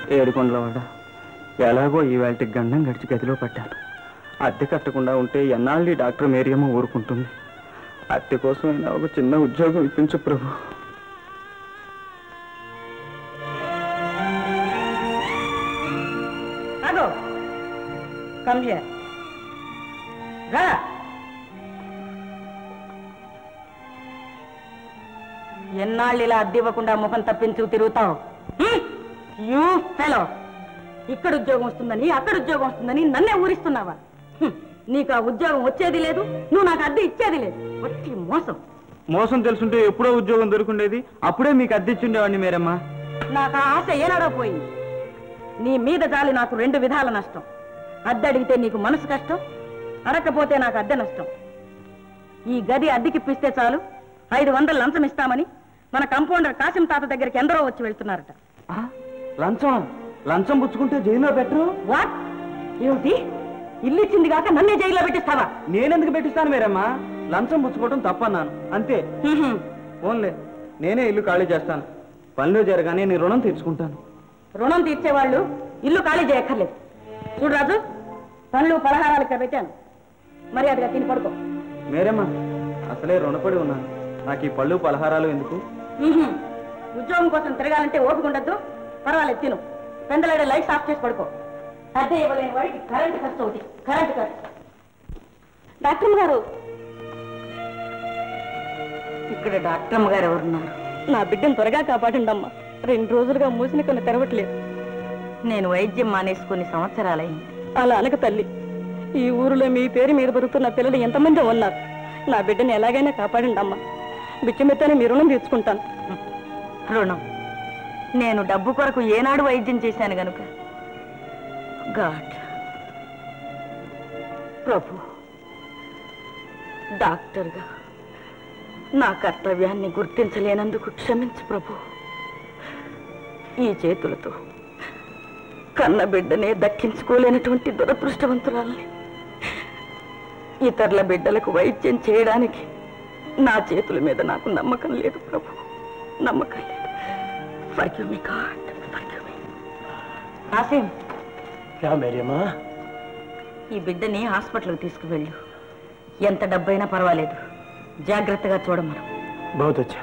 ఏడుకొండలవాడ ఎలాగో ఈవేళకి గండం గడిచి గదిలో పడ్డాను అద్దె కట్టకుండా ఉంటే ఎన్నాళ్ళు ఈ డాక్టర్ మేరియమ్మ ఊరుకుంటుంది అద్దె కోసమైనా ఒక చిన్న ఉద్యోగం ఇప్పించు ప్రభు అగో కమ్ హియర్ రా ఎన్నాళ్ళు ఇలా అద్దె ఇవ్వకుండా ముఖం తప్పించు తిరుగుతావు యూ ఫెలో ఇక్కడ ఉద్యోగం వస్తుందని అక్కడ ఉద్యోగం వస్తుందని నన్నే ఊరిస్తున్నావా హ్మ్. నీకు ఆ ఉద్యోగం వచ్చేది లేదు నువ్వు నాకు అద్దె ఇచ్చేది లేదు వచ్చి మోసం మోసం తెలుసుంటే ఎప్పుడో ఉద్యోగం దొరుకుండేది అప్పుడే మీకు అద్దె ఇచ్చుండేవాడిని మేరమ్మ నాకు ఆ ఆశ ఏనాడో పోయింది నీ మీద జాలి నాకు రెండు విధాల నష్టం అద్దె అడిగితే నీకు మనసు కష్టం అడగకపోతే నాకు అద్దె నష్టం ఈ గది అద్దెకిప్పిస్తే చాలు ఐదు వందలు లంచం ఇస్తామని మన కంపౌండర్ కాసిం తాత దగ్గరికి ఎందరో వచ్చి వెళ్తున్నారట లంచం లంచం పుచ్చుకుంటే జైల్లో పెట్టరు వాట్ ఏమిటి ఇల్లు ఇచ్చింది కాక నన్నే జైల్లో పెట్టిస్తావా నేనెందుకు పెట్టిస్తాను మేరమ్మ లంచం పుచ్చుకోవడం తప్పన్నాను అంతే హ్మ్. ఫోన్లే నేనే ఇల్లు ఖాళీ చేస్తాను పనిలో జరగానే నీ రుణం తీర్చుకుంటాను రుణం తీర్చేవాళ్ళు ఇల్లు ఖాళీ చేయక్కర్లేదు చూడు రాజు పనులు పలహారాలు ఇక్కడ పెట్టాను మర్యాదగా తిని పడుకో మేరమ్మ అసలే రుణపడి ఉన్నాను నాకు ఈ పళ్ళు పలహారాలు ఎందుకు మ్మ్హ్మ్. ఉద్యోగం కోసం తిరగాలంటే ఓపిక ఉండద్దు పర్వాలేదు తిను పెందలాడే లైట్స్ ఆఫ్ చేసి పడుకో అద్దె ఇవ్వలేని వాడికి కరెంట్ ఖర్చు ఒకటి కరెంట్ ఖర్చు డాక్టర్ గారు ఇక్కడ డాక్టర్ గారు ఎవరున్నారు నా బిడ్డను త్వరగా కాపాడండమ్మా రెండు రోజులుగా మూసిన కొన్ని తెరవట్లేదు నేను వైద్యం మానేసి కొన్ని సంవత్సరాలైంది అలా అనక తల్లి ఈ ఊరిలో మీ పేరు మీద బతుకుతున్న పిల్లలు ఎంతమంది ఉన్నారు నా బిడ్డని ఎలాగైనా కాపాడండమ్మా బిచ్చమెత్తని మీ రుణం తీర్చుకుంటాను రుణం నేను డబ్బు కొరకు ఏనాడు వైద్యం చేశాను గనుక గాడ్ ప్రభు డాక్టర్గా నా కర్తవ్యాన్ని గుర్తించలేనందుకు క్షమించు ప్రభు ఈ చేతులతో కన్న బిడ్డనే దక్కించుకోలేనటువంటి దురదృష్టవంతురాల్ని ఇతరుల బిడ్డలకు వైద్యం చేయడానికి నా చేతుల మీద నాకు నమ్మకం లేదు ప్రభు నమ్మకం లేదు forgive me God forgive me ఆసిం क्या मेरी माँ ఈ బిడ్డని హాస్పిటల్కి తీసుకువెళ్ళు ఎంత డబ్బైనా పర్వాలేదు జాగ్రత్తగా చూడమను बहुत अच्छा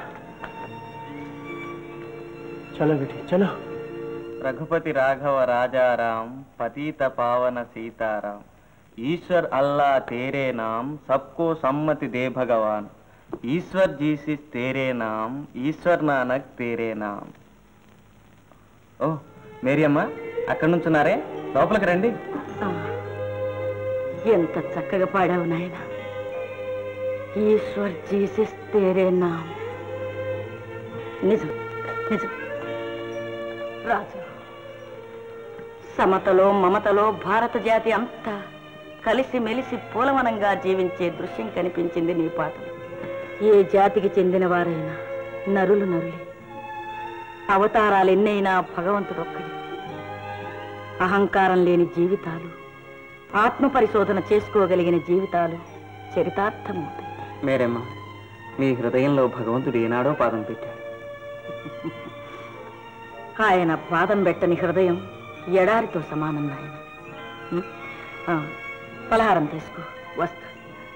चलो बेटी चलो రఘుపతి రాఘవ రాజారాం పతీత పావన సీతారాం ఈశ్వర్ అల్లా తేరే నామ్ సబ్కో సమ్మతి దే భగవాన్ ఈశ్వర్ జీసిస్ తేరే నామ్ ఈశ్వర్ నానక్ తేరే నామ్ ఓ మేరీ అమ్మ అక్కడ నుంచున్నారే లోపలికి రండి ఆ, ఎంత చక్కగా పాడావు నాయన ఈశ్వర్ జీసస్ తేరే నామ్ నిజం నిజం రాజు సమతలో మమతలో భారత జాతి అంతా కలిసి మెలిసి పూలవనంగా జీవించే దృశ్యం కనిపించింది నీ పాటలు ఏ జాతికి చెందిన వారైనా నరులు నరులే అవతారాలు ఎన్నైనా భగవంతుడు ఒక్కడే అహంకారం లేని జీవితాలు ఆత్మ పరిశోధన చేసుకోగలిగిన జీవితాలు చరితార్థమవుతాయి మేరమ్మ మీ హృదయంలో భగవంతుడు ఏనాడో పాదం పెట్టాడు ఆయన పాదం పెట్టని హృదయం ఎడారితో సమానం నాయన ఉం? ఆ, పలహారం తీసుకో వస్తా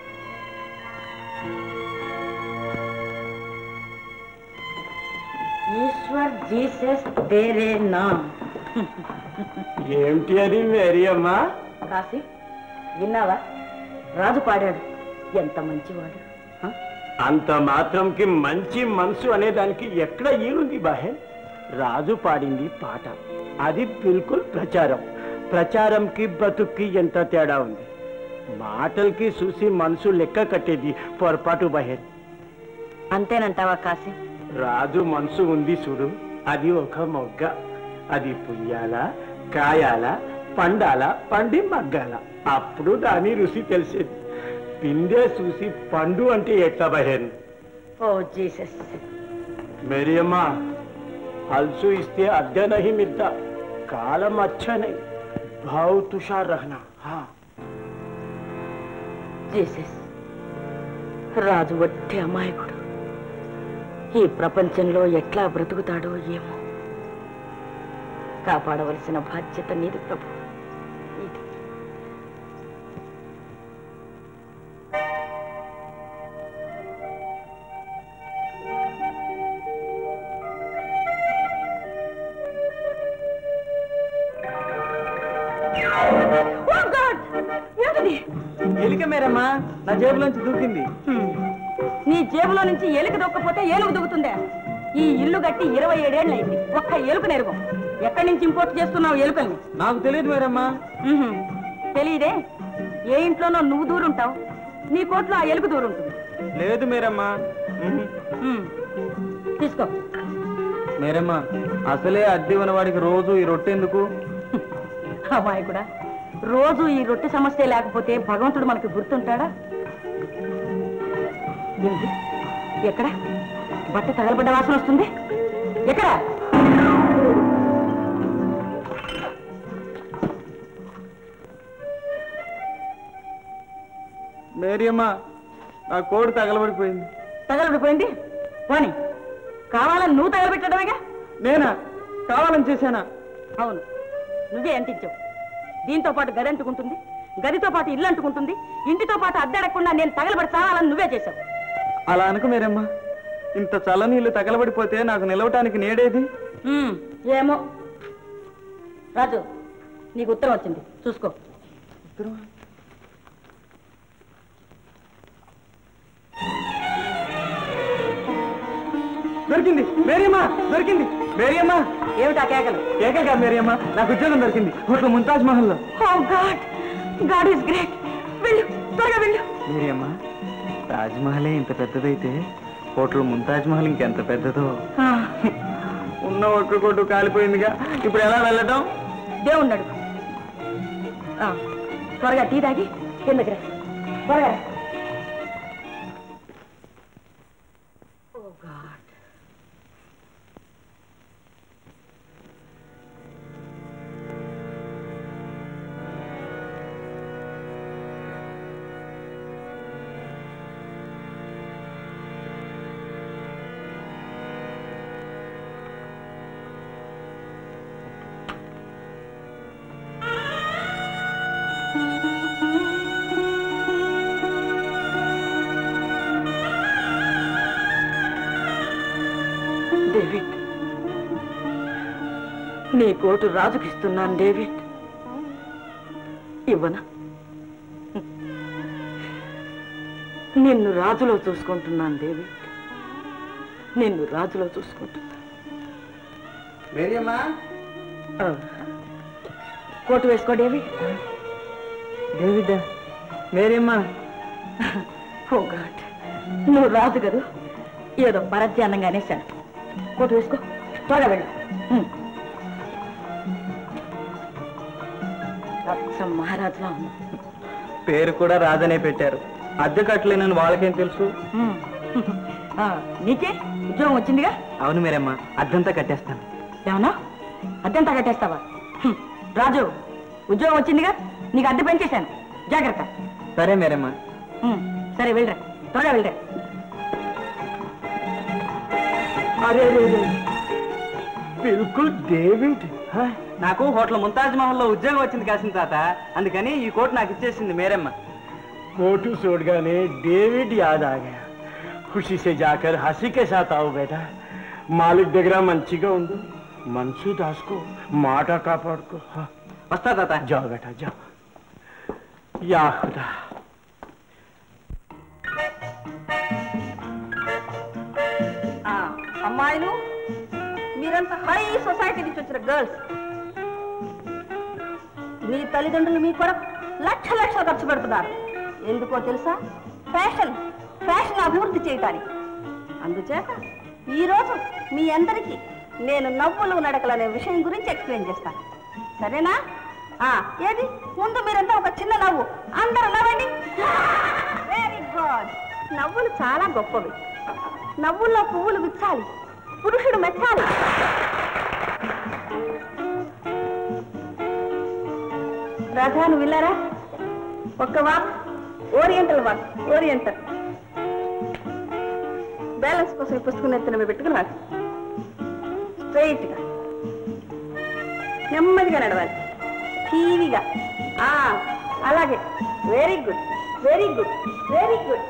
ఈశ్వర్ జీసస్ తేరే నామ్ ఏమిటి అది మేరీ అమ్మా కాశీ విన్నావా రాజు పాడాడు ఎంత మంచివాడు ఆ? అంత మాత్రంకి మంచి మనసు అనేదానికి ఎక్కడ ఈరుంది బాహెన్ రాజు పాడింది పాట అది బిల్కుల్ ప్రచారం ప్రచారంకి బతుక్కి ఎంత తేడా ఉంది మాటలకి చూసి మనసు లెక్క కట్టేది పొరపాటు బహెన్ అంతేనంటావా కాశీ రాజు మనసు ఉంది చూడు అది ఒక మొగ్గ అది పుయ్యాల కాయాల పండాల పండి మగ్గాల అప్పుడు దాని రుచి తెలిసేది పిందే చూసి పండు అంటే ఎట్లా బహెన్ ఓ జీసస్ मेरी अम्मा हलसू इस्ते अद्य नहीं मिलता कालम अच्छा नहीं भाव तुषार रहना हाँ జీసస్ రాజు వట్టి అమాయకుడు ఈ ప్రపంచంలో ఎట్లా బ్రతుకుతాడో ఏమో కాపాడవలసిన బాధ్యత నీది ప్రభు నీది. Oh God! ఏమిటిది? ఎలిక మేరమ్మా నా జేబులోంచి దూకింది హ్మ్. నీ జేబులో నుంచి ఎలుక దొక్కపోతే ఏనుగు దిగుతుందే ఈ ఇల్లు కట్టి ఇరవై ఏడేళ్ళు అయింది ఒక్క ఎలుక నెరుగు ఎక్కడి నుంచి ఇంపోర్ట్ చేస్తున్నావు ఎలుకల్ని నాకు తెలియదు మేరమ్మా మ్మ్హ్మ్. తెలీదే ఏ ఇంట్లోనో నువ్వు దూరుంటావు నీ కోట్లో ఆ ఎలుక దూరుంటుంది లేదు మేరమ్మా ఉహు. మ్మ్. తీసుకో మేరమ్మా అసలే అద్దె ఉన్నవాడికి రోజు ఈ రొట్టె ఎందుకు అమ్మాయి కూడా రోజు ఈ రొట్టె సమస్య లేకపోతే భగవంతుడు మనకి గుర్తుంటాడా ఏమిటి? ఎక్కడ బట్ట తగలబడ్డ వాసన వస్తుంది ఎక్కడ మేరియమ్మ నా కోడి తగలబడిపోయింది తగలబడిపోయింది పోని కావాలని నువ్వు తగలబెట్టడమేగా నేనా కావాలని చేశానా అవును నువ్వే అంటించావు దీంతో పాటు గది అంటుకుంటుంది గదితో పాటు ఇల్లు అంటుకుంటుంది ఇంటితో పాటు అద్దెడకుండా నేను తగలబడి చావాలని నువ్వే చేశావు అలా అనుకు మేరమ్మ ఇంత చల్లనీళ్ళు తగలబడిపోతే నాకు నిలవటానికి నేడేది మ్మ్. ఏమో రాజు నీకు ఉత్తరం వచ్చింది చూసుకో దొరికింది మేరియమ్మ దొరికింది మేరియమ్మ ఏమిటా కేకలు ఏకగా మేరియమ్మ నాకు ఉద్యోగం దొరికింది హోటల్ ముంతాజ్ మహల్ లో oh God God is great వెళ్ళు త్వరగా వెళ్ళు మేరియమ్మ తాజ్ మహలే ఇంత పెద్దదైతే హోటల్ ముంతాజ్ మహల్ ఇంకెంత పెద్దదో ఆ, ఉన్న ఒక్క కొట్టు కాలిపోయిందిగా ఇప్పుడు ఎలా వెళ్ళటం దేవుణ్ణి అడుగు ఆ, త్వరగా టీ తాగి కిందకి రా త్వరగా రా. ఓ గాడ్ డేవిడ్ నీ కోటు రాజుకిస్తున్నాను డేవిడ్ ఇవ్వనా నిన్ను రాజులో చూసుకుంటున్నాను డేవిడ్ నిన్ను రాజులో చూసుకుంటున్నా మేరియమ్మ ఆ. కోటు వేసుకో David David Mariyamma oh God నువ్వు రాజు కదా ఏదో పరధ్యానంగా అనేశాను కోటు వేసుకో త్వరగా వెళ్ళు హ్మ్. అచ్చం మహారాజులా ఉన్నా పేరు కూడా రాజనే పెట్టారు అద్దె కట్టలేనని వాళ్ళకేం తెలుసు హ్మ్. ఆ, నీకే ఉద్యోగం వచ్చిందిగా అవును మేరమ్మ అద్దంతా కట్టేస్తాను ఏమన్నా అద్దెంతా కట్టేస్తావా హ్మ్. రాజు ఉద్యోగం వచ్చిందిగా నీకు అద్దె పెంచేశాను జాగ్రత్త సరే మేరమ్మ హ్మ్. సరే వెళ్ళరా త్వరగా వెళ్ళరా అరే రే రే బిల్కుల్ డేవిడ్ హ? నాకు హోటల్ ముంతాజ్ మహల్ లో ఉద్యోగం వచ్చింది కాసిన తాత అందుకని ఈ కోట్ నాకు ఇచ్చేసింది మేరమ్మ कोटू చూడగానే డేవిడ్ యాద్ ఆ గయా ఖుషి సే జాకర్ హసి కే సాత్ ఆవు బేటా మాలిక్ దగ్గర మంచిగా ఉండు మనసు దాసుకో మాట కాపాడుకో హ. వస్తా తాత जाओ बेटा जाओ या खुदा ఆ, అమ్మాయిలు మీరంతా హై సొసైటీ నుంచి వచ్చిన గర్ల్స్ మీ తల్లిదండ్రులు మీ కొరకు లక్ష లక్షలు ఖర్చు పెడుతున్నారు ఎందుకో తెలుసా ఫ్యాషన్ ఫ్యాషన్ అభివృద్ధి చేయటానికి అందుచేత ఈరోజు మీ అందరికీ నేను నవ్వులు నడకలు అనే విషయం గురించి ఎక్స్ప్లెయిన్ చేస్తాను సరేనా ఆ, ఏది ముందు మీరంతా ఒక చిన్న నవ్వు అందరూ నవ్వండి వెరీ గుడ్ నవ్వులు చాలా గొప్పవి నవ్వుల్లో పువ్వులు విచ్చాలి పురుషుడు మెచ్చాలి రాధా నువ్వు వెళ్ళారా ఒక్క walk oriental walk oriental balance కోసం ఈ పుస్తకం ఎత్తున పెట్టుకుని రాదు స్ట్రైట్ గా నెమ్మదిగా నడవాలి టీవీగా ఆ, అలాగే very good very good very good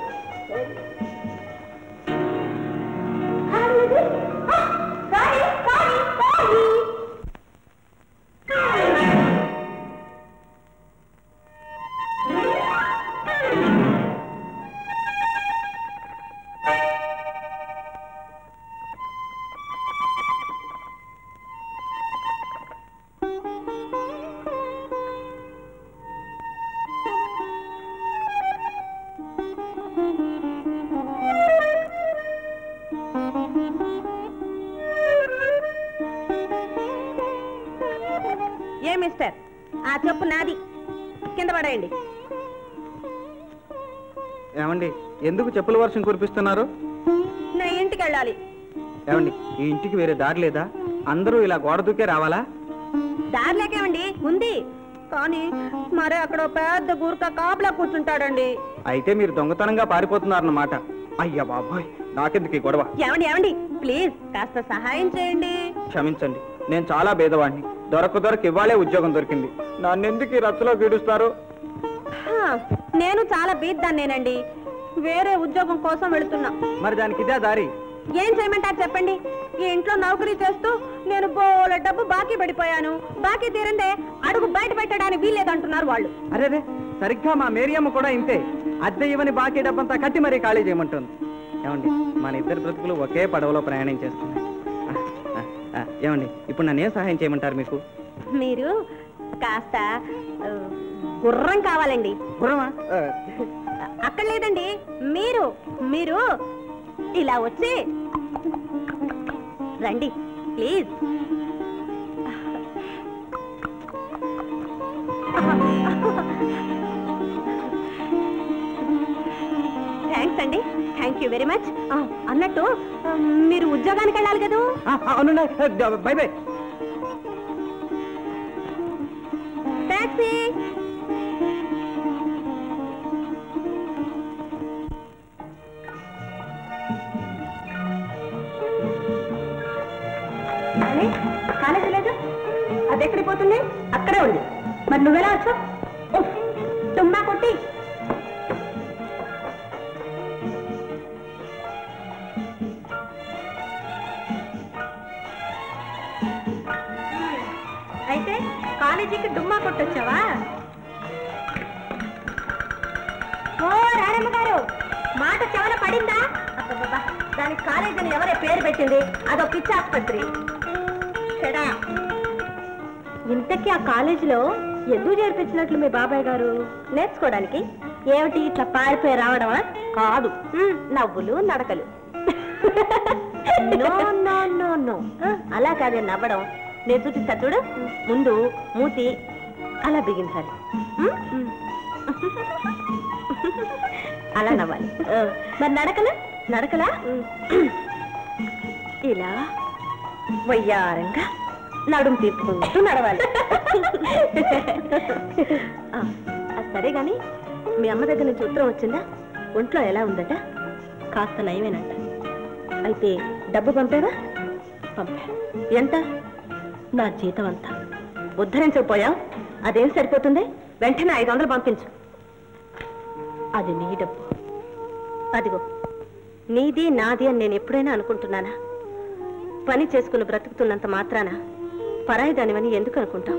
ఏ మిస్టర్ ఆ చెప్పు నాది కింద పడేయండి ఏమండి ఎందుకు చెప్పుల వర్షం కురిపిస్తున్నారు నా ఇంటికి వెళ్ళాలి ఏమండి ఈ ఇంటికి వేరే దారి లేదా అందరూ ఇలా గోడ దూకే రావాలా దారిలేకేమండి ఉంది కానీ మరి అక్కడ ఓ పెద్ద గురక కాపలా కూర్చుంటాడండి అయితే మీరు దొంగతనంగా పారిపోతున్నారన్నమాట అయ్యా బాబాయ్ నాకెందుకు ఈ గొడవ ఏమండి ఏమండి ప్లీజ్ కాస్త సహాయం చేయండి క్షమించండి నేను చాలా భేదవాడిని దొరక దొరక ఇవ్వాలే ఉద్యోగం దొరికింది నన్నెందుకు ఈ రచ్చలో గీడుస్తారు హా, నేను చాలా బీద్దాన్నేనండి వేరే ఉద్యోగం కోసం వెళుతున్నా మరి దానికి ఇదే దారి ఏం చేయమంటారు చెప్పండి ఈ ఇంట్లో నౌకరీ చేస్తూ నేను బోల డబ్బు బాకీ పడిపోయాను బాకీ తీరందే అడుగు బయట పెట్టడానికి వీల్లేదంటున్నారు వాళ్ళు అరే రే సరిగ్గా మా మేరియమ్మ కూడా ఇంతే అద్దె ఇవ్వని బాకీ డబ్బంతా కట్టి మరీ ఖాళీ చేయమంటుంది ఏమండి మన ఇద్దరు బ్రతుకులు ఒకే పడవలో ప్రయాణం చేస్తున్నాయి ఆ, ఆ, ఆ, ఏమండి ఇప్పుడు నన్ను ఏం సహాయం చేయమంటారు మీకు మీరు కాస్త ఆ, గుర్రం కావాలండి గుర్రమా ఆ, అక్కడ లేదండి మీరు మీరు ఇలా వచ్చి రండి ప్లీజ్ థ్యాంక్స్ అండి థ్యాంక్ యూ వెరీ మచ్ అన్నట్టు ఆ, మీరు ఉద్యోగానికి వెళ్ళాలి కదా ఆ, ఆ, అవునండి బై బై టాక్సీ అని కాలేజీ లేదు అది ఎక్కడికి పోతుంది అక్కడే ఉంది మరి నువ్వెలా వచ్చావు ఉఫ్, తుమ్మా కొట్టి అయితే కాలేజీకి డుమ్మా కొట్టొచ్చావా ఓ రాణమ్మ గారు మాట చెవల పడిందా అబ్బబ్బబ్బా, దానికి కాలేజ్ అని ఎవరే పేరు పెట్టింది అదో పిచ్చి ఆసుపత్రి చెడా ఇంతకీ ఆ కాలేజీలో ఎందుకు చేర్పించినట్లు మీ బాబాయ్ గారు నేర్చుకోవడానికి ఏమిటి ఇట్లా పారిపోయి రావడమా కాదు ఉమ్, నవ్వులు నడకలు నో నో నో నో అలా కాదే నవ్వడం నేను చూపిస్తా చూడు ముందు మూతి అలా బిగించాలి ఉమ్? అలా నవ్వాలి ఆ, మరి నడకలు నడకలా ఇలా వయ్యారంగా నడుము తిప్పుకుంటూ నడవాలి ఆ, అది సరే గాని మీ అమ్మ దగ్గర నుంచి ఉత్తరం వచ్చిందా ఒంట్లో ఎలా ఉందట కాస్త నయమేనంట అయితే డబ్బు పంపావా పంపా ఎంత నా జీతం అంతా ఉద్ధరించకపోయావు అదేం సరిపోతుంది వెంటనే ఐదు వందలు పంపించు అది నీ డబ్బు అదిగో నీది నాది అని నేను ఎప్పుడైనా అనుకుంటున్నానా పని చేసుకుని బ్రతుకుతున్నంత మాత్రాన పరాయి దానివని ఎందుకు అనుకుంటాం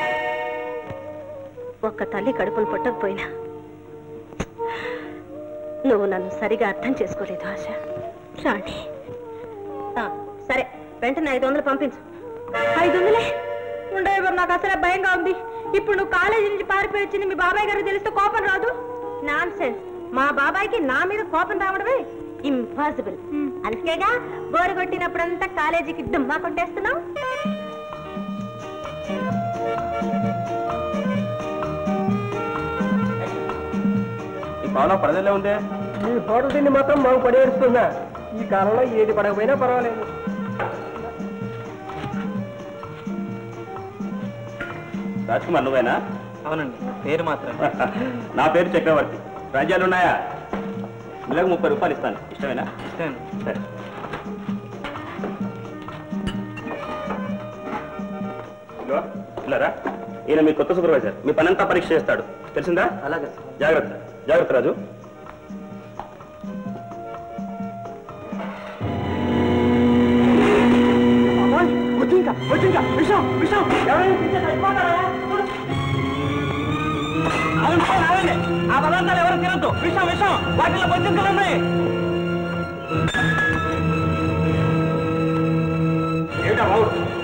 ఒక్క తల్లి కడుపును పుట్టకపోయినా నువ్వు నన్ను సరిగా అర్థం చేసుకోలేదు ఆశ రాణి ఆ, సరే వెంటనే ఐదు వందలు పంపించు ఐదు వందలే ఉండే నాకు అసలే భయంగా ఉంది ఇప్పుడు నువ్వు కాలేజీ నుంచి పారిపోయి వచ్చింది మీ బాబాయ్ గారికి తెలిస్తే కోపం రాదు నాన్ సెన్స్ మా బాబాయ్కి నా మీద కోపం రావడమే ఇంపాసిబుల్ అందుకేగా బోరు కొట్టినప్పుడంతా కాలేజీకి డుమ్మా కొట్టేస్తున్నావు ఈ పావులో పడదలే ఉందే ఈ హోటల్ తిండి మాత్రం మాకు పడేస్తుందా ఈ కాలంలో ఏది పడకపోయినా పర్వాలేదు రాజ్కుమార్ నువ్వేనా అవునండి పేరు మాత్రం నా పేరు చక్రవర్తి రాజ్యాలు ఉన్నాయా నెలకు ముప్పై రూపాయలు ఇస్తాను ఇష్టమేనా సరే ఇదిగో, ఇలారా ఈయన మీ కొత్త సూపర్వైజర్ మీ పనంతా పరీక్ష చేస్తాడు తెలిసిందా అలాగే జాగ్రత్త జాగ్రత్త రాజు వచ్చింకా వచ్చింకా విషం విషం ఎవరైనా పిలిస్తే చచ్చిపోతారా? ఆగండి, ఆగండి. ఆ పదార్థాలు ఎవరు తినద్దు విషం విషం వాటిలో బొద్దింకలు ఉన్నాయి ఏమిటా బాబు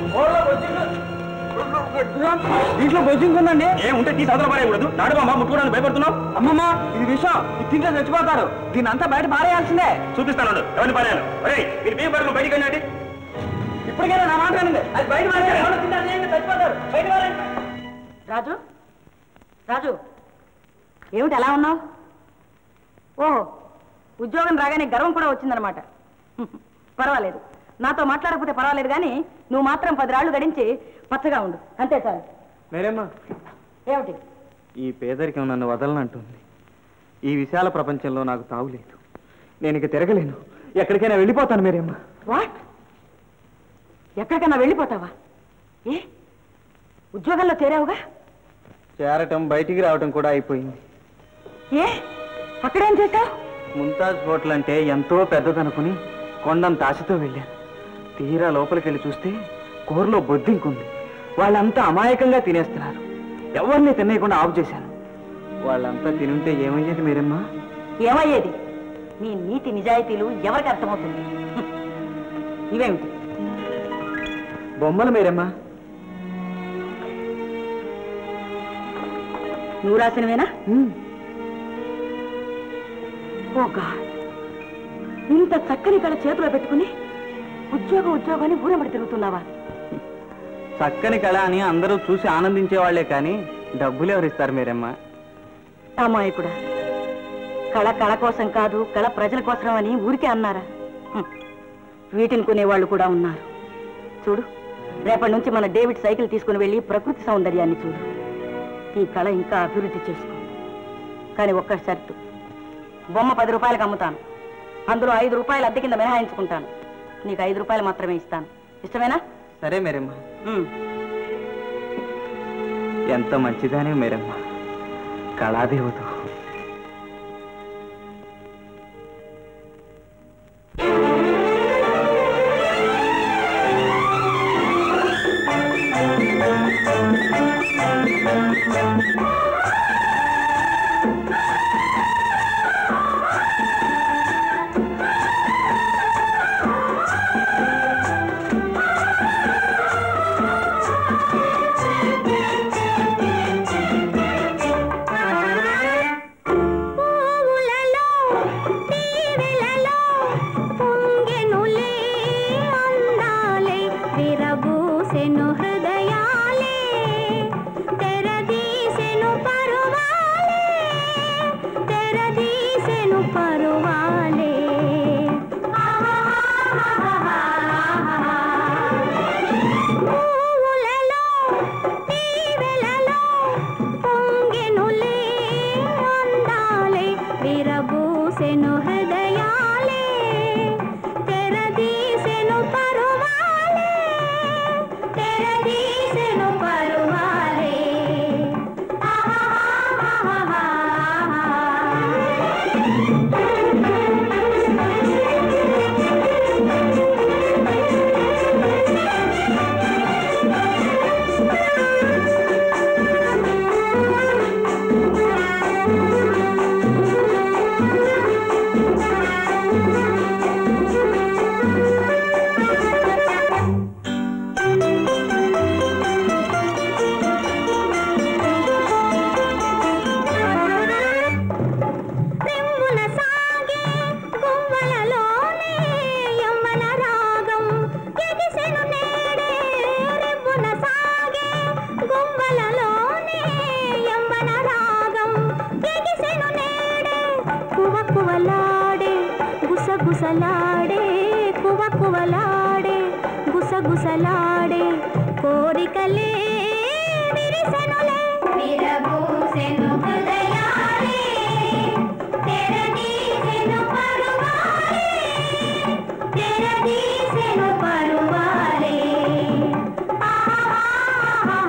దీంట్లో బొజ్జింగ్ ఉందండి ఏం ఉంటే తీసి అవతల పారేయకూడదు నాడుబామ్మ ముట్టుకోవడానికి భయపడుతున్నావు అమ్మమ్మ ఇది విషం ఇది తింటే చచ్చిపోతారు దీని అంతా బయట పారేయాల్సిందే చూపిస్తాను ఎవరిని పారాయను ఒరేయ్ మీరు బియ్యం పడుకుని బయటికి వెళ్ళండి ఇప్పటికైనా నా మాట వినండి. అది బయట పారేయాలి. ఎవరు తింటారు? ఏంటి? చచ్చిపోతారు బయట పారేయండి. రాజు రాజు ఏమిటి ఎలా ఉన్నావు ఓహో ఉద్యోగం రాగానే గర్వం కూడా వచ్చిందనమాట పర్వాలేదు నాతో మాట్లాడకపోతే పర్వాలేదు కానీ నువ్వు మాత్రం పది రాళ్ళు గడించి పచ్చగా ఉండు అంతే చాలు మేరేమ్మా ఏమిటి ఈ పేదరికం నన్ను వదలనంటుంది ఈ విశాల ప్రపంచంలో నాకు తావులేదు నేను ఇక తిరగలేను ఎక్కడికైనా వెళ్ళిపోతాను మేరేమ్మా వాట్ ఎక్కడికన్నా వెళ్ళిపోతావా ఏ ఉద్యోగంలో చేరావుగా చేరటం బయటికి రావటం కూడా అయిపోయింది ఏ అక్కడేం చేశావు ముంతాజ్ హోటల్ అంటే ఎంతో పెద్దదనుకుని కొండంత ఆశతో వెళ్ళాను తీరా లోపలికి వెళ్ళి చూస్తే కూరలో బొద్దింకుంది వాళ్ళంతా అమాయకంగా తినేస్తున్నారు ఎవరిని తినేయకుండా ఆఫ్ చేశాను వాళ్ళంతా తినుంటే ఏమయ్యేది మీరమ్మా ఏమయ్యేది నీ నీతి నిజాయితీలు ఎవరికి అర్థమవుతుంది హ్మ్. ఇవేమిటి బొమ్మలు మీరమ్మా నువ్వు రాసినవేనా ఓ గాడ్ ఇంత చక్కని కళ చేతిలో పెట్టుకుని ఉద్యోగం ఉద్యోగాన్ని ఊరబడి తిరుగుతున్నావా చక్కని కళ అని అందరూ చూసి ఆనందించే వాళ్లే కానీ డబ్బులు ఎవరిస్తారు మీరమ్మా అమాయకుడా కళ కళ కోసం కాదు కళ ప్రజల కోసం అని ఊరికే అన్నారా హ్మ్. వీటిని కొనేవాళ్ళు కూడా ఉన్నారు చూడు రేపటి నుంచి మన డేవిడ్ సైకిల్ తీసుకుని వెళ్ళి ప్రకృతి సౌందర్యాన్ని చూడు ఈ కళ ఇంకా అభివృద్ధి చేసుకో కానీ ఒక్క షర్టు బొమ్మ పది రూపాయలకు అమ్ముతాను అందులో ఐదు రూపాయలు అద్దె కింద మినహాయించుకుంటాను నీకు ఐదు రూపాయలు మాత్రమే ఇస్తాను ఇష్టమేనా సరే మీరమ్మా హ్మ్. ఎంత మంచిదానే మీరమ్మా కళాదేవత పూవులలో తీవెలలో పొంగెనులే అందాలే విరబూసెను హృదయాలే తెరదీసెను పరువాలే తెరదీసెను పరువాలే పూవులలో తీవెలలో పొంగెనులే అందాలే విరబూసెను హృదయాలే తెరదీసెను పరువాలే తెరదీసెను పరువాలే రిమ్మున సాగే గువ్వలలోనే యవ్వన రాగం ఎగిసెను నేడే రిమ్మున సాగే గువ్వలలోనే యవ్వన రాగం ఎగిసెను నేడే కువ కువలాడే గుసగుసలాడే కువ కువలాడే గుసగుసలాడే కోరికలే విరిసెనులే విరబూసెను హృదయాలే తెరదీసెను పరువాలే తెరదీసెను పరువాలే ఆహా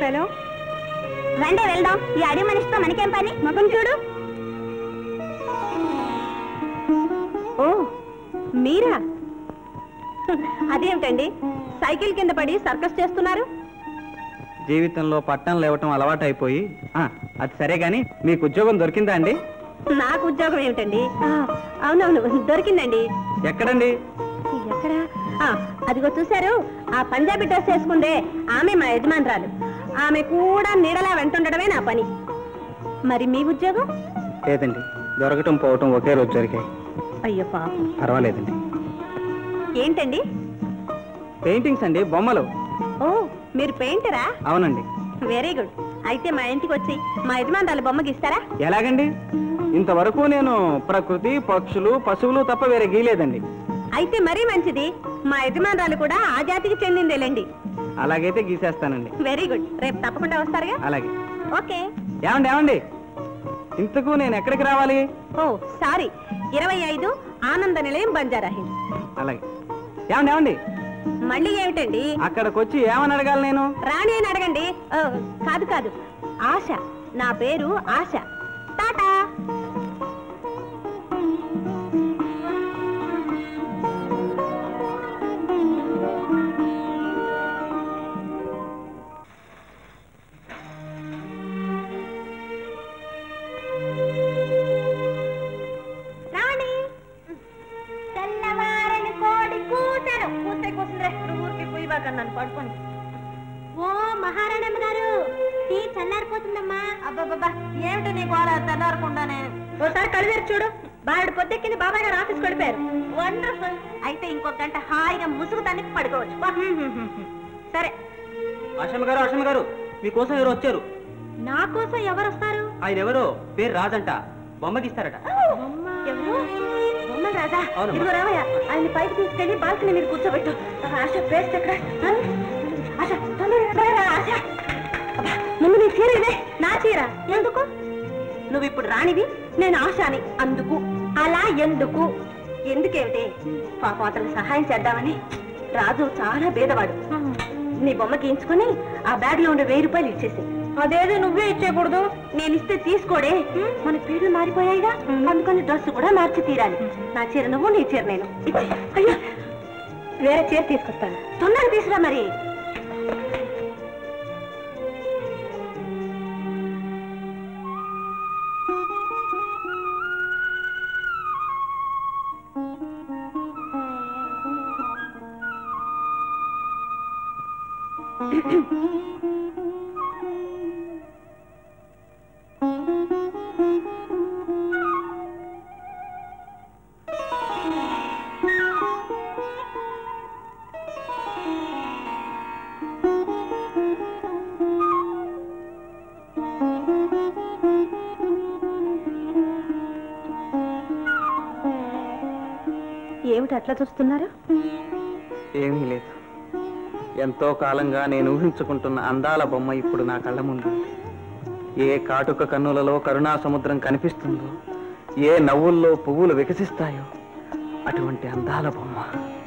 ఫెలో రండి వెళ్దాం ఈ అడి మనిషితో మనకేం పని ముఖం చూడు ఓ మీరా అదేమిటండి సైకిల్ కింద పడి సర్కస్ చేస్తున్నారు జీవితంలో పట్టం లేవటం అలవాటు అయిపోయి అది సరే గాని మీకు ఉద్యోగం దొరికిందా అండి నాకు ఉద్యోగం ఏమిటండి ఆ, అవునవును దొరికిందండి ఎక్కడండి ఎక్కడ ఆ, అదిగో చూశారు ఆ పంజాబీ డ్రెస్ వేసుకుందే ఆమె మా యజమానురాలు ఆమె కూడా నీడలా వెంటుండడమే నా పని మరి మీ ఉద్యోగం లేదండి దొరకటం పోవటం ఒకే రోజు జరిగాయి అయ్యో పాపం పర్వాలేదండి ఏంటండి పెయింటింగ్స్ అండి బొమ్మలు ఓ మీరు పెయింటరా అవునండి వెరీ గుడ్ అయితే మా ఇంటికి వచ్చి మా యజమానురాలు బొమ్మ గీస్తారా ఎలాగండి ఇంతవరకు నేను ప్రకృతి పక్షులు పశువులు తప్ప వేరే గీయలేదండి అయితే మరీ మంచిది మా యజమానురాలు కూడా ఆ జాతికి చెందిందేలేండి అలాగైతే గీసేస్తానండి వెరీ గుడ్ రేపు తప్పకుండా వస్తారుగా అలాగే ఓకే ఏమండి ఏమండి ఇంతకు నేను ఎక్కడికి రావాలి ఓ సారీ ఇరవై ఐదు ఆనంద నిలయం బంజారా హిల్స్ అలాగే ఏమండి ఏమండి మళ్ళీ ఏమిటండి అక్కడికి వచ్చి ఏమని అడగాలి నేను రాణి అని అడగండి ఓ, కాదు కాదు ఆశ నా పేరు ఆశ టాటా రాణి తెల్లవారని కోడి కూతరు కూతే కూసిందిరే ఊరికి పోయి బాగా నన్ను పడుకొని ఓ మహారాణమ్మ గారు టీ చల్లారిపోతుందమ్మా అబ్బాబ్బా ఏమిటి నీ గోళ తెల్లారకుండానే ఒకసారి కలివేరు చూడు బావిడ పొద్దెక్కింది బాబాయ్ గారు ఆఫీస్కి వెళ్ళిపోయారు వండర్ఫుల్ అయితే ఇంకొక గంట హాయిగా ముసుగు తనకి పడుకోవచ్చు వా. సరే ఆశమ్మ గారు ఆశమ్మ గారు మీకోసం ఎవరు వచ్చారు నా కోసం ఎవరు వస్తారు ఆయన ఎవరో పేరు రాజంట బొమ్మకి ఇస్తారట ఎవరు బొమ్మ రాజా అవునమ్మా. ఇదిగో రావయ్య ఆయన పైకి తీసుకెళ్ళి బాల్కనీ మీద కూర్చోబెట్టు ఆశ పేస్ట్ ఎక్కడ ఆ? ఆశ తొందరగా రా, ఆశ అబ్బా, ముందు నీ చీర ఇదే నా చీర ఎందుకు నువ్వు ఇప్పుడు రానివి నేను ఆశాని అందుకు అలా ఎందుకు ఎందుకేమిటి పాపం అతనికి సహాయం చేద్దామని రాజు చాలా భేదవాడు నీ బొమ్మ గీయించుకుని ఆ బ్యాగ్ లో ఉండే వెయ్యి రూపాయలు ఇచ్చేసి అదేదో నువ్వే ఇచ్చేయకూడదు నేను ఇస్తే తీసుకోడే మన పేర్లు మారిపోయాయిగా అందుకని డ్రెస్ కూడా మార్చి తీరాలి నా చీర నువ్వు నీ చీర నేను ఇచ్చేయ్. అయ్యో వేరే చీర తీసుకొస్తాను తొందరగా తీసురా మరి ఏమిటి అట్లా చూస్తున్నారు ఏమీ లేదు ఎంతో కాలంగా నేను ఊహించుకుంటున్న అందాల బొమ్మ ఇప్పుడు నా కళ్ళ ముందు ఉంది. ఏ కాటుక కన్నులలో కరుణా సముద్రం కనిపిస్తుందో ఏ నవ్వుల్లో పువ్వులు వికసిస్తాయో అటువంటి అందాల బొమ్మ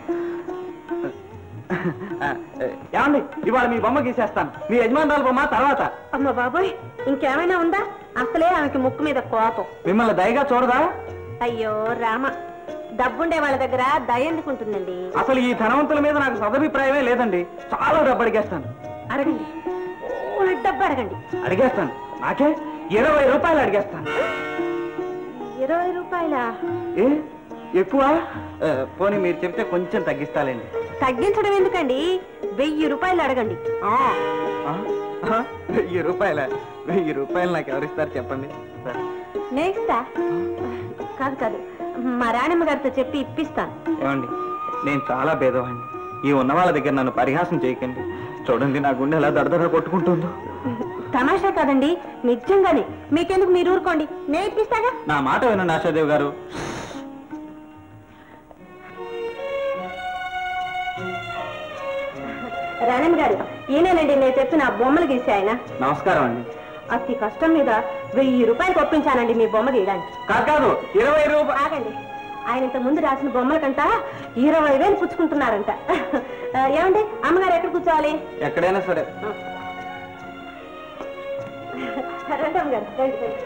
ఏమండి ఇవాళ మీ బొమ్మ గీసేస్తాను మీ యజమానురాల బొమ్మ తర్వాత అమ్మ బాబోయ్ ఇంకేమైనా ఉందా అసలే ఆమెకి ముక్కు మీద కోపం మిమ్మల్ని దయగా చూడదా అయ్యో రామ డబ్బుండే వాళ్ళ దగ్గర దయ ఎందుకుంటుందండి అసలు ఈ ధనవంతుల మీద నాకు సదభిప్రాయమే లేదండి చాలా డబ్బు అడిగేస్తాను అడగండి ఓ డబ్బు అడగండి అడిగేస్తాను నాకే ఇరవై రూపాయలు అడిగేస్తాను ఇరవై రూపాయల ఏ ఎక్కువ ఆ, పోనీ మీరు చెప్తే కొంచెం తగ్గిస్తాలేండి తగ్గించడం ఎందుకండి వెయ్యి రూపాయలు అడగండి ఆ, ఆ? ఆ? వెయ్యి రూపాయల వెయ్యి రూపాయలు నాకు ఎవరిస్తారు చెప్పండి సరే. నెక్స్ట్ కాదు కాదు మా రాణమ్మ గారితో చెప్పి ఇప్పిస్తాను ఏమండి నేను చాలా భేదవాడిని ఈ ఉన్న వాళ్ళ దగ్గర నన్ను పరిహాసం చేయకండి చూడండి నా గుండె ఎలా దడదడ కొట్టుకుంటుందో తమాషా కాదండి నిజంగానే మీకెందుకు మీరు ఊరుకోండి నేను ఇప్పిస్తాగా నా మాట వినండి ఆశాదేవ్ గారు రాణమ్మ గారు ఈయనేనండి నేను చెప్పిన ఆ బొమ్మలు గీసి ఆయన నమస్కారం అండి అతి కష్టం మీద వెయ్యి రూపాయలు ఒప్పించానండి మీ బొమ్మ గీయడానికి కాదు కాదు ఇరవై రూపాయలు ఆగండి ఆయన ఇంత ముందు రాసిన బొమ్మల కంట ఇరవై వేలు పుచ్చుకుంటున్నారంట ఆ, ఏమండి అమ్మగారు ఎక్కడ కూర్చోవాలి ఎక్కడైనా సరే రండి అమ్మగారు రండి రండి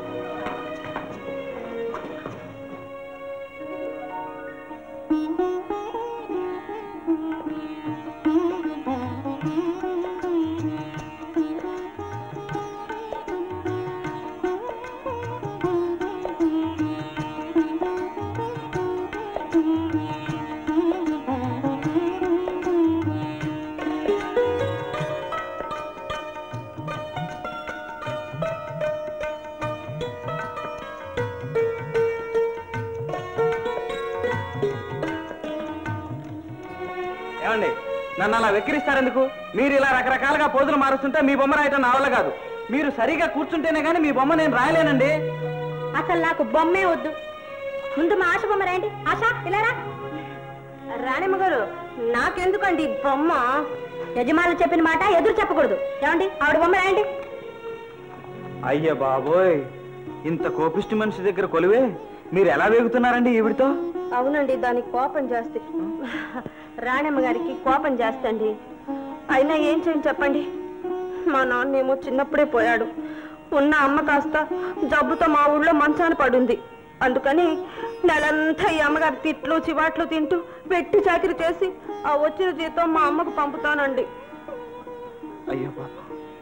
ఏమండి నన్ను అలా వెక్కిరిస్తారెందుకు మీరు ఇలా రకరకాలుగా పోజులు మారుస్తుంటే మీ బొమ్మ రాయటం నా వల్ల కాదు మీరు సరిగా కూర్చుంటేనే కానీ మీ బొమ్మ నేను రాయలేనండి అసలు నాకు బొమ్మే వద్దు ముందు మా ఆశ బొమ్మ రాయండి ఆశ ఇలా రా రాణమ్మ గారు నాకెందుకండి ఈ బొమ్మ యజమానులు చెప్పిన మాట ఎదురు చెప్పకూడదు ఏమండి ఆవిడ బొమ్మ రాయండి అయ్య బాబోయ్ ఇంత కోపిష్టి మనిషి దగ్గర కొలివే మీరు ఎలా వేగుతున్నారండి ఈవిడితో అవునండి దానికి కోపం జాస్తి రాణమ్మ గారికి కోపం జాస్తి అండి అయినా ఏం చేయని చెప్పండి మా నాన్నేమో చిన్నప్పుడే పోయాడు ఉన్న అమ్మ కాస్త జబ్బుతో మా ఊళ్ళో మంచాన పడుంది అందుకని నెలంతా ఈ అమ్మగారి తిట్లు చివాట్లు తింటూ వెట్టి చాకిరి చేసి ఆ వచ్చిన జీతం మా అమ్మకు పంపుతానండి అయ్యో బాబా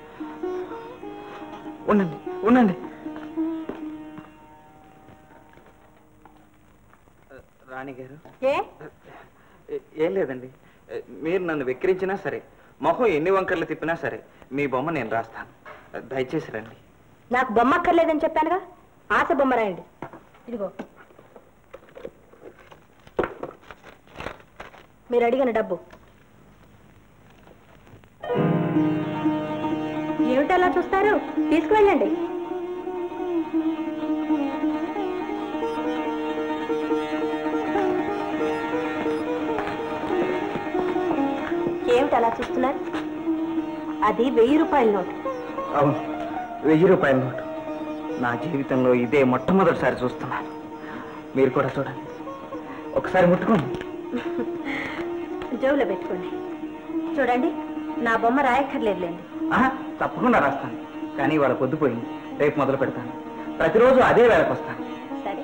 ఉండండి ఉండండి రాణి గారు ఏ ఏ- ఏం లేదండి ఏ, మీరు నన్ను వెక్కిరించినా సరే మొహం ఎన్ని వంకర్లు తిప్పినా సరే మీ బొమ్మ నేను రాస్తాను దయచేసి రండి నాకు బొమ్మ అక్కర్లేదని చెప్పానుగా ఆశ బొమ్మ రాయండి ఇదిగో మీరు అడిగిన డబ్బు ఏమిటలా చూస్తారు తీసుకువెళ్ళండి ఏమిటి అలా చూస్తున్నారు అది వెయ్యి రూపాయల నోటు అవును వెయ్యి రూపాయల నోటు నా జీవితంలో ఇదే మొట్టమొదటిసారి చూస్తున్నాను మీరు కూడా చూడండి ఒకసారి ముట్టుకోండి జోబులో పెట్టుకోండి చూడండి నా బొమ్మ రాయక్కర్లేదులేండి ఆహా, తప్పకుండా రాస్తాను కానీ వాళ్ళ పొద్దుపోయింది రేపు మొదలు పెడతాను ప్రతిరోజు అదే వేళకు వస్తాను సరే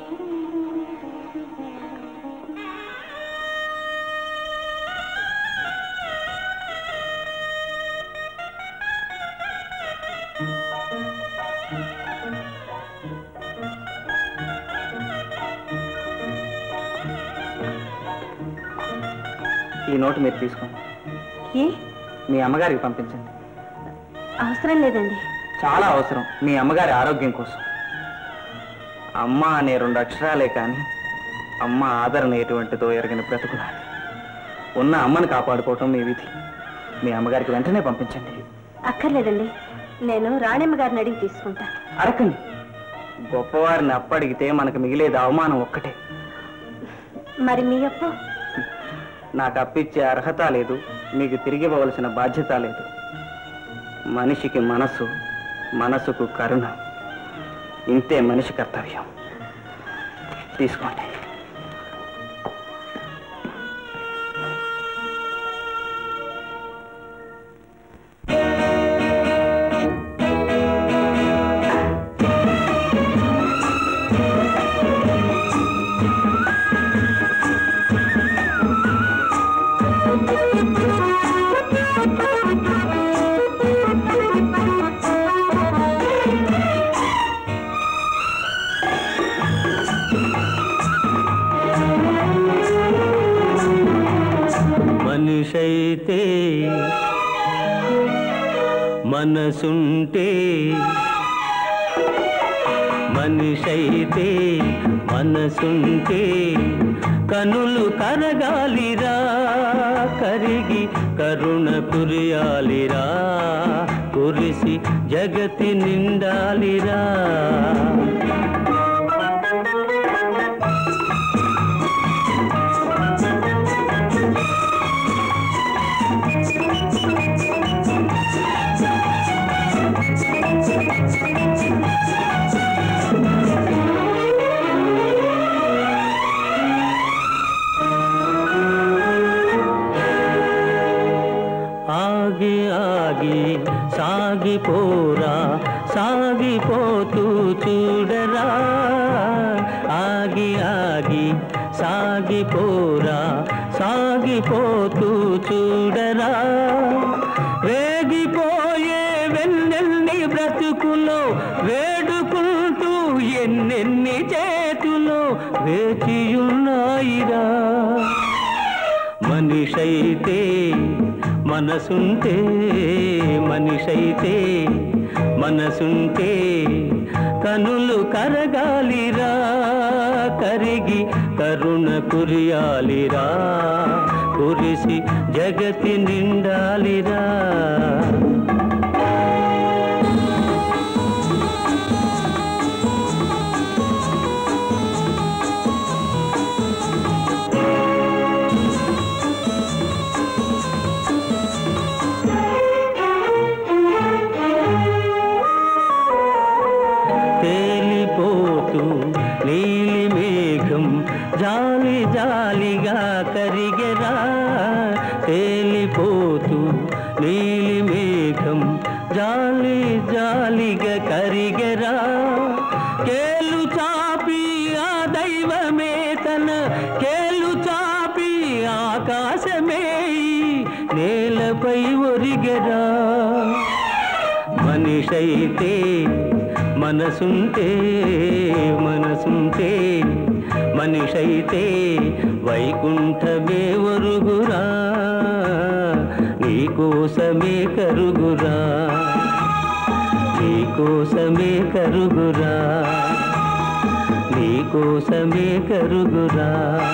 ఈ నోటు మీరు తీసుకోండి ఏ మీ అమ్మగారికి పంపించండి అవసరం లేదండి చాలా అవసరం మీ అమ్మగారి ఆరోగ్యం కోసం అమ్మ అనే రెండు అక్షరాలే కానీ అమ్మ ఆదరణ ఎటువంటిదో ఎరగని బ్రతుకునాలి ఉన్న అమ్మని కాపాడుకోవటం మీ విధి మీ అమ్మగారికి వెంటనే పంపించండి అక్కర్లేదండి నేను రాణమ్మ గారిని అడిగి తీసుకుంటా అడగండి గొప్పవారిని అప్పడిగితే మనకు మిగిలేది అవమానం ఒక్కటే మరి మీ అప్పు నాకు అప్పిచ్చే అర్హత లేదు మీకు తిరిగి ఇవ్వవలసిన బాధ్యత లేదు మనిషికి మనసు మనసుకు కరుణ ఇంతే మనిషి కర్తవ్యం తీసుకోండి మనిషైతే మనసుంటే మనిషైతే మనసుంటే కనులు కరగాలిరా కరిగి కరుణ కురియాలిరా కురిసి జగతి నిండాలిరా ఆగి ఆగి సాగిపోరా సాగిపోతూ చూడరా ఆగి ఆగి సాగిపోరా సాగిపోతూ చూడరా వేగిపోయే వెన్నెల్ని బ్రతుకులో వేడుకుంటూ ఎన్నెన్ని చేతులో వేచియున్నాయిరా మనిషైతే మనసుంటే మనిషైతే మనసుంటే కనులు కరగాలిరా కరిగి కరుణ కురియాలిరా కురిసి జగతి నిండాలిరా తేలిపోతూ నీలి మేఘం జాలి జాలిగా కరిగెరా తేలిపోతూ నీలి మేఘం జాలి జాలిగా కరిగెరా కేలు చాపి ఆ దైవమే తన కేలు చాపి ఆకాశమే ఈ నేలపై ఒరిగెరా మనిషైతే మనసుంటే మనసుంటే మనిషైతే వైకుంఠమే ఒరుగురా నీకోసమే కరుగురా నీకోసమే కరుగురా నీకోసమే కరుగురా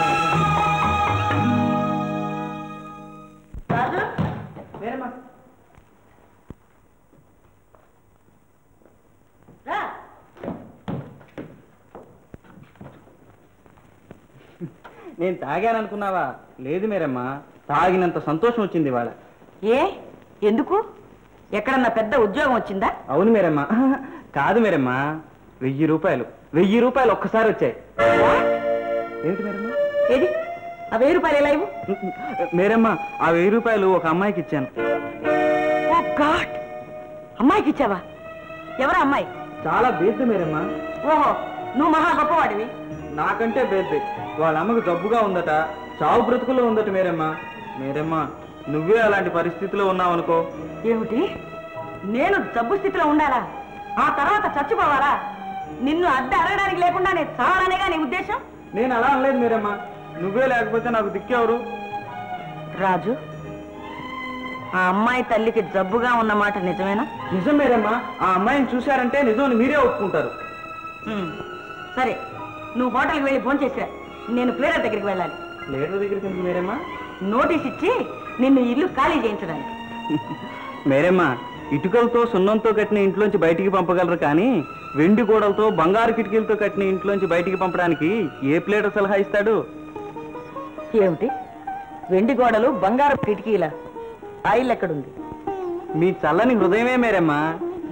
నేను తాగాననుకున్నావా లేదు మీరమ్మా తాగినంత సంతోషం వచ్చింది ఇవాళ ఏ ఎందుకు ఎక్కడన్నా పెద్ద ఉద్యోగం వచ్చిందా అవును మీరమ్మా కాదు మీరమ్మా వెయ్యి రూపాయలు వెయ్యి రూపాయలు ఒక్కసారి వచ్చాయి ఏంటి మీరమ్మా ఏది ఆ వెయ్యి రూపాయలు ఎలా ఇవ్వు మీరమ్మా ఆ వెయ్యి రూపాయలు ఒక అమ్మాయికి ఇచ్చాను ఓ గాడ్ అమ్మాయికి ఇచ్చావా ఎవరా అమ్మాయి చాలా బేద్దు మీరమ్మా ఓహో నువ్వు మహా గొప్పవాడివి నాకంటే బేద్ది వాళ్ళ అమ్మకు జబ్బుగా ఉందట చావు బ్రతుకులో ఉందట మీరమ్మా మీరమ్మా నువ్వే అలాంటి పరిస్థితిలో ఉన్నావనుకో ఏమిటి నేను జబ్బు స్థితిలో ఉండాలా ఆ తర్వాత చచ్చిపోవాలా నిన్ను అద్దె అడగడానికి లేకుండా నేను చావాలనేగా నీ ఉద్దేశం నేను అలా అనలేదు మీరమ్మా నువ్వే లేకపోతే నాకు దిక్కెవరు రాజు ఆ అమ్మాయి తల్లికి జబ్బుగా ఉన్న మాట నిజమేనా నిజం మీరమ్మా ఆ అమ్మాయిని చూశారంటే నిజం మీరే ఒప్పుకుంటారు ఉమ్, సరే నువ్వు హోటల్కి వెళ్ళి ఫోన్ చేసిరా నేను ప్లేడర్ దగ్గరికి వెళ్ళాలి లీడర్ దగ్గరికి ఎందుకు మీరమ్మా నోటీస్ ఇచ్చి నిన్ను ఇల్లు ఖాళీ చేయించడానికి మేరమ్మా ఇటుకలతో సున్నంతో కట్టిన ఇంట్లోంచి బయటికి పంపగలరు కానీ వెండి గోడలతో బంగారు కిటికీలతో కట్టిన ఇంట్లోంచి బయటికి పంపడానికి ఏ ప్లేటర్ సలహా ఇస్తాడు ఏమిటి వెండి గోడలు బంగారు కిటికీల ఆయిల్ ఎక్కడుంది మీ చల్లని హృదయమే మేరమ్మా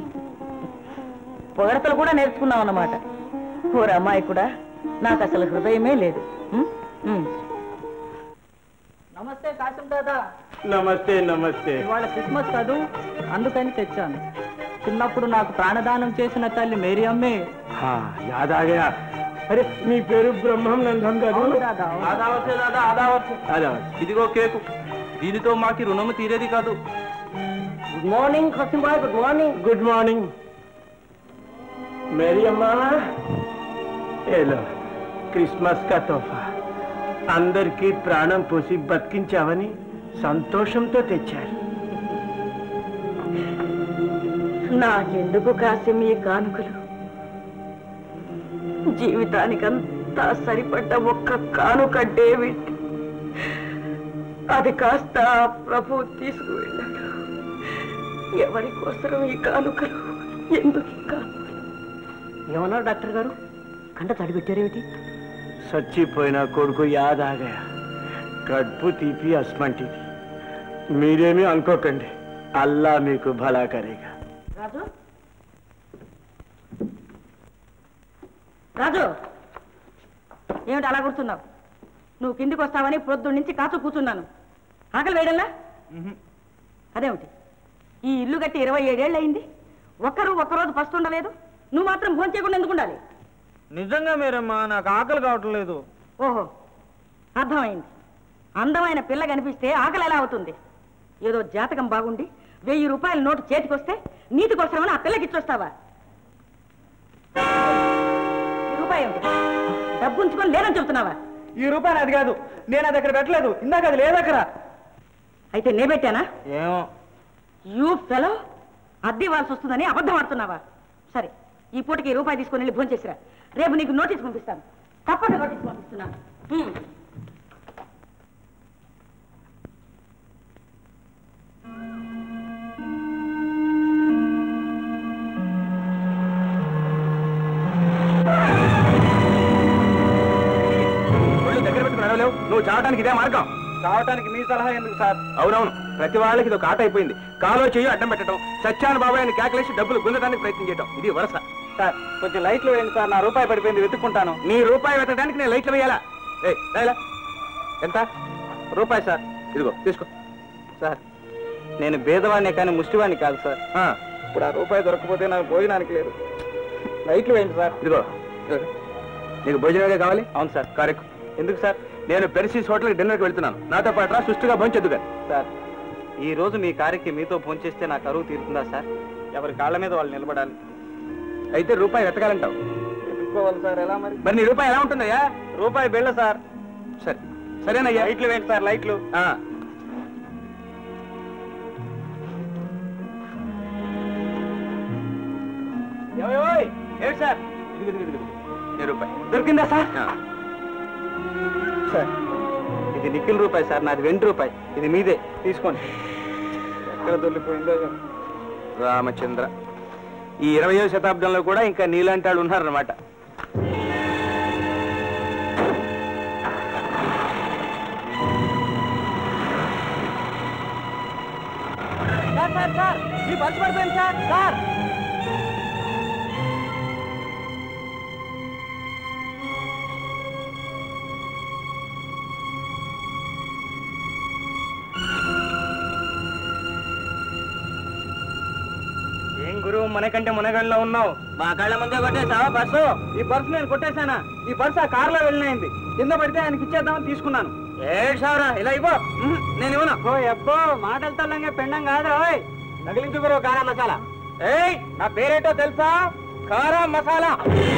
పొగడతలు కూడా నేర్చుకున్నావు అన్నమాట ఓర అమ్మాయి కూడా నాకు అసలు హృదయమే లేదు ఉమ్, ఉమ్. నమస్తే కాశం దాదా నమస్తే నమస్తే ఇవాళ క్రిస్మస్ కాదు అందుకని తెచ్చాను చిన్నప్పుడు నాకు ప్రాణదానం చేసిన తల్లి మేరీ అమ్మే హా, యాద్ ఆ గయా అరే మీ పేరు బ్రహ్మం నందం కాదు ఆదావర్సే దాదా ఆదావర్సే అదా ఇదిగో కేకు దీనితో మాకి రుణము తీరేది కాదు good morning boy good morning good morning Mary అమ్మా ఏలో క్రిస్మస్ కా తోఫా అందరికీ ప్రాణం పోసి బతికించావని సంతోషంతో తెచ్చారు నాకెందుకు కాసిం ఈ కానుకలు జీవితానికంతా సరిపడ్డ ఒక్క కానుక డేవిడ్ అది కాస్త ఆ ప్రభు తీసుకువెళ్ళాడు ఎవరి కోసం ఈ కానుకలు ఎందుకు ఈ కానుకలు ఏమన్నారు డాక్టర్ గారు కంట తడి పెట్టారేమిటి చచ్చిపోయిన కొడుకు యాద్ ఆ గయా కడుపు తీపి అస్మంటిది మీరేమీ అనుకోకండి అల్లా మీకు భలా కరేగా రాజు రాజు ఏమిటి అలా కూర్చున్నావు నువ్వు కిందికి వస్తావని పొద్దు నుంచి కాచు కూర్చున్నాను ఆకలి వేయడంలా అదేమిటి ఈ ఇల్లు కట్టి ఇరవై ఏడేళ్ళు అయింది ఒక్కరు ఒక్కరోజు ఫస్ట్ ఉండలేదు నువ్వు మాత్రం భోజనం చేయకుండా ఎందుకు ఉండాలి నిజంగా మీరమ్మా నాకు ఆకలి కావట్లేదు ఓహో అర్థమైంది అందమైన పిల్ల కనిపిస్తే ఆకలి ఎలా అవుతుంది ఏదో జాతకం బాగుండి వెయ్యి రూపాయల నోటు చేతికొస్తే నీతి కోసమని ఆ పిల్లకి ఇచ్చొస్తావా ఈ రూపాయి ఏమిటి డబ్బు ఉంచుకొని లేదని చెప్తున్నావా ఈ రూపాయలు అది కాదు నేను అది అక్కడ పెట్టలేదు ఇందాక అది లేదు అక్కడ అయితే నే పెట్టానా ఏమో యూ ఫెలో అద్దె ఇవ్వాల్సి వస్తుందని అబద్ధం ఆడుతున్నావా సరే ఈ పూటకి ఈ రూపాయి తీసుకొని వెళ్ళి భోజనం చేసిరా రేపు నీకు నోటీస్ పంపిస్తాను తప్పక నోటీస్ పంపిస్తున్నాను హ్మ్. ఒళ్ళు దగ్గర పెట్టుకుని నడవలేవు నువ్వు చావటానికి ఇదే మార్గం చావటానికి మీ సలహా ఎందుకు సార్ అవునవును ప్రతి వాళ్ళకి ఇది ఒక ఆట అయిపోయింది కాలో చెయ్యి అడ్డం పెట్టడం సత్యాను బాబాయ్ అని కేకలేసి డబ్బులు గుంజడానికి ప్రయత్నం చేయడం ఇది వరస సార్ కొంచెం లైట్లు వేయండి సార్ నా రూపాయి పడిపోయింది వెతుక్కుంటాను నీ రూపాయి వెతకడానికి నేను లైట్లు వేయాలా ఏ రాయలా ఎంత రూపాయి సార్ ఇదిగో తీసుకో సార్ నేను భేదవాడిని కానీ ముష్టివాడిని కాదు సార్ ఆ, ఇప్పుడు ఆ రూపాయి దొరకకపోతే నాకు భోజనానికి లేదు లైట్లు వేయండి సార్ ఇదిగో ఇదిగో. నీకు భోజనమే కావాలి అవును సార్ కరెక్ట్ ఎందుకు సార్ నేను పెర్సీస్ హోటల్కి డిన్నర్కి వెళ్తున్నాను నాతో పాటు రా సుష్టిగా భోంచొద్దు కానీ సార్ ఈ రోజు మీ కారికి మీతో భోంచేస్తే నా కరువు తీరుతుందా సార్ ఎవరి కాళ్ళ మీద వాళ్ళు నిలబడాలి అయితే రూపాయి వెతకాలంటావు ఎదుర్కోవాలి సార్ ఎలా మరి మరి నీ రూపాయి ఎలా ఉంటుందయ్యా రూపాయి బిళ్ళ సార్ సరే సరేనయ్యా లైట్లు వేయండి సార్ లైట్లు ఆ. ఏమోయ్, ఓయ్, ఏమిటి సార్ ఇదిగో, ఇదిగో, ఇదిగో. నీ రూపాయి దొరికిందా సార్ ఆ. సార్ ఇది నిఖిల్ రూపాయి సార్ నాది వెండి రూపాయి ఇది మీదే తీసుకోండి ఎక్కడ దొరికిపోయిందో రామచంద్ర ఈ ఇరవయో శతాబ్దంలో కూడా ఇంకా నీలాంటి వాళ్ళు ఉన్నారన్నమాట సార్ సార్ సార్ మీ బస్సు పడిపోయింది సార్ సార్ ఏం గురువు మనకంటే మునగంలో ఉన్నావు మా కళ్ళ ముందే కొట్టేసావా బస్సు ఈ పర్సు నేను కొట్టేశానా ఈ పర్సు ఆ కారులో వెళ్ళినైంది కింద పడితే ఆయనకి ఇచ్చేద్దామని తీసుకున్నాను ఏడ్చావరా ఇలా ఇవ్వ నేను ఇవ్వను ఓ అబ్బో మాటలు తల్లంగా పెండం కాదు ఓయ్ తగిలించుకోరు కారా మసాలా ఏయ్ నా పేరేంటో తెలుసా కారా మసాలా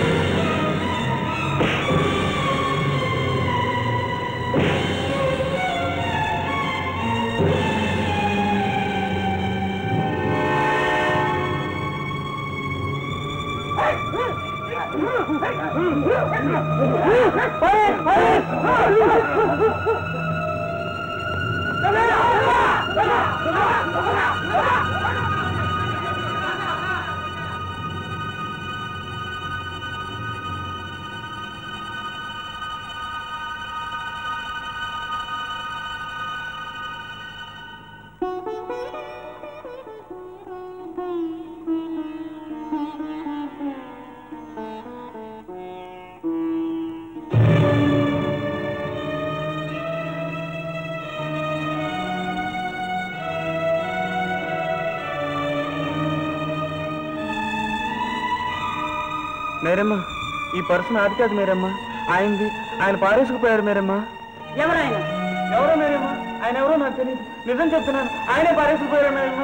మేరమ్మ ఈ పర్సు నాది కాదు మేరమ్మ ఆయనది ఆయన పారేసుకుపోయారు మేరమ్మ ఎవరైనా ఎవరో మేరమ్మ ఆయన ఎవరో నాకు తెలియదు నిజం చెప్తున్నాను ఆయనే పారేసుకుపోయారు మేరమ్మ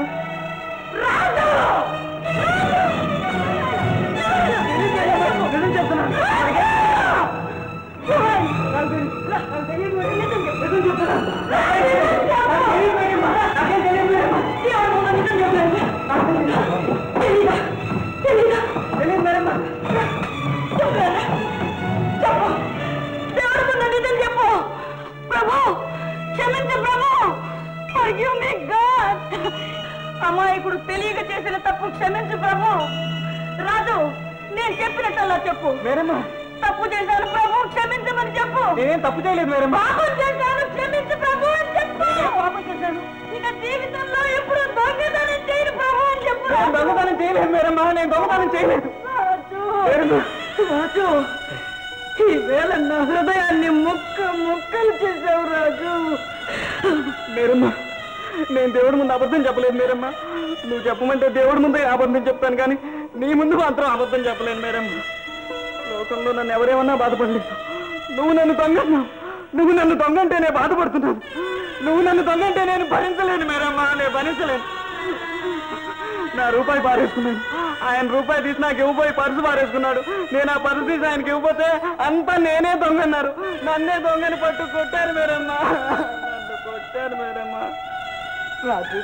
నిజం చెప్తున్నాను నాకు తెలియదు. నాకు తెలియదు మేరమ్మ. నిజం చెప్తున్నాను. నాకు తెలియదు మేరమ్మ. నాకేం తెలియదు మేరమ్మ. నిజం చెప్పలేదు. నాకు తెలియదు. తెలియదు మేరమ్మ. చెప్పు దేవుడు ముందు నిజం చెప్పు ప్రభు క్షమించు ప్రభు Forgive me, God. అమాయకుడు తెలియక చేసిన తప్పు క్షమించు ప్రభు రాజు నేను చెప్పినట్టల్లా చెప్పు మేరమ్మ తప్పు చేశాను ప్రభు క్షమించమని చెప్పు నేనేం తప్పు చేయలేదు మేరమ్మ పాపం చేశాను క్షమించు ప్రభు అని చెప్పు పాపం చేశాను ఇక జీవితంలో ఎప్పుడు దొంగతనం చేయను ప్రభు అని చెప్పు నేను దొంగతనం చేయలేదు మేరమ్మ నేను దొంగతనం చేయలేదు రాజు మేరమ్మ రాజు ఈ వేళ నా హృదయాన్ని ముక్క ముక్కలు చేసావు రాజు మేరమ్మ నేను దేవుడి ముందు అబద్ధం చెప్పలేదు మీరమ్మా నువ్వు చెప్పమంటే దేవుడి ముందే అబద్ధం చెప్తాను కానీ నీ ముందు మాత్రం అబద్ధం చెప్పలేను మీరమ్మా లోకంలో నన్ను ఎవరేమన్నా బాధపడలేదు నువ్వు నన్ను దొంగన్నావు నువ్వు నన్ను దొంగంటే నేను బాధపడుతున్నాను నువ్వు నన్ను దొంగంటే నేను భరించలేను మీరమ్మా నేను భరించలేను నా రూపాయి పారేసుకున్నాను ఆయన రూపాయి తీసి నాకు ఇవ్వబోయి పర్సు పారేసుకున్నాడు నేను ఆ పర్సు తీసి ఆయనకి ఇవ్వబోతే అంతా నేనే దొంగన్నారు నన్నే దొంగని పట్టు కొట్టారు మీరమ్మా నన్ను కొట్టారు మీరమ్మా రాజు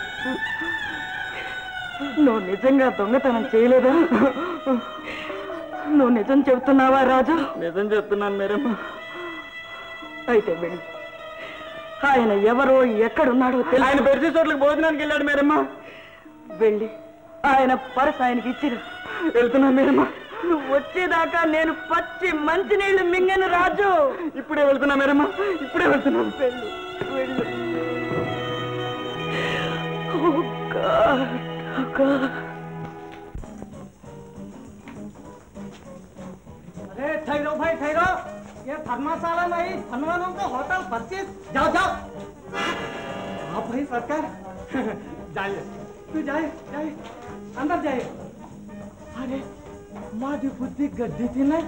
నువ్వు నిజంగా దొంగతనం చేయలేదా నువ్వు నిజం చెబుతున్నావా రాజు నిజం చెప్తున్నాను మీరమ్మా అయితే వెళ్ళి ఆయన ఎవరో ఎక్కడున్నాడో తెలియదు ఆయన బెర్సీ చోట్లకి భోజనానికి వెళ్ళాడు మీరమ్మా వెళ్ళి ఆయన పరస ఆయనకి ఇచ్చిన వెళ్తున్నాను మీరమ్మా నువ్వు వచ్చేదాకా నేను పచ్చి మంచినీళ్ళు మింగను రాజు ఇప్పుడే వెళ్తున్నా మీరమ్మా ఇప్పుడే వెళ్తున్నాను వెళ్ళు వెళ్ళు Oh God, oh God. अरे ठहरो भाई ठहरो ये धर्मशाला नहीं धनवानों का होटल परचेज जाओ जाओ आप भाई सरकार जाइए तू जाइए जाइए अंदर जाइए अरे मादी बुद्धि गद्दी थी ना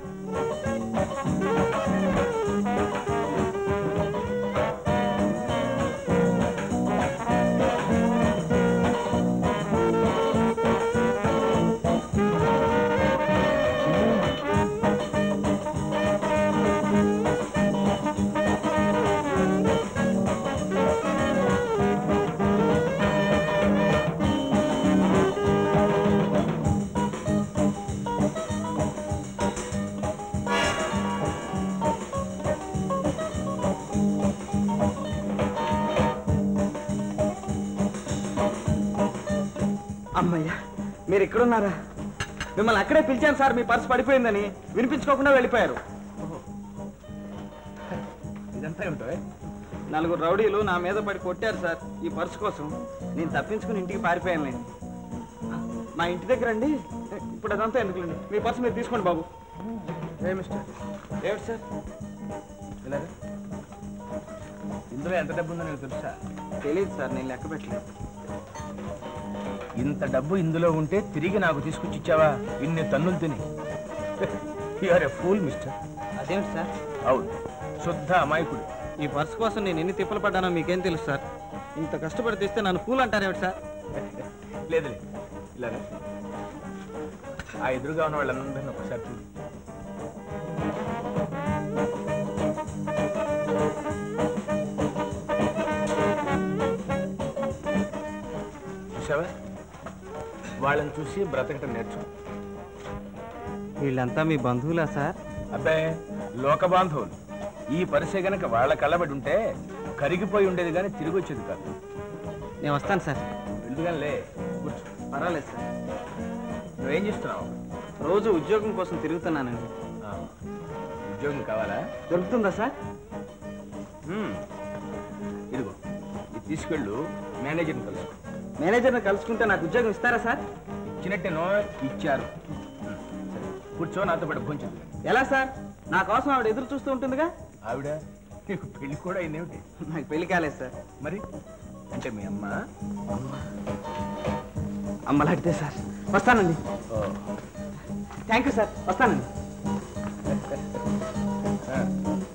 అమ్మయ్యా మీరు ఎక్కడున్నారా మిమ్మల్ని అక్కడే పిలిచాను సార్ మీ పర్స్ పడిపోయిందని వినిపించుకోకుండా వెళ్ళిపోయారు ఇదంతా ఏమిటో నలుగురు రౌడీలు నా మీద పడి కొట్టారు సార్ ఈ పర్స్ కోసం నేను తప్పించుకుని ఇంటికి పారిపోయాను మా ఇంటి దగ్గర అండి ఇప్పుడు అదంతా ఎందుకులేండి మీ పర్స్ మీరు తీసుకోండి బాబు ఏ మిస్టర్ ఏమిటి సార్ ఇలాగా ఇందులో ఎంత డబ్బు ఉందో నీకు తెలుసా తెలియదు సార్ నేను లెక్క పెట్టలేదు ఇంత డబ్బు ఇందులో ఉంటే తిరిగి నాకు తీసుకొచ్చి ఇచ్చావా ఇన్ని తన్నులు తిని యూఆర్ ఎ ఫూల్ మిస్టర్ అదేమిటి సార్ అవును శుద్ధ అమాయకుడు ఈ పర్స్ కోసం నేను ఎన్ని తిప్పలు పడ్డానో మీకేం తెలుసు సార్ ఇంత కష్టపడి తీస్తే నన్ను ఫూల్ అంటారేమిటి సార్ లేదులే ఇలాగా ఆ ఎదురుగా ఉన్న వాళ్ళందరినీ ఒకసారి చూడు చూసావా వాళ్ళని చూసి బ్రతకటం నేర్చు వీళ్ళంతా మీ బంధువులా సార్ అబ్బాయి లోక బాంధవులు ఈ పరిసే గనక వాళ్ళ కళ్ళబడి ఉంటే కరిగిపోయి ఉండేది కానీ తిరిగి వచ్చేది కాదు నేను వస్తాను సార్ ఎందుకనిలే కూర్చో పర్వాలేదు సార్ నువ్వేం చేస్తున్నావు రోజు ఉద్యోగం కోసం తిరుగుతున్నానండి ఆ, ఉద్యోగం కావాలా దొరుకుతుందా సార్ హ్మ్. ఇదిగో ఇది తీసుకెళ్ళు మేనేజర్ని కలుసుకో మేనేజర్ని కలుసుకుంటే నాకు ఉద్యోగం ఇస్తారా సార్ ఇచ్చినట్టేనో ఇచ్చారు హ్మ్. సరే కూర్చో నాతో పాటు భోంచదు ఎలా సార్ నా కోసం ఆవిడ ఎదురు చూస్తూ ఉంటుందిగా ఆవిడ నీకు పెళ్లి కూడా అయిందేమిటి నాకు పెళ్లి కాలేదు సార్ మరి అంటే మీ అమ్మ అమ్మలాడితే సార్ వస్తానండి ఓ, థ్యాంక్ యూ సార్ వస్తానండి ఆ.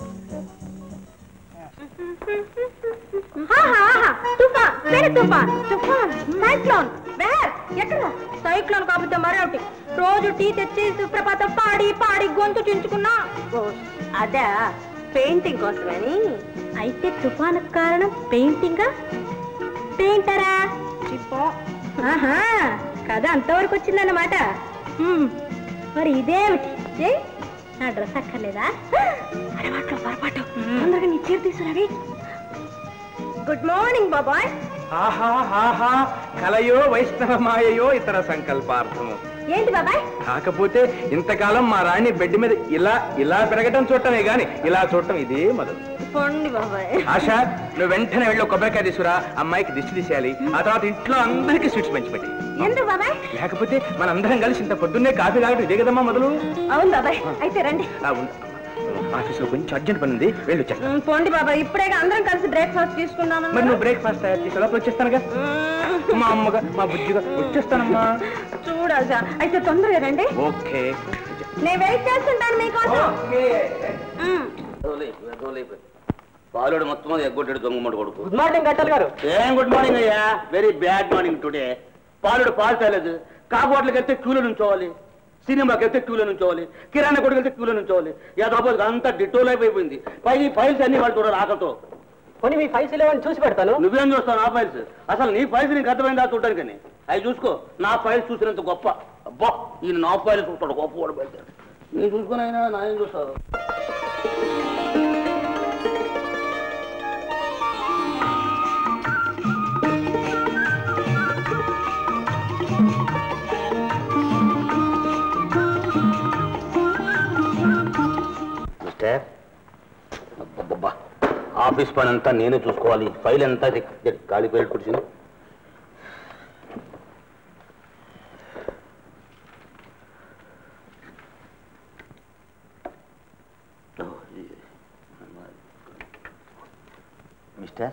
తుఫాన్ వేరే తుఫాన్ తుఫాన్ సైక్లోన్ వేర్ ఎక్కడ సైక్లోన్ కాకపోతే మరొకటి రోజు టీ తెచ్చి సుప్రభాతం పాడి పాడి గొంతు చించుకున్నా అదే పెయింటింగ్ కోసమని అయితే తుఫాన్ కారణం పెయింటింగా పెయింటరా చిప్పో ఆహా కథ అంతవరకు వచ్చిందన్నమాట హ్మ్, మరి ఇదేమిటి ఏ? నా డ్రెస్ అక్కర్లేదా అలవాట్లో పొరపాటు తొందరగా నీ చీర తీసుకురావి గుడ్ మార్నింగ్ బాబాయ్ ఆహా ఆహా కలయో వైష్ణవ మాయయో ఇతర సంకల్పార్థము ఏంటి బాబాయ్ కాకపోతే ఇంతకాలం మా రాణి బెడ్ మీద ఇలా ఇలా పెరగటం చూడటమే గాని ఇలా చూడటం ఇదే మొదలు పొండి బాబాయ్ ఆశ నువ్వు వెంటనే వెళ్ళి ఒక కొబ్బరికాయ తీసుకురా అమ్మాయికి దిష్టి తీసేయాలి ఆ తర్వాత ఇంట్లో అందరికీ స్వీట్స్ పంచిపెట్టి ఎందుకు బాబాయ్ లేకపోతే మనందరం కలిసి ఇంత పొద్దున్నే కాఫీ తాగటం ఇదే కదమ్మా మొదలు అవును బాబాయ్ అయితే రండి ఆ, ఉండు. ఆఫీస్లో కొంచెం అర్జెంట్ పని ఉంది వెళ్ళి వచ్చేస్తా ఉమ్, పోండి బాబా ఇప్పుడే అందరం కలిసి బ్రేక్ఫాస్ట్ మరి తీసుకుందామని నువ్వు బ్రేక్ఫాస్ట్ తయారు చేసి లోపల వచ్చేస్తానుగా మా అమ్మగా మా బుజ్జిగా వచ్చేస్తానమ్మా చూడాలి అయితే తొందరగా రండి ఓకే నేను వెయిట్ చేస్తుంటాను మీకోసం ఉమ్. పాలుడు మొత్తం ఎగ్గొట్టాడు దొంగ కొడుకు గుడ్ మార్నింగ్ గట్టల్ గారు ఏం గుడ్ మార్నింగ్ అయ్యా వెరీ బ్యాడ్ మార్నింగ్ టుడే పాలుడు పాలు తేలేదు కాబోట్లకి వెళ్తే క్యూలో నుంచోవాలి సినిమాకి వెళ్తే క్యూలో నుంచోవాలి కిరాణా కొడుకు వెళ్తే క్యూలో నుంచోవాలి యాదాబాద్ అంతా డిటోల్ అయిపోయింది పై ఫైల్స్ అన్ని వాళ్ళు చూడాలి ఆకలితో కొన్ని మీ ఫైల్స్ లేవని చూసి పెడతాను నువ్వేం చూస్తావు నా ఫైల్స్ అసలు నీ ఫైల్స్ నీకు అర్థమైందా చూడటానికని అవి చూసుకో నా ఫైల్స్ చూసినంత గొప్ప అబ్బా ఈయన నా ఫైల్స్ చూస్తాడు గొప్ప వాడు బయట నేను చూసుకుని అయినా నా ఏం చూస్తావు మిస్టర్ అబ్బబ్బబ్బా ఆఫీస్ పని అంతా నేనే చూసుకోవాలి ఫైల్ అంతా గాలి పేరు కూర్చుని mister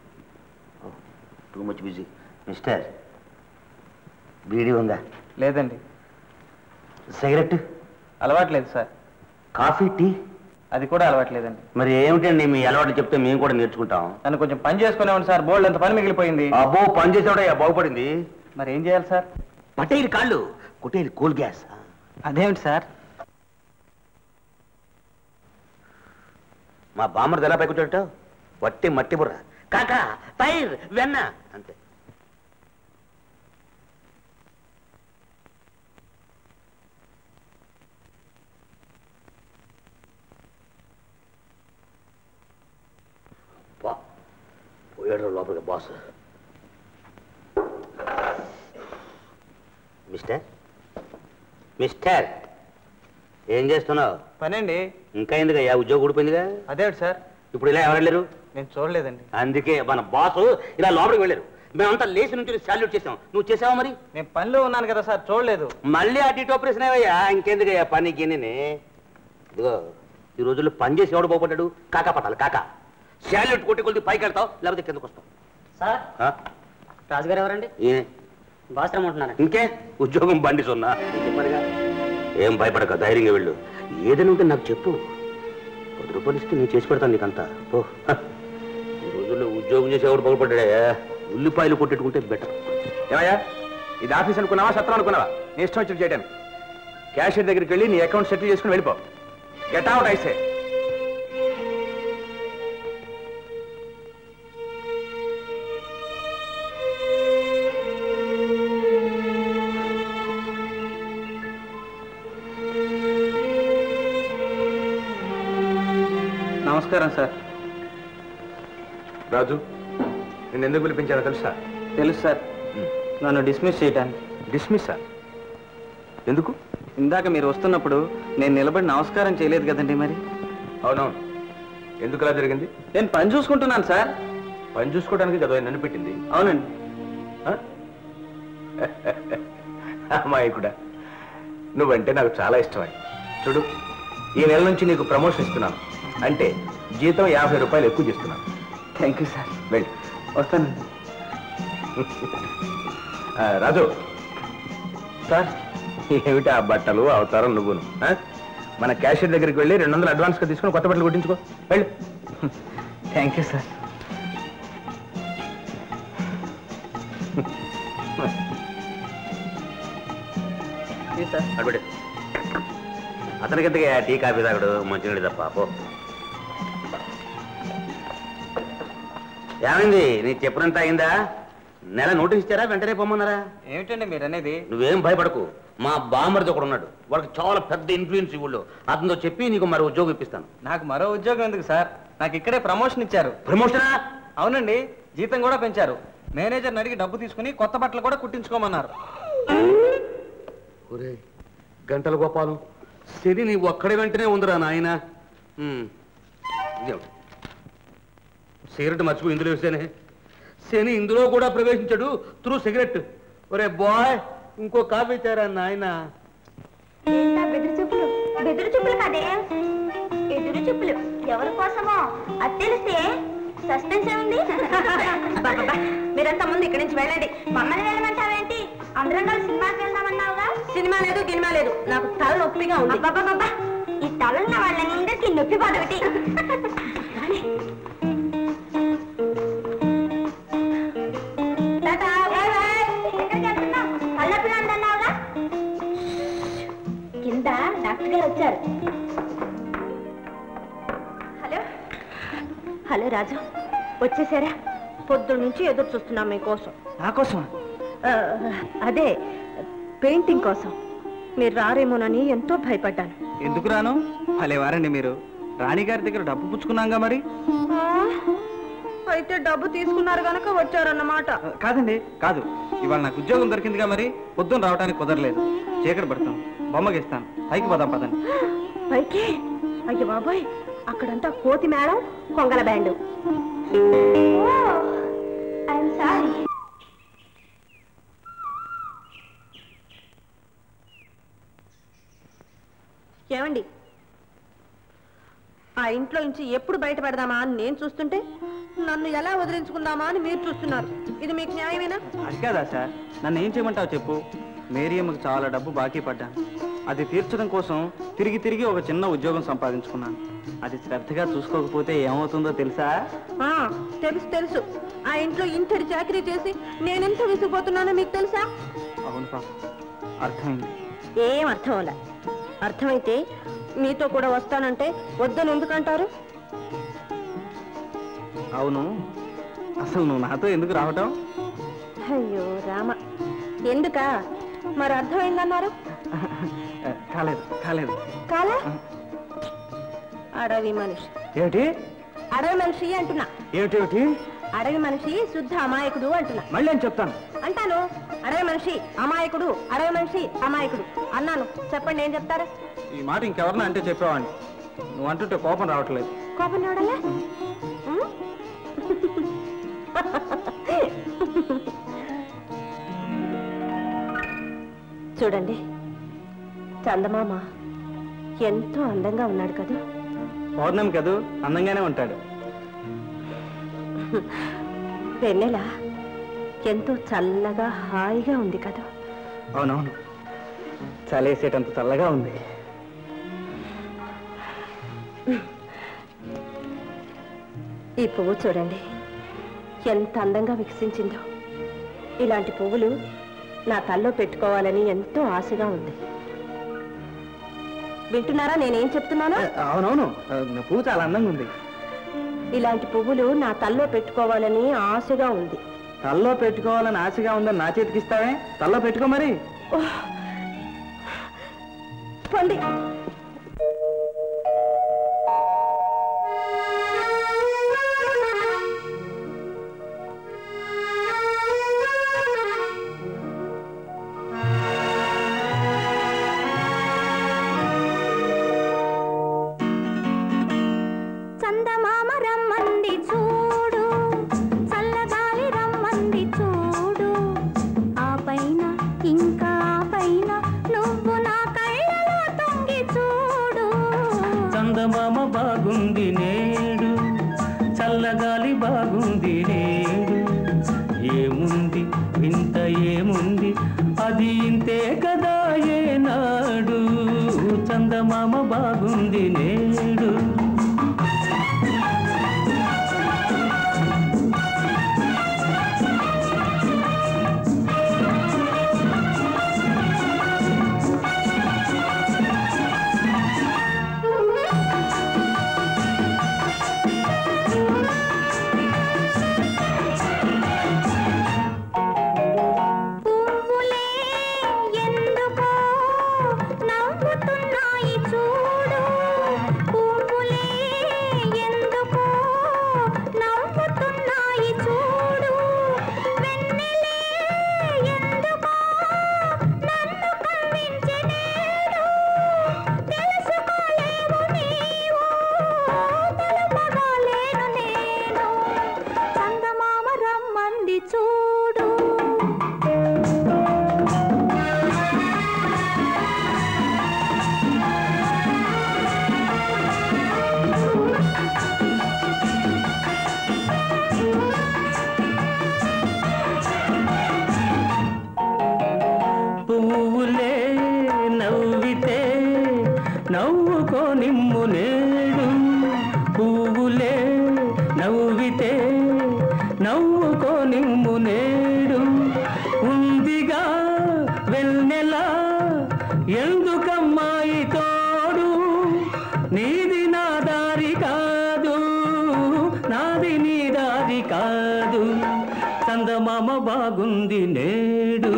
too much busy mister bidi ఉందా లేదండి సిగరెట్ అలవాట్లేదు సార్ కాఫీ టీ అది కూడా అలవాట్లేదండి మరి ఏమిటండి మీ అలవాటు చెప్తే మేము కూడా నేర్చుకుంటాం నన్ను కొంచెం పని చేసుకునేవాడు సార్ బోల్డ్ అంత పని మిగిలిపోయింది అబ్బో పని చేసేవాడయ్యా బాగుపడింది మరి ఏం చేయాలి సార్ పటేల్ కాళ్ళు కుటేల్ కూల్ గ్యాస్ అదేమిటి సార్ మా బామ్మర్ది ఎలా పైకొచ్చాడట వట్టి మట్టి బుర్ర కాకా టైర్ వెన్న అంతే బా పోయాడు లోపలికి బాస్ మిస్టర్ మిస్టర్ ఏం చేస్తున్నావు పనండి ఇంకా ఎందుకయ్యా ఉద్యోగం ఊడిపోయిందిగా అదేమిటి సార్ ఇప్పుడు ఇలా ఎవరు వెళ్ళారు నేను చూడలేదండి అందుకే మన బాసు ఇలా లోపలికి వెళ్ళారు మేమంతా లేచి నుంచి సాల్యూట్ చేసాం నువ్వు చేసావా మరి నేను పనిలో ఉన్నాను కదా సార్ చూడలేదు మళ్ళీ అటు ఇటు ఆపరేషన్ అయ్యా ఇంకెందుకయ్యా పని గిన్నెని ఇదిగో ఈ రోజుల్లో పని చేసి ఎవడు పోపడ్డాడు కాకా పట్టాలి కాకా శాల్యూట్ కొట్టి కొద్ది పైకి వెళ్తావు లేకపోతే కిందకు వస్తావు సార్ ఆ? రాజుగారు ఎవరండి ఏ? బాస్ రమ్మంటున్నాను ఇంకే ఉద్యోగం బండి సున్నా చెప్పానుగా. ఏం భయపడక ధైర్యంగా వెళ్ళు ఏదైనా ఉంటే నాకు చెప్పు పది రూపాయలు ఇస్తే నేను చేసి పెడతాను నీకంతా పో హ. ఈ రోజుల్లో ఉద్యోగం చేసి ఎవడు బాగుపడ్డా ఉల్లిపాయలు కొట్టెట్టుకుంటే బెటర్ ఏమయ్యా ఇది ఆఫీస్ అనుకున్నావా సత్రం అనుకున్నావా నీ ఇష్టం వచ్చి చేయడానికి క్యాషియర్ దగ్గరికి వెళ్ళి నీ అకౌంట్ సెటిల్ చేసుకుని వెళ్ళిపో గెట్ అవుట్ ఐసే నమస్కారం సార్ రాజు నేను ఎందుకు పిలిపించానో తెలుసా తెలుసు సార్ నన్ను డిస్మిస్ చేయడానికి డిస్మిస్ సార్ ఎందుకు ఇందాక మీరు వస్తున్నప్పుడు నేను నిలబడి నమస్కారం చేయలేదు కదండి మరి అవునవును ఎందుకు అలా జరిగింది నేను పని చూసుకుంటున్నాను సార్ పని చూసుకోవడానికి చదువు నన్ను పెట్టింది అవునండి ఆ? అమ్మాయి కూడా నువ్వంటే నాకు చాలా ఇష్టమై చూడు ఈ నెల నుంచి నీకు ప్రమోషన్ ఇస్తున్నాను అంటే జీతం యాభై రూపాయలు ఎక్కువ చేస్తున్నాను థ్యాంక్ యూ సార్ వెళ్ళి వస్తానండి ఆ, రాజు సార్ ఏమిటి ఆ బట్టలు అవతారం నువ్వును ఆ? మన క్యాషియర్ దగ్గరికి వెళ్ళి రెండు వందలు అడ్వాన్స్గా తీసుకుని కొత్త బట్టలు కుట్టించుకో వెళ్ళి థ్యాంక్ యూ సార్ ఇది సార్ అడ్బడి అతనికి ఎందుకు టీ కాఫీ తాగడు మంచినీళ్ళు తప్ప పో ఏమైంది నీకు చెప్పినంత అయిందా నెల నోటీస్ ఇచ్చారా వెంటనే పొమ్మన్నారా ఏమిటండి మీరు అనేది నువ్వేం భయపడకు మా బామ్మరిది ఒకడు ఉన్నాడు వాడికి చాలా పెద్ద ఇన్ఫ్లుయెన్స్ ఊళ్ళో అతనితో చెప్పి నీకు మరి ఉద్యోగం ఇప్పిస్తాను నాకు మరో ఉద్యోగం ఎందుకు సార్ నాకు ఇక్కడే ప్రమోషన్ ఇచ్చారు ప్రమోషనా అవునండి జీతం కూడా పెంచారు మేనేజర్ని అడిగి డబ్బు తీసుకుని కొత్త బట్టలు కూడా కుట్టించుకోమన్నారు ఒరే గంటల గోపాలం శని నీ ఒక్కడి వెంటనే ఉందిరా నాయన సిగరెట్ మర్చిపోయి ఇందులో వేస్తేనే శని ఇందులో కూడా ప్రవేశించాడు త్రూ సిగరెట్ ఒరే బాయ్ ఇంకో కాఫీ తేరా నాయన ఏంటా బెదిరి చూపులు బెదిరి చూపులు కదే చెప్పులు ఎవరి కోసమో అది తెలిస్తే సస్పెన్స్ ఉంది మీరంతా ముందు ఇక్కడి నుంచి వెళ్ళండి మమ్మల్ని వెళ్ళమంటావేంటి అందరం కలిసి సినిమాకి వెళ్దామన్నావుగా సినిమా లేదు గినిమా లేదు నాకు తల నొప్పిగా ఉంది బాబా ఈ తలున్న వాళ్ళందరికీ నొప్పి బాధ ఒకటి టాటా, బాయ్ బాయ్. ఎక్కడికి వెళ్తున్నావ్? తలనొప్పిగా ఉందన్నావుగా? కింద డాక్టర్ గారు వచ్చారు హలో హలో రాజు వచ్చేసారా పొద్దు నుంచి ఎదురు చూస్తున్నాం మీకోసం నా కోసం ఆ, అదే పెయింటింగ్ కోసం మీరు రారేమోనని ఎంతో భయపడ్డాను ఎందుకు రాను భలేవారండి మీరు రాణిగారి దగ్గర డబ్బు పుచ్చుకున్నాంగా మరి అయితే డబ్బు తీసుకున్నారు గనక వచ్చారన్నమాట ఆ, కాదండి కాదు ఇవాళ నాకు ఉద్యోగం దొరికిందిగా మరి పొద్దున్న రావడానికి కుదరలేదు చీకటి పడతాను బొమ్మ గీస్తాను పైకి పోదాం పదండి పైకి అయ్యో బాబాయ్ అక్కడంతా కోతి మేడం కొంగల బ్యాండ్ సారీ ఏమండి ఆ ఇంట్లో నుంచి ఎప్పుడు బయటపడదామా అని నేను చూస్తుంటే నన్ను ఎలా వదిలించుకుందామా అని మీరు చూస్తున్నారు ఇది మీకు న్యాయమేనా అది కాదా సార్ నన్ను ఏం చేయమంటావు చెప్పు మేరియమ్మకు చాలా డబ్బు బాకీ పడ్డాను అది తీర్చడం కోసం తిరిగి తిరిగి ఒక చిన్న ఉద్యోగం సంపాదించుకున్నాను అది శ్రద్ధగా చూసుకోకపోతే ఏమవుతుందో తెలుసా ఆ, తెలుసు తెలుసు ఆ ఇంట్లో ఇంతటి చాకరీ చేసి నేనెంత విసిగిపోతున్నానో మీకు తెలుసా అవును పాప అర్థమైంది ఏం అర్థం అలా అర్థమైతే మీతో కూడా వస్తానంటే వద్దని ఎందుకంటారు అవును అసలు నువ్వు నాతో ఎందుకు రావటం అయ్యో రామ ఎందుకా మరి అర్థమైందన్నారు కాలేదు కాలేదు కాలా అడవి మనిషి ఏమిటి అడవి మనిషి అంటున్నా ఏమిటి అడవి మనిషి శుద్ధ అమాయకుడు అంటున్నా మళ్ళీ నేను చెప్తాను అంటాను అడవి మనిషి అమాయకుడు అడవి మనిషి అమాయకుడు అన్నాను చెప్పండి ఏం చెప్తారు ఈ మాట ఇంకెవరన్నా అంటే చెప్పేవాడిని నువ్వు అంటుంటే కోపం రావట్లేదు కోపం రావడలే ఉం? చూడండి చందమామ ఎంతో అందంగా ఉన్నాడు కదా పౌర్ణమి కదూ అందంగానే ఉంటాడు వెన్నెల ఎంతో చల్లగా హాయిగా ఉంది కదా అవునవును చలేసేటంత చల్లగా ఉంది ఈ పువ్వు చూడండి ఎంత అందంగా వికసించిందో ఇలాంటి పువ్వులు నా తల్లో పెట్టుకోవాలని ఎంతో ఆశగా ఉంది వింటున్నారా నేనేం చెప్తున్నానో అవునవును నా పువ్వు చాలా అందంగా ఉంది ఇలాంటి పువ్వులు నా తల్లో పెట్టుకోవాలని ఆశగా ఉంది తల్లో పెట్టుకోవాలని ఆశగా ఉందని నా చేతికి ఇస్తావే తల్లో పెట్టుకో మరి పొండి చందమామ రమ్మంది చూడు చల్లగాలి రమ్మంది చూడు ఆ పైన ఇంకా ఆ పైన నువ్వు నా కళ్ళలో తొంగి చూడు చందమామ బాగుంది నేడు చల్లగాలి బాగుంది నేడు ఏముంది వింత ఏముంది అది ఇంతే కదా ఏనాడు చందమామ బాగుంది నేడు పువ్వులే ఎందుకో నవ్వుతున్నాయి చూడు పువ్వులే నవ్వుకో నిమ్ము నేడు పువ్వులే నవ్వితే నవ్వుకో నిమ్ము నేడు ఉందిగా వెన్నెల ఎందుకమ్మాయి తోడు నీది నా దారి కాదు నాది నీ దారి కాదు చందమామ బాగుంది నేడు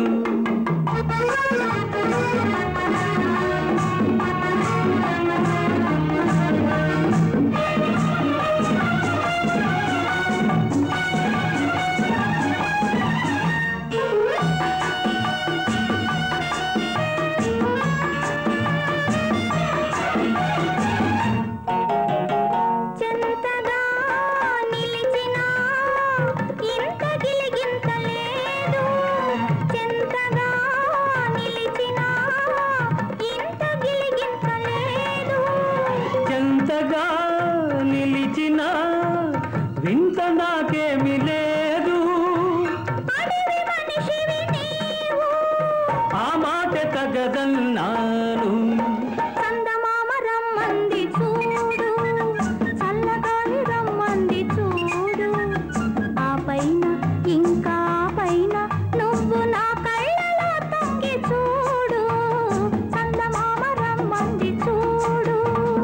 చెంతగా నిలిచినా ఇంత గిలిగింత లేదు చెంతగా నిలిచినా ఇంత గిలిగింత లేదు చెంతగా నిలిచిన వింత నాకేమి లేదు అడవి మనిషివి నీవు ఆ మాట తగదన్నాను చందమామ రమ్మంది చూడు చల్లగాలి రమ్మంది చూడు ఆ పైన ఇంకా ఆ పైన నువ్వు నా కళ్ళలో తొంగి చూడు చందమామ రమ్మంది చూడు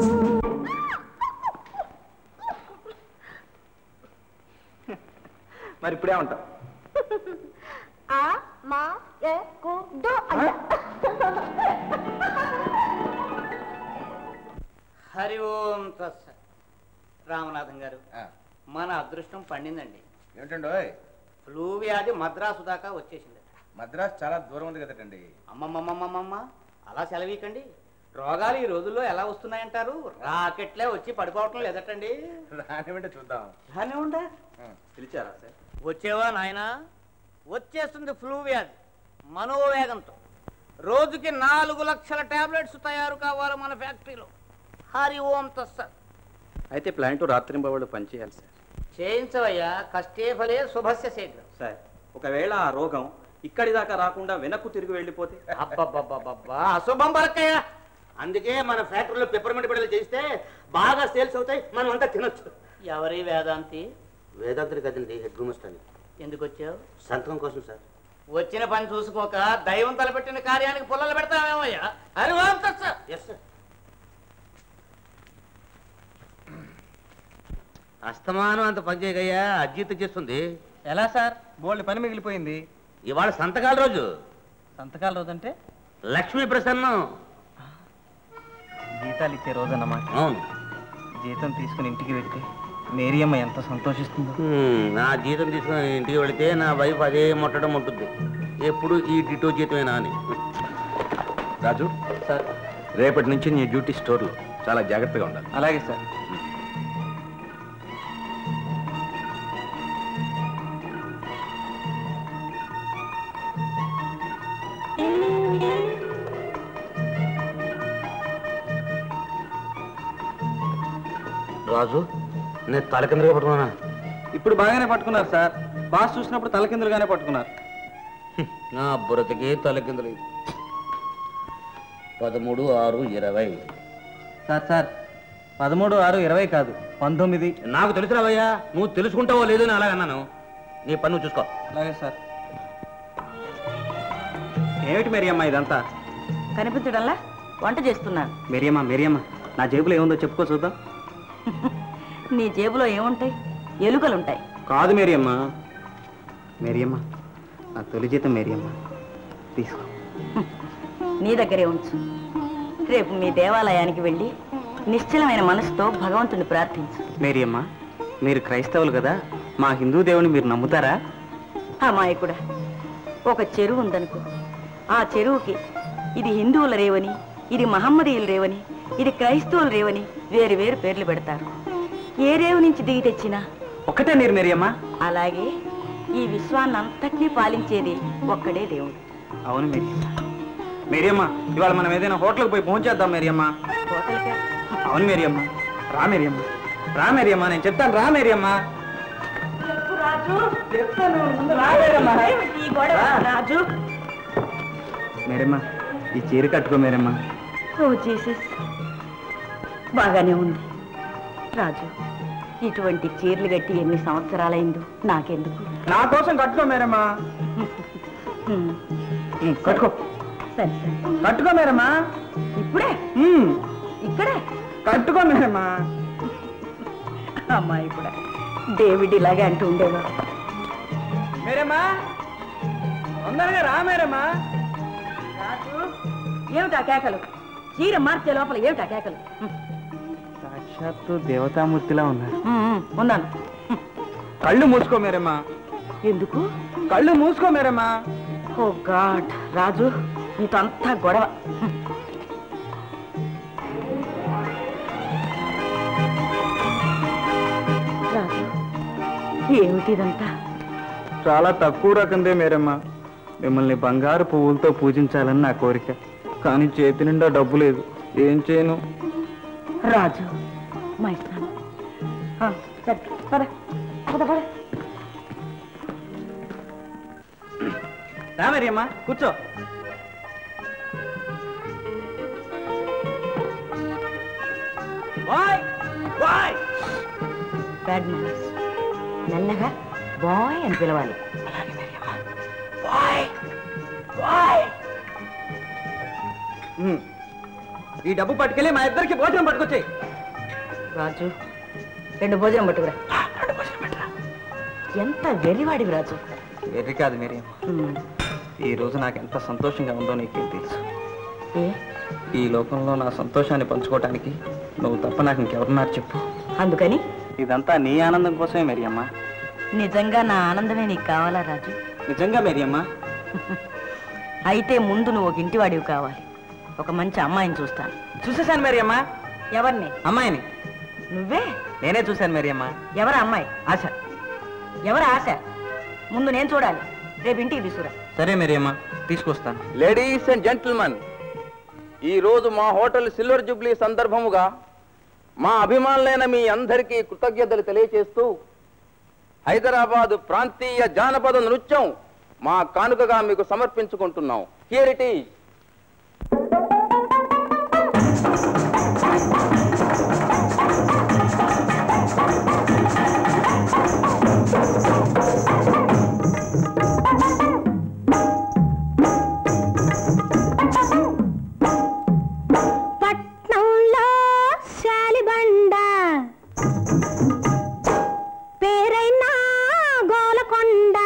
మరి ఇప్పుడే ఉంటాం ఆ మా ఏ కు దో అన్న హరి ఓం తస్స రామనాథం గారు మన అదృష్టం పండిందండి ఏమిటండి ఫ్లూ వ్యాధి మద్రాసు దాకా వచ్చేసింది మద్రాస్ చాలా దూరం ఉంది కదటండి అమ్మమ్మమ్మమ్మమ్మ అలా సెలవీకండి రోగాలు ఈ రోజుల్లో ఎలా వస్తున్నాయంటారు రాకెట్లే వచ్చి పడిపోవటం లేదటండి రానివ్వండి చూద్దాం రానివ్వండా పిలిచారా సార్ వచ్చేవా నాయనా వచ్చేస్తుంది ఫ్లూ వ్యాధి మనోవేగంతో రోజుకి నాలుగు లక్షల టాబ్లెట్స్ తయారు కావాలి మన ఫ్యాక్టరీలో హరి ఓం తస్స అయితే ప్లాంట్ రాత్రింబవళ్ళు పనిచేయాలి సార్ చేయించవయ్యా కష్టే ఫలే శుభస్య శీఘ్రం సార్ ఒకవేళ ఆ రోగం ఇక్కడి దాకా రాకుండా వెనక్కు తిరిగి వెళ్ళిపోతే అబ్బబ్బబ్బబ్బా అశుభం పలకయ్యా అందుకే మన ఫ్యాక్టరీలో పెప్పర్మెంట్ బిడ్డలు చేస్తే బాగా సేల్స్ అవుతాయి మనం అంతా తినొచ్చు ఎవరి వేదాంతి వేదాంతుడి కదండి హెడ్ గుమస్తాని ఎందుకు వచ్చావు సంతకం కోసం సార్ వచ్చిన పని చూసుకోక దైవం తలపెట్టిన కార్యానికి పుల్లలు పెడతావేమయ్యా హరి ఓం తస్స ఎస్ సార్ అస్తమానం అంత పని చేయగయ్యా అజ్జిత్ చేస్తుంది ఎలా సార్ బోల్డ్ పని మిగిలిపోయింది ఇవాళ సంతకాల రోజు సంతకాల రోజు అంటే లక్ష్మీ ప్రసన్నం జీతాలు ఇచ్చే రోజు అన్నమాట అవును జీతం తీసుకుని ఇంటికి వెళ్తే మేరియమ్మ ఎంత సంతోషిస్తుందో హ్మ్, నా జీతం తీసుకుని ఇంటికి వెళితే నా వైఫ్ అదే ముట్టడం ఉంటుంది ఎప్పుడు ఈ డిటో జీతమేనా అని రాజు సార్ రేపటి నుంచి నీ డ్యూటీ స్టోర్లో చాలా జాగ్రత్తగా ఉండాలి అలాగే సార్ రాజు నేను తల కిందగా పట్టుకున్నానా ఇప్పుడు బాగానే పట్టుకున్నారు సార్ బాస్ చూసినప్పుడు తలకిందులుగానే పట్టుకున్నారు నా బురతకి తల కిందలు పదమూడు ఆరు ఇరవై సార్ సార్ పదమూడు ఆరు ఇరవై కాదు పంతొమ్మిది నాకు తెలుసురావయ్యా నువ్వు తెలుసుకుంటావో లేదో అని అలాగన్నాను నీ పన్ను చూసుకో అలాగే సార్ ఏమిటి మేరియమ్మ ఇదంతా కనిపించడంలా వంట చేస్తున్నాను మేరియమ్మ మేరియమ్మ నా జేబులో ఏముందో చెప్పుకో చూద్దాం నీ జేబులో ఏముంటాయి ఎలుకలుంటాయి కాదు మేరియమ్మ మేరియమ్మ నా తొలి జీతం మేరియమ్మ తీసుకో నీ దగ్గరే ఉంచు రేపు మీ దేవాలయానికి వెళ్ళి నిశ్చలమైన మనసుతో భగవంతుని ప్రార్థించు మేరియమ్మ మీరు క్రైస్తవులు కదా మా హిందూ దేవుని మీరు నమ్ముతారా అమాయకుడా ఒక చెరువు ఉందనుకో ఆ చెరువుకి ఇది హిందువుల రేవని ఇది మహమ్మదీయుల రేవని ఇది క్రైస్తవుల రేవని వేరు వేరు పేర్లు పెడతారు ఏ రేవు నుంచి దిగి తెచ్చినా ఒకటే నీరు మేరియమ్మ అలాగే ఈ విశ్వాన్ని అంతటినీ పాలించేది ఒక్కడే దేవుడు అవును మేరియమ్మ మేరియమ్మ ఇవాళ మనం ఏదైనా హోటల్కి పోయి పਹੁంచేద్దాం మేరియమ్మ హోటల్కా? అవును మేరియమ్మ రా మేరియమ్మ రా మేరియమ్మ నేను చెప్తాను రా మేరియమ్మ చెప్తాను ముందు రా మేరియమ్మ. ఏమిటి ఈ గొడవ, రాజు మేరియమ్మ ఈ చీర కట్టుకో మేరియమ్మ ఓ జీసస్ బాగానే ఉంది రాజు ఇటువంటి చీరలు కట్టి ఎన్ని సంవత్సరాలైందో నాకెందుకు నా కోసం కట్టుకో మేరమ్మా హ్మ్. కట్టుకో సరే సరే కట్టుకో మేరమ్మా ఇప్పుడే ఉమ్, ఇక్కడే కట్టుకో మేరమ్మా అమ్మాయి కూడా డేవిడ్ ఇలాగే అంటూ ఉండేవా మేరమ్మా తొందరగా రా మేరమ్మా రాజు ఏమిటా కేకలు చీర మార్చే లోపల ఏమిటా కేకలు సాక్షాత్తు దేవతామూర్తిలా ఉన్నారు ఉన్నాను కళ్ళు మూసుకో మేరమ్మా ఎందుకు కళ్ళు మూసుకో మేరమ్మా ఓ గాడ్ రాజు ఇంతంతా గొడవ రాజు ఏమిటిదంతా చాలా తక్కువ రకందే మేరమ్మా మిమ్మల్ని బంగారు పువ్వులతో పూజించాలని నా కోరిక కానీ చేతి నిండా డబ్బు లేదు ఏం చేయను రాజు మా ఇస్తాను ఆ, సరే పద పద పద రా మరి అమ్మా కూర్చో బాయ్ బాయ్ బ్యాడ్ మ్యానర్స్ మెల్లగా బాయ్ అని పిలవాలి బాయ్ బాయ్ ఈ డబ్బు పట్టుకెళ్ళి మా ఇద్దరికి భోజనం పట్టుకొచ్చాయి రాజు రెండు భోజనం పట్టుకురా ఎంత వెర్రివాడివి రాజు వెర్రి కాదు మేరీ ఉమ్, ఈ రోజు నాకు ఎంత సంతోషంగా ఉందో నీకేం తెలుసు ఏ ఈ లోకంలో నా సంతోషాన్ని పంచుకోవటానికి నువ్వు తప్ప నాకు ఇంకెవరున్నారు చెప్పు అందుకని ఇదంతా నీ ఆనందం కోసమే మేరీ అమ్మ నిజంగా నా ఆనందమే నీకు కావాలా రాజు నిజంగా మేరీ అమ్మ అయితే ముందు నువ్వు ఒక ఇంటివాడివి కావాలి ఒక మంచి అమ్మాయిని చూస్తాను చూసేశాను మేరీ అమ్మ ఎవరిని అమ్మాయిని నువ్వే నేనే చూశాను మేరీ అమ్మ ఎవరు అమ్మాయి ఆశ ఎవరు ఆశ ముందు నేను చూడాలి రేపు ఇంటికి తీసుకురా సరే మేరీ అమ్మ తీసుకొస్తాను లేడీస్ అండ్ జెంటిల్మెన్ ఈ రోజు మా హోటల్ సిల్వర్ జూబ్లీ సందర్భముగా మా అభిమానులైన మీ అందరికీ కృతజ్ఞతలు తెలియచేస్తూ హైదరాబాదు ప్రాంతీయ జానపద నృత్యం మా కానుకగా మీకు సమర్పించుకుంటున్నాం హియర్ ఇట్ ఈజ్ పట్నంలో శాలిబండ పేరైనా గోలకొండ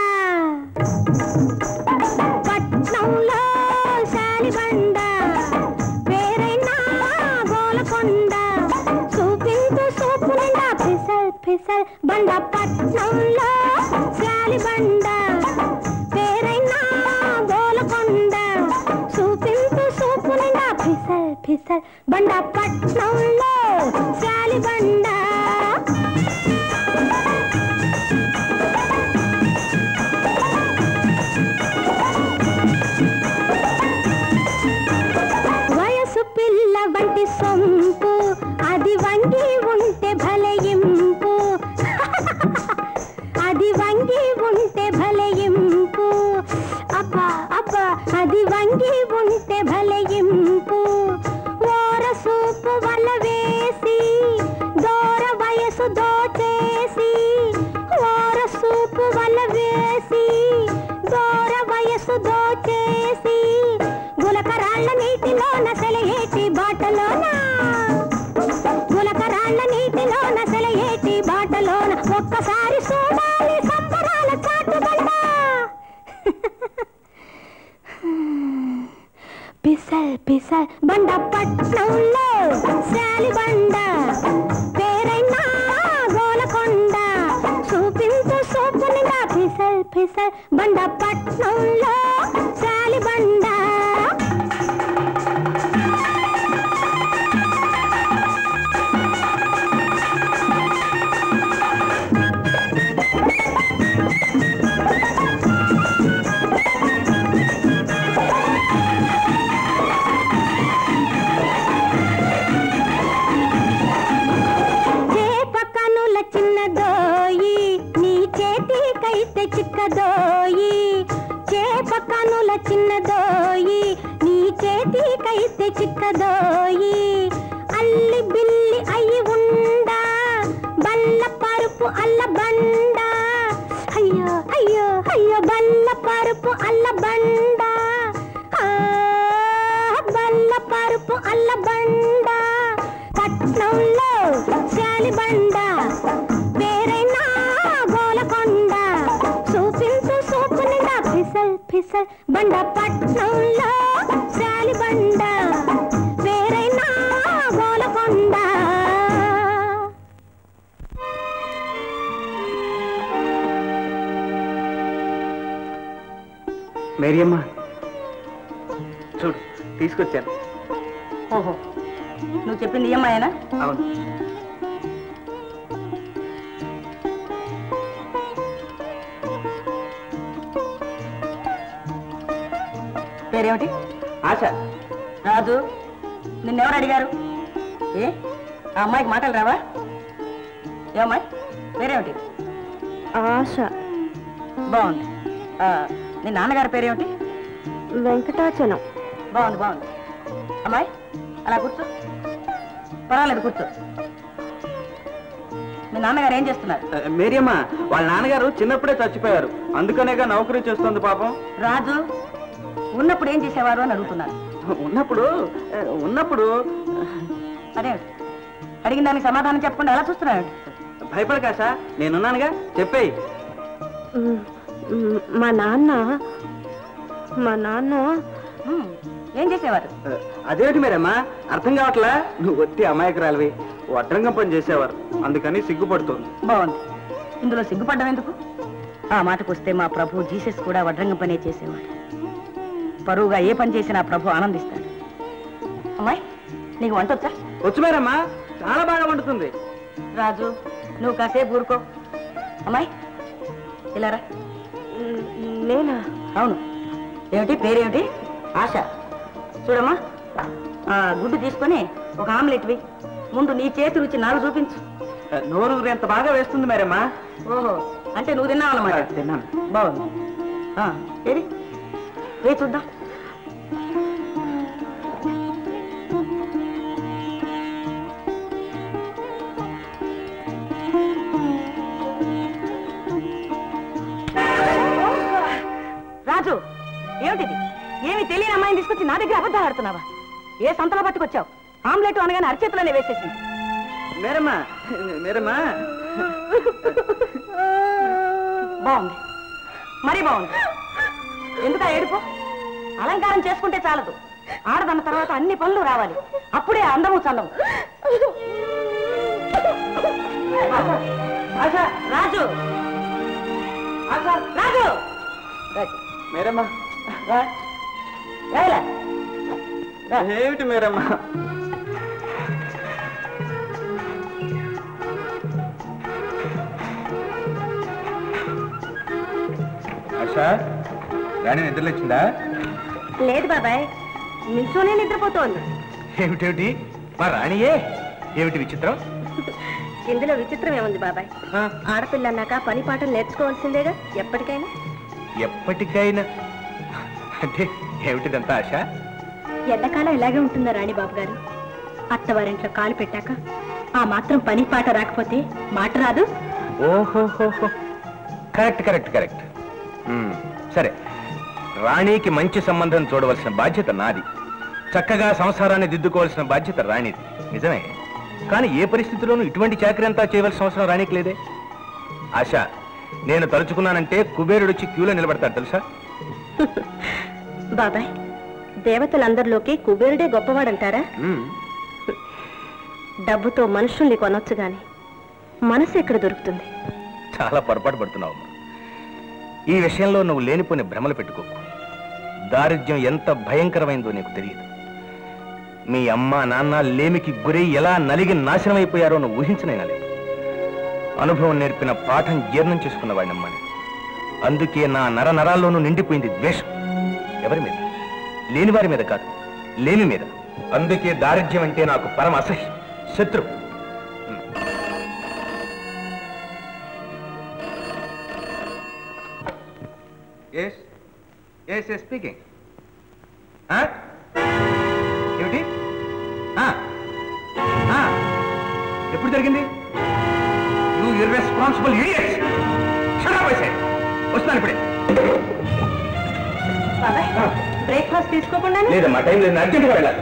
పట్నంలో శాలిబండ పేరైనా గోలకొండ చూపించు సూపు నిండా పిసల్ పిసల్ బండ పట్నంలో శాలిబండ పేరైనా గోలకొండ చూపించు సూపు నిండా పిసల్ పిసల్ బండ పట్నంలో శాలిబండ వయసు పిల్ల వంటి సొంపు అది వంగి ఉంటే భలయింపు అది వంగి ఉంటే భలయింపు అబ్బా అబ్బా అది వంగి ఉంటే భలయింపు ఓర సూపు వల వేసి దూర వయసు దోచేసి ఓర సూపు వల వేసి దూర వయసు దోచేసి గులకరాళ్ళ నీటిలో నసలయేటి బాటలోన గులకరాళ్ళ నీటిలో నసలయేటి బాటలోన ఒక్కసారి చూడాలి సంబరాల చాటుబండ పిసల్ పిసల్ బండ పట్నంలో శాలి బండ పేరైనా గోలకొండ చూపించు సూపు నిండా పిసల్ పిసల్ బండ పట్నంలో శాలి బండ చేప కనుల చిన్నదోయి నీ చేతికైతే చిక్కదోయి చేప కనుల చిన్నదోయి నీ చేతికైతే చిక్కదోయి అల్లి బిల్లి బండి అయ్యి ఉండా బల్ల పరుపు అల్ల బండ అయ్యో అయ్యో అయ్యో బల్ల పరుపు అల్ల బండ ఆ, బల్ల పరుపు అల్ల బండ పట్నంలో శాలి బండ పేరైనా గోలకొండ చూపించు సూపు నిండా ఫిసల్ ఫిసల్ బండ పట్నంలో శాలి బండ పేరైనా గోలకొండ మేరియమ్మ చూడు తీసుకొచ్చాను ఓహో నువ్వు చెప్పింది ఏమాయనా అవును పేరేమిటి ఆశ రాజు నిన్నెవరు అడిగారు ఏ ఆ అమ్మాయికి మాటలు రావా ఏ అమ్మాయి పేరేమిటి ఆశ బాగుంది ఆ, నీ నాన్నగారి పేరేమిటి వెంకటాచలం బాగుంది బాగుంది అమ్మాయి అలా కూర్చో పర్వాలేదు కూర్చో మీ నాన్నగారు ఏం చేస్తున్నారు మేరియమ్మ వాళ్ళ నాన్నగారు చిన్నప్పుడే చచ్చిపోయారు అందుకనేగా నౌకరీ చేస్తుంది పాపం రాజు ఉన్నప్పుడు ఏం చేసేవారు అని అడుగుతున్నాను ఉన్నప్పుడు ఆ, ఉన్నప్పుడు అదే అడిగిన దానికి సమాధానం చెప్పకుండా ఎలా చూస్తున్నాడు భయపడకాశ నేనున్నానుగా చెప్పేయి మా నాన్న మా నాన్న ఏం చేసేవారు ఆ, అదేమిటి మేరమ్మా అర్థం కావట్లా నువ్వు వట్టి అమాయకురాలివి వడ్రంగం పని చేసేవారు అందుకని సిగ్గుపడుతోంది బాగుంది ఇందులో సిగ్గుపడ్డం ఎందుకు ఆ మాటకు వస్తే మా ప్రభు జీసస్ కూడా వడ్రంగం పనే చేసేవాడు పరువుగా ఏ పని చేసినా ప్రభు ఆనందిస్తాడు అమ్మాయి నీకు వంట వచ్చా వచ్చు మేరమ్మా చాలా బాగా వండుతుంది రాజు నువ్వు కాసేపు ఊరుకో అమ్మాయి ఇలా రా నేనా అవును ఏమిటి పేరేమిటి ఆశ చూడమ్మా ఆ గుడ్డు తీసుకొని ఒక ఆమ్లెట్ వేయి ముందు నీ చేతి రుచి నాకు చూపించు ఆ, నోరు ఎంత బాగా వేస్తుంది మేరమ్మా ఓహో అంటే నువ్వు తిన్నావు అన్నమాట తిన్నాను బాగుంది ఆ, ఏది వే చూద్దాం రాజు ఏమిటిది ఏమి తెలియని అమ్మాయిని తీసుకొచ్చి నా దగ్గర అబద్ధాలు ఆడుతున్నావా ఏ సంతలో పట్టుకొచ్చావు ఆమ్లెట్ అనగానే అరచేతిలోనే వేసేసింది మేరమ్మా మేరమ్మా బాగుంది మరీ బాగుంది ఎందుకు ఆ ఏడుపు అలంకారం చేసుకుంటే చాలదు ఆడదన్న తర్వాత అన్ని పనులు రావాలి అప్పుడే అందము చల్లము రాజు రాజు రాజు మేరమ్మా రా. రాయలా. రా. ఏమిటి మేరమ్మా ఆశా రాణి నిద్రలేచిందా లేదు బాబాయ్ నిల్చోనే నిద్రపోతోంది ఏమిటేమిటి మా రాణియే ఏమిటి విచిత్రం ఇందులో విచిత్రం ఏముంది బాబాయ్ ఆ, ఆడపిల్ల అన్నాక పని పాటలు నేర్చుకోవాల్సిందేగా ఎప్పటికైనా ఎప్పటికైనా అంటే ఏమిటిదంతా ఆశ ఎండాకాలం ఇలాగే ఉంటుందా రాణి బాబు గారు అత్తవారింట్లో కాలు పెట్టాక ఆ మాత్రం పని పాట రాకపోతే మాట రాదు ఓహోహోహో కరెక్ట్ కరెక్ట్ కరెక్ట్ మ్మ్, సరే రాణికి మంచి సంబంధం చూడవలసిన బాధ్యత నాది చక్కగా సంసారాన్ని దిద్దుకోవాల్సిన బాధ్యత రాణిది నిజమే కానీ ఏ పరిస్థితిలోనూ ఇటువంటి చాకరీ అంతా చేయవలసిన అవసరం రాణికి లేదే ఆశ నేను తలుచుకున్నానంటే కుబేరుడొచ్చి క్యూలో నిలబడతాడు తెలుసా బాబాయ్ దేవతలందరిలోకి కుబేరుడే గొప్పవాడంటారా మ్మ్. డబ్బుతో మనుషుల్ని కొనొచ్చు గాని మనసు ఎక్కడ దొరుకుతుంది చాలా పొరపాటు పడుతున్నావు ఈ విషయంలో నువ్వు లేనిపోని భ్రమలు పెట్టుకోకు దారిద్ర్యం ఎంత భయంకరమైందో నీకు తెలియదు మీ అమ్మ నాన్న లేమికి గురై ఎలా నలిగి నాశనమైపోయారో నువ్వు ఊహించనైనా లేదు అనుభవం నేర్పిన పాఠం జీర్ణం చేసుకున్న వాడినమ్మా నేను. అందుకే నా నర నరాల్లోనూ నిండిపోయింది ద్వేషం ఎవరి మీద లేని వారి మీద కాదు లేమి మీద అందుకే దారిద్ర్యం అంటే నాకు పరమ అసహ్యం శత్రు ఎస్ ఎస్ ఎస్ స్పీకింగ్ ఏమిటి ఆ, ఆ, ఎప్పుడు జరిగింది యూ ఇర్రెస్పాన్సిబుల్ ఇడియట్స్ వస్తున్నాను ఇప్పుడే బాబాయ్ బ్రేక్ఫాస్ట్ తీసుకోకుండా లేదమ్మా టైం లేదు అర్జెంటుగా వెళ్ళాలి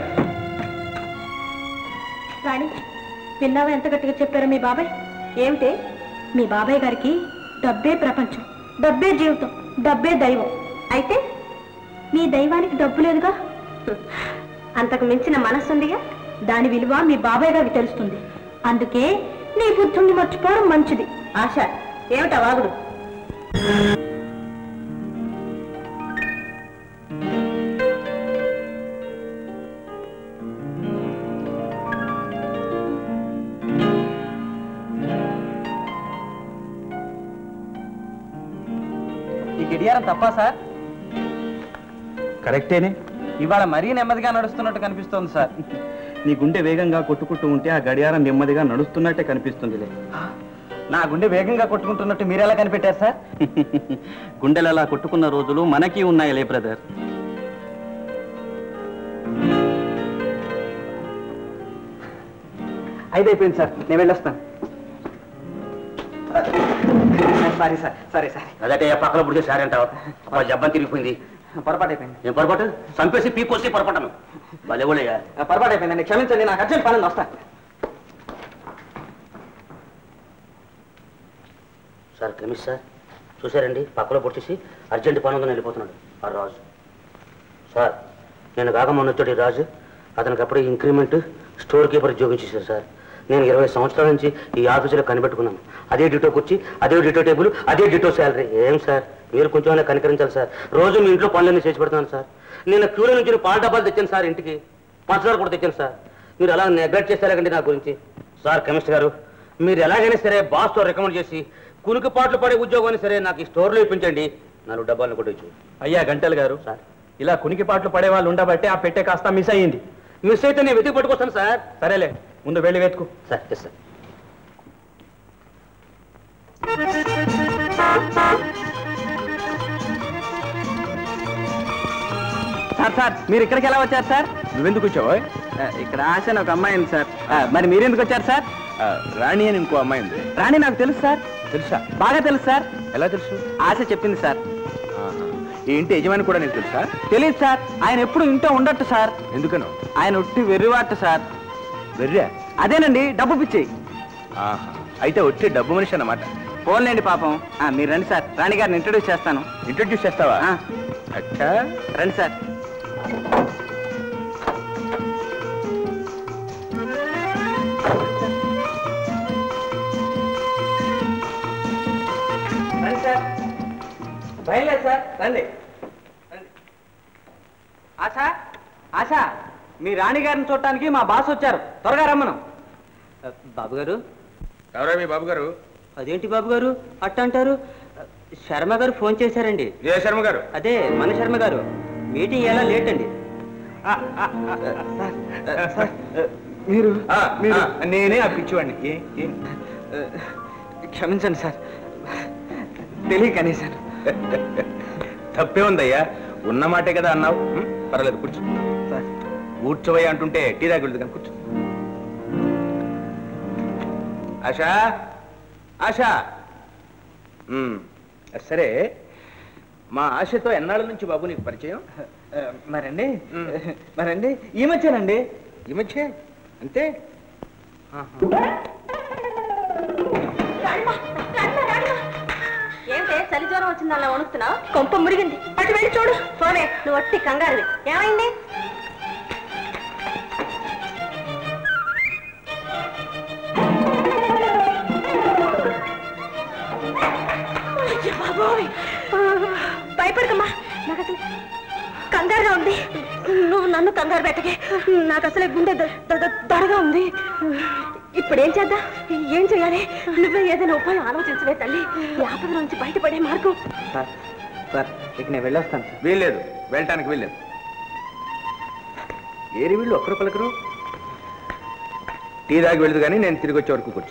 రాణి విన్నావా ఎంత గట్టిగా చెప్పారో మీ బాబాయ్ ఏమిటి మీ బాబాయ్ గారికి డబ్బే ప్రపంచం డబ్బే జీవితం డబ్బే దైవం అయితే మీ దైవానికి డబ్బు లేదుగా అంతకు మించిన మనస్సుందిగా దాని విలువ మీ బాబాయ్ గారికి తెలుస్తుంది అందుకే నీ బుద్ధుణ్ణి మర్చిపోవడం మంచిది ఆశ ఏమిటా వాగుడు ఈ గడియారం తప్పా సార్ కరెక్టేనే ఇవాళ మరీ నెమ్మదిగా నడుస్తున్నట్టు కనిపిస్తోంది సార్ నీ గుండె వేగంగా కొట్టుకుంటూ ఉంటే ఆ గడియారం నెమ్మదిగా నడుస్తున్నట్టే కనిపిస్తుందిలే నా గుండె వేగంగా కొట్టుకుంటున్నట్టు మీరెలా కనిపెట్టారు సార్ గుండెలు అలా కొట్టుకున్న రోజులు మనకి ఉన్నాయిలే బ్రదర్ ఐదు అయిపోయింది సార్ నేను వెళ్ళొస్తాను సారీ సార్ సరే సారీ అదటే పక్కన పుడితే సారీ అంటావు మా జబ్బం తిరిగిపోయింది పొరపాటు అయిపోయింది ఏం పొరపాటు చంపేసి పీకొస్తే పొరపాటను భలే వాళ్ళయ్యా పొరపాటు అయిపోయిందండి క్షమించండి నాకు అర్జెంట్ పని ఉంది, వస్తా సార్ కెమిస్ట్ సార్ చూసారండి పక్కలో పొట్టేసి అర్జెంట్ పని ఉందని వెళ్ళిపోతున్నాడు ఆ రాజు సార్ నేను కాక మొన్న వచ్చాడు ఈ రాజు అతనికి అప్పుడే ఇంక్రిమెంట్ స్టోర్ కీపర్ ఉద్యోగం చేశారు సార్ నేను ఇరవై సంవత్సరాల నుంచి ఈ ఆఫీసులో కనిపెట్టుకున్నాను అదే డిటోకి వచ్చి అదే డిటో టేబుల్ అదే డిటో శాలరీ ఏం సార్ మీరు కొంచెం కనికరించాలి సార్ రోజు మీ ఇంట్లో పనులన్నీ చేసి పెడుతున్నాను సార్ నేను క్యూలో నుంచి పాల డబ్బాలు తెచ్చాను సార్ ఇంటికి పంచదార కూడా తెచ్చాను సార్ మీరు అలా నెగ్లెక్ట్ చేస్తారండి నా గురించి సార్ కెమిస్ట్ గారు మీరు ఎలాగైనా సరే బాస్తో రికమెండ్ చేసి కునికి పాటలు పడే ఉద్యోగాన్ని సరే నాకు ఈ స్టోర్లో ఇప్పించండి నాలుగు డబ్బాలను కూడా ఇచ్చు అయ్యా గంటలు గారు సార్ ఇలా కునికి పాటలు పడే వాళ్ళు ఉండబట్టే ఆ పెట్టే కాస్త మిస్ అయ్యింది మిస్ అయితే నేను వెతికి పట్టుకొస్తాను సార్ సరేలే ముందు వెళ్ళి వెతుకు sir yes sir sir sir మీరు ఇక్కడికి ఎలా వచ్చారు సార్ నువ్వెందుకు వచ్చావు ఆ, ఇక్కడ ఆశ అని ఒక అమ్మాయి ఉంది సార్ ఆ, మరి మీరెందుకు వచ్చారు సార్ రాణి అని ఇంకో అమ్మాయి ఉంది రాణి నాకు తెలుసు సార్ తెలుసా బాగా తెలుసు సార్ ఎలా తెలుసు ఆశ చెప్పింది సార్ ఆహా. ఈ ఇంటి యజమాని కూడా నీకు తెలుసా తెలియదు సార్ ఆయన ఎప్పుడు ఇంట్లో ఉండట్టు సార్ ఎందుకనో ఆయన ఒట్టి వెర్రివాట సార్ వెర్రా అదేనండి డబ్బు పిచ్చి ఆహా. అయితే వచ్చే డబ్బు మనిషి అన్నమాట ఫోన్లేండి పాపం ఆ, మీరు రండి సార్ రాణి గారిని ఇంట్రడ్యూస్ చేస్తాను ఇంట్రడ్యూస్ చేస్తావా ఆ, అచ్చా రండి సార్ రండి సార్ బయలుదేరు సార్ రండి రండి. ఆశ ఆశ మీ రాణి గారిని చూడటానికి మా బాస్ వచ్చారు త్వరగా రమ్మను బాబు గారు ఎవరా మీ బాబు గారు అదేంటి బాబు గారు అట్ట అంటారు శర్మ గారు ఫోన్ చేశారండి ఏ శర్మ గారు అదే మన శర్మ గారు మీటింగ్ ఎలా లేట్ అండి మీరు ఆ, ఆ, నేనే ఆ పిచ్చివాడిని ఏ, ఏం? క్షమించండి సార్ తెలియకనే సార్ తప్పే ఉందయ్యా ఉన్న మాటే కదా అన్నావు ఉం? పర్వాలేదు కూర్చో సార్ కూర్చోవయ్యా అంటుంటే టీ దాకా వెళ్తుంది కానీ కూర్చో ఆశా ఆశా ఉం, సరే మా ఆశతో ఎన్నాళ్ళ నుంచి బాబు నీకు పరిచయం మరండి మ్. మరండి ఈ మధ్యనండి ఈ మధ్య అంతే ఏంటే చలి జ్వరం వచ్చింది అలా వణుకుతున్నావు కొంప మురిగింది అటు వెళ్ళి చూడు పోనే నువ్వు వట్టి కంగారువి ఏమైంది అయ్య బాబోయ్. ఆ, భయపడకమ్మా నాకు అసలు కంగారుగా ఉంది నువ్వు నన్ను కంగారు పెట్టకే నాకు అసలే గుండె ద- ద- ద- దడగా ఉంది ఇప్పుడు ఏం చేద్దాం ఏం చేయాలి నువ్వే ఏదైనా ఉపాయం ఆలోచించలే తల్లి ఈ ఆపద నుంచి బయటపడే మార్గం సార్ సార్ ఇక నేను వెళ్ళొస్తాను సార్ వీల్లేదు వెళ్ళటానికి వీల్లేదు ఏరి వీళ్ళు ఒక్కరు పలకరు టీ దాగి వెళ్ళదు కానీ నేను తిరిగి వచ్చే వరకు కూర్చో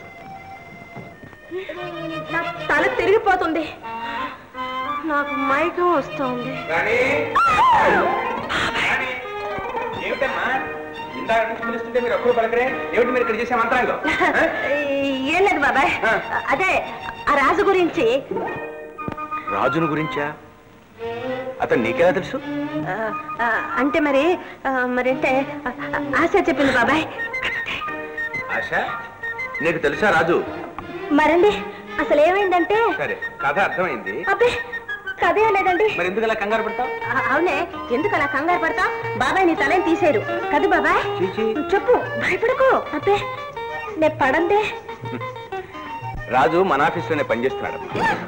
నా తల తిరిగిపోతుంది నాకు మైకం వస్తుంది ఏమిటమ్మా ఇందాక నుంచి పిలుస్తుంటే మీరు ఒక్కరు పలకరే ఏమిటి మీరు ఇక్కడ చేసే మంత్రాంగం ఆ? ఏం లేదు బాబాయ్ ఆ. అదే ఆ రాజు గురించి రాజును గురించా అతను నీకెలా తెలుసు ఆ, ఆ, అంటే మరి ఆ, మరి అంటే ఆ, ఆశ చెప్పింది బాబాయ్ ఆశ నీకు తెలుసా రాజు మరండి అసలు ఏమైందంటే సరే కథ అర్థమైంది అబ్బే కదే లేదండి మరి ఎందుకు అలా కంగారు పడతావు ఆ, అవునే ఎందుకు అలా కంగారు పడతా బాబాయ్ నీ తలని తీసేరు కదు బాబాయ్ చీచీ. చెప్పు భయపడకు అబ్బే నే పడందే రాజు మన ఆఫీస్లోనే పనిచేస్తున్నాడు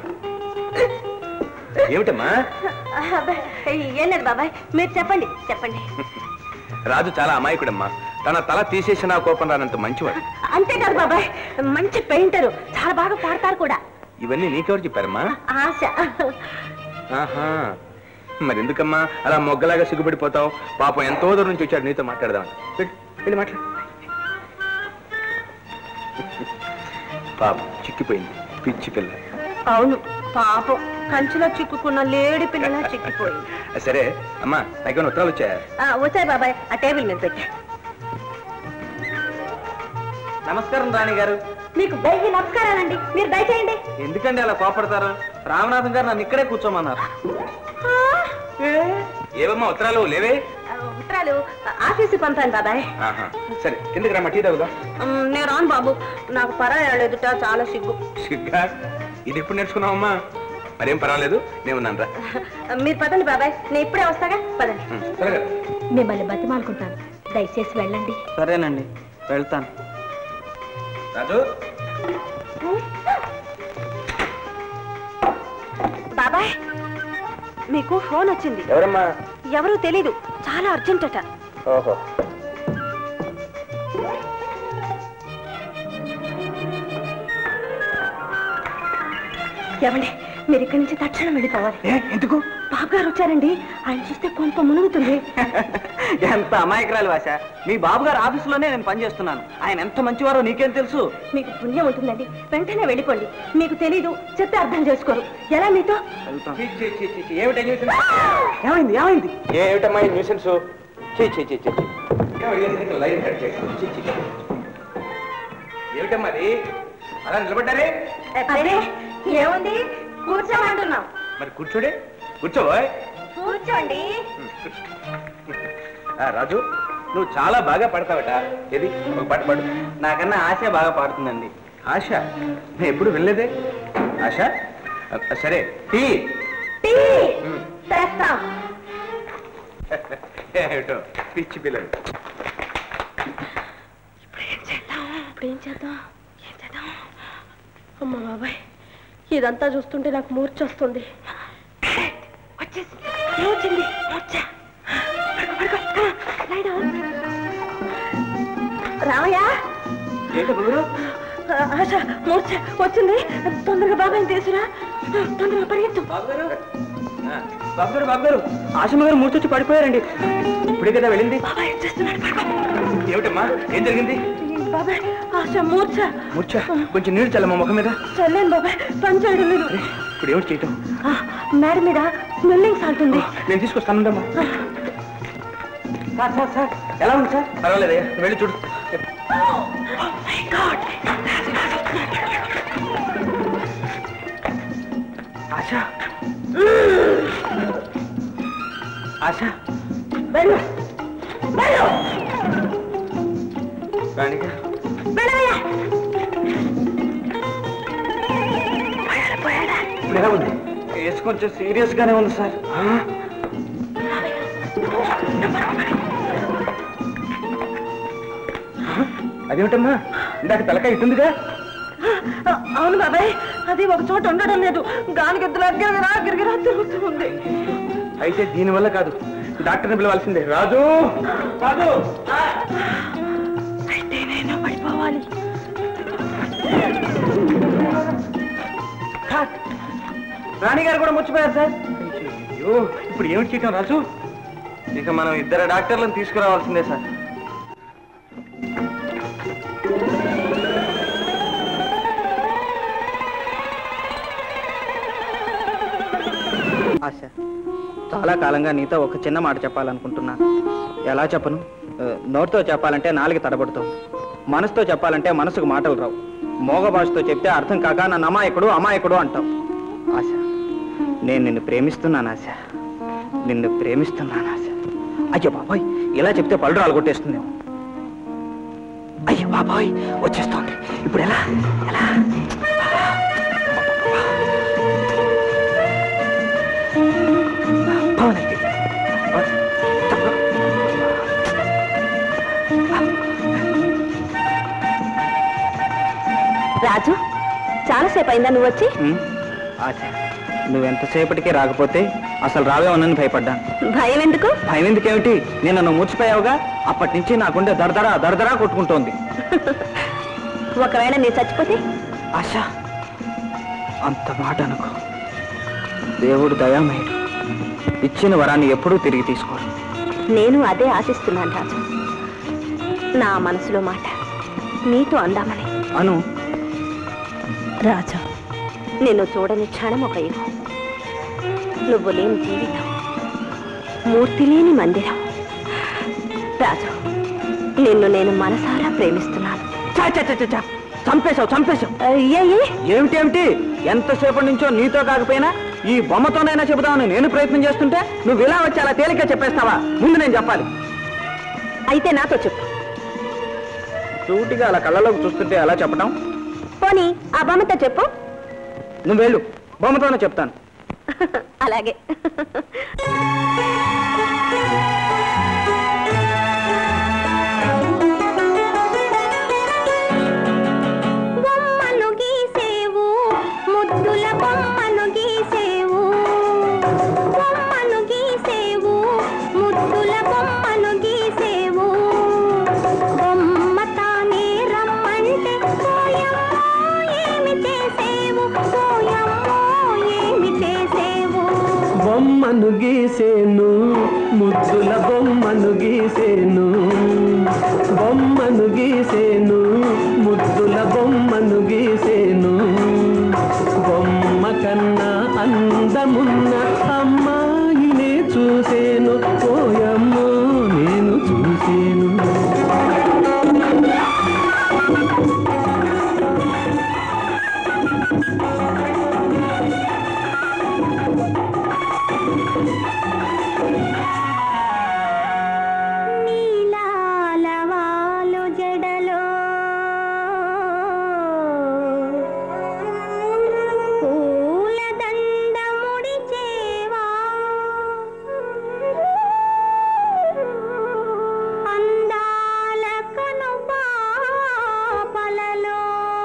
ఏమిటమ్మా అబ్బే, ఏం లేదు బాబాయ్ మీరు చెప్పండి చెప్పండి రాజు చాలా అమాయకుడమ్మా తన తల తీసేసిన కోపం రానంత మంచివాడు అంతేకాదు బాబాయ్ మంచి పెయింటరు చాలా బాగా పాడతారు కూడా ఇవన్నీ నీకెవరు చెప్పారమ్మా ఆశ ఆహా మరి ఎందుకమ్మా అలా మొగ్గలాగా సిగ్గుపడిపోతావు పాపం ఎంతో దూరం నుంచి వచ్చాడు నీతో మాట్లాడదామని వెళ్ళు, వెళ్ళి మాట్లాడు పాపం చిక్కిపోయింది పిచ్చి పిల్ల అవును పాపం కంచులో చిక్కుకున్న లేడి పిల్లలా చిక్కిపోయింది సరే అమ్మా నాకు ఉత్తరాలు వచ్చాయా ఆ, వచ్చాయి బాబాయ్ ఆ టేబుల్ మీద పెట్టా నమస్కారం రాణి గారు మీకు వెయ్యి నమస్కారాలండి మీరు దయచేయండి ఎందుకండి అలా కోపడతారు రామనాథం గారు నన్ను ఇక్కడే కూర్చోమన్నారు ఏవమ్మా ఉత్తరాలు లేవే ఆ, ఉత్తరాలు ఆఫీసు పంపాను బాబాయ్ ఆహా సరే కిందకి రమ్మా టీ తాగుదా ఉమ్, నేను రాను బాబు నాకు పరాయాలు ఎదుట చాలా సిగ్గు సిగ్గా ఇది ఎప్పుడు నేర్చుకున్నావమ్మా మరేం పర్వాలేదు నేను ఉన్నాను రా మీరు పదండి బాబాయ్ నేను ఇప్పుడే వస్తాగా పదండి ఉం, త్వరగా మిమ్మల్ని బతిమాలుకుంటాను దయచేసి వెళ్ళండి సరేనండి వెళ్తాను రాజు బాబాయ్ మీకు ఫోన్ వచ్చింది ఎవరమ్మా ఎవరూ తెలీదు చాలా అర్జెంట్ అట ఓహో ఏమండి మీరు ఇక్కడి నుంచి తక్షణం వెళ్ళిపోవాలి ఎందుకు బాబు గారు వచ్చారండి ఆయన చూస్తే కొంత మునుగుతుంది ఎంత అమాయకురాలు వాస మీ బాబు గారు ఆఫీసులోనే నేను పనిచేస్తున్నాను ఆయన ఎంత మంచివారో నీకేం తెలుసు మీకు పుణ్యం ఉంటుందండి వెంటనే వెళ్ళిపోండి మీకు తెలీదు చెప్తే అర్థం చేసుకోరు ఎలా మీతో ఛీ, ఛీ, ఛీ, ఛీ, ఛీ, ఏమిటి న్యూసెన్స్ ఏమైంది ఏమైంది ఏమిటమ్మా ఈ న్యూసెన్స్ చీ చీ చీ చీ చీ. ఏమిటి ఎందుకు లైన్ కట్ చేసావు? చీ, చీ, చీ. ఏమిటమ్మా అది అలా నిలబడ్డారే అదే ఏముంది కూర్చోమంటున్నాం మరి కూర్చోడే కూర్చోబోయ్ కూర్చోండి ఆ, రాజు నువ్వు చాలా బాగా పడతావట ఏది ఒక పాట పాడు నాకన్నా ఆశ బాగా పాడుతుందండి ఆశ నేను ఎప్పుడు వినలేదే ఆశ ఆ, సరే టీ టీ తెస్తాం ఏమిటో పిచ్చి పిల్లలు ఇప్పుడు ఏం చేద్దాం ఏం చేద్దాం అమ్మ బాబాయ్ ఇదంతా చూస్తుంటే నాకు మూర్ఛ వస్తుంది వచ్చేసింది ఏమొచ్చింది మూర్ఛ పడుకో, పడుకో. Come on, lie down. Ramayya ఏంటి గురు ఆశ మూర్ఛ వచ్చింది తొందరగా బాబాయ్ని తీసురా తొందరగా పరిగెత్తు బాబు గారు ఆ, బాబు గారు బాబు గారు ఆశమ్మ గారు మూర్చొచ్చి పడిపోయారండి ఇప్పుడే కదా వెళ్ళింది బాబాయ్ వచ్చేస్తున్నాడు పడుకో ఏమిటమ్మా ఏం జరిగింది బాబాయ్ ఆశ మూర్ఛ ముచ్చ కొంచెం నీళ్ళు చల్లమ్మా ముఖం మీద చల్లేను బాబాయ్ పని చేయడం లేదు ఇప్పుడు ఏమిటి చేయటం ఆ, మేడ మీద స్మెల్లింగ్ సాల్ట్ ఉంది నేను తీసుకొస్తానుండమ్మా సార్ సార్ సార్ ఎలా ఉంది సార్ పర్వాలేదయ్యా నువ్వు వెళ్ళి చూడు ఆశ ఆశ వెళ్ళు వెళ్ళు రాణిగా వెళ్ళవయ్యా ఇప్పుడు ఎలా ఉంది కేసు కొంచెం సీరియస్ గానే ఉంది సార్ అదేమిటమ్మా ఇందాక తలకాయ ఇటుందిగా ఆ, అవును బాబాయ్ అది ఒక చోట ఉండడం లేదు గాలికి ఎద్దులా గిరగిరా గిరగిరా తిరుగుతూ ఉంది అయితే దీనివల్ల కాదు డాక్టర్ని పిలవాల్సిందే రాజు రాజు అయితే నేను పడిపోవాలి రాణి గారు కూడా ముచ్చిపోయారు సార్ అయ్యో ఇప్పుడు ఏమిటి చేయటం రాజు ఇక మనం ఇద్దరు డాక్టర్లను తీసుకురావాల్సిందే సార్ ఆశ చాలా కాలంగా నీతో ఒక చిన్న మాట చెప్పాలనుకుంటున్నాను ఎలా చెప్పను ఆ, నోటితో చెప్పాలంటే నాలుగు తడబడుతుంది మనసుతో చెప్పాలంటే మనసుకు మాటలు రావు మోగ భాషతో చెప్తే అర్థం కాక నన్ను అమాయకుడు అమాయకుడు అంటావు ఆశ నేను నిన్ను ప్రేమిస్తున్నాను ఆశ నిన్ను ప్రేమిస్తున్నాను ఆశ అయ్యో బాబాయ్ ఇలా చెప్తే పళ్ళు రాలు కొట్టేస్తుందేమో అయ్యో బాబాయ్ వచ్చేస్తోంది ఇప్పుడు ఎలా ఎలా భవనకి. తప్పగా. రాజు చాలాసేపు అయిందా నువ్వు వచ్చి ఉమ్, ఆశ నువ్వెంతసేపటికి రాకపోతే అసలు రావేమోనని భయపడ్డాను భయం ఎందుకు భయం ఎందుకేమిటి నేను నన్ను మూర్చిపోయావుగా అప్పటి నుంచి నాకుండే దరదరా దరదరా కొట్టుకుంటోంది ఒకవేళ నేను చచ్చిపోతే ఆశ అంత మాట అనుకో దేవుడు దయామయుడు ఇచ్చిన వరాన్ని ఎప్పుడూ తిరిగి తీసుకోడు నేను అదే ఆశిస్తున్నాను రాజు నా మనసులో మాట నీతో అందామని అను రాజా నిన్ను చూడని క్షణం ఒక యుగం నువ్వు లేని జీవితం మూర్తి లేని మందిరం రాజు నిన్ను నేను మనసారా ప్రేమిస్తున్నాను చా, చా, చా, చా, చా. చంపేశావు చంపేశావు ఏ ఏ? ఏమిటేమిటి ఎంతసేపటి నుంచో నీతో కాకపోయినా ఈ బొమ్మతోనైనా చెబుదామని నేను ప్రయత్నం చేస్తుంటే నువ్వు ఇలా వచ్చి అలా తేలిక చెప్పేస్తావా ముందు నేను చెప్పాలి అయితే నాతో చెప్పు సూటిగా అలా కళ్ళలోకి చూస్తుంటే ఎలా చెప్పడం పోనీ ఆ బొమ్మతో చెప్పు నువ్వు వెళ్ళు బొమ్మతోనే చెప్తాను అలాగే బొమ్మను గీసేవు ముద్దుల బొమ్మను గీసేవు బొమ్మను గీసేవు ముద్దుల బొమ్మను గీసేవు బొమ్మ తానే రమ్మంటే పోయమ్మో ఏమి చేసేవు పోయమ్మో ఏమి చేసేవు బొమ్మను గీసేను ముద్దుల బొమ్మను గీసేను బొమ్మను గీసేను ముద్దుల బొమ్మను గీసేను బొమ్మ కన్నా అందమున్న అమ్మాయినే చూసేను పోయమ్మో నేను చూసేను నీలాలవాలు జడలో పూలదండ ముడిచేవా అందాల కను పాపలలో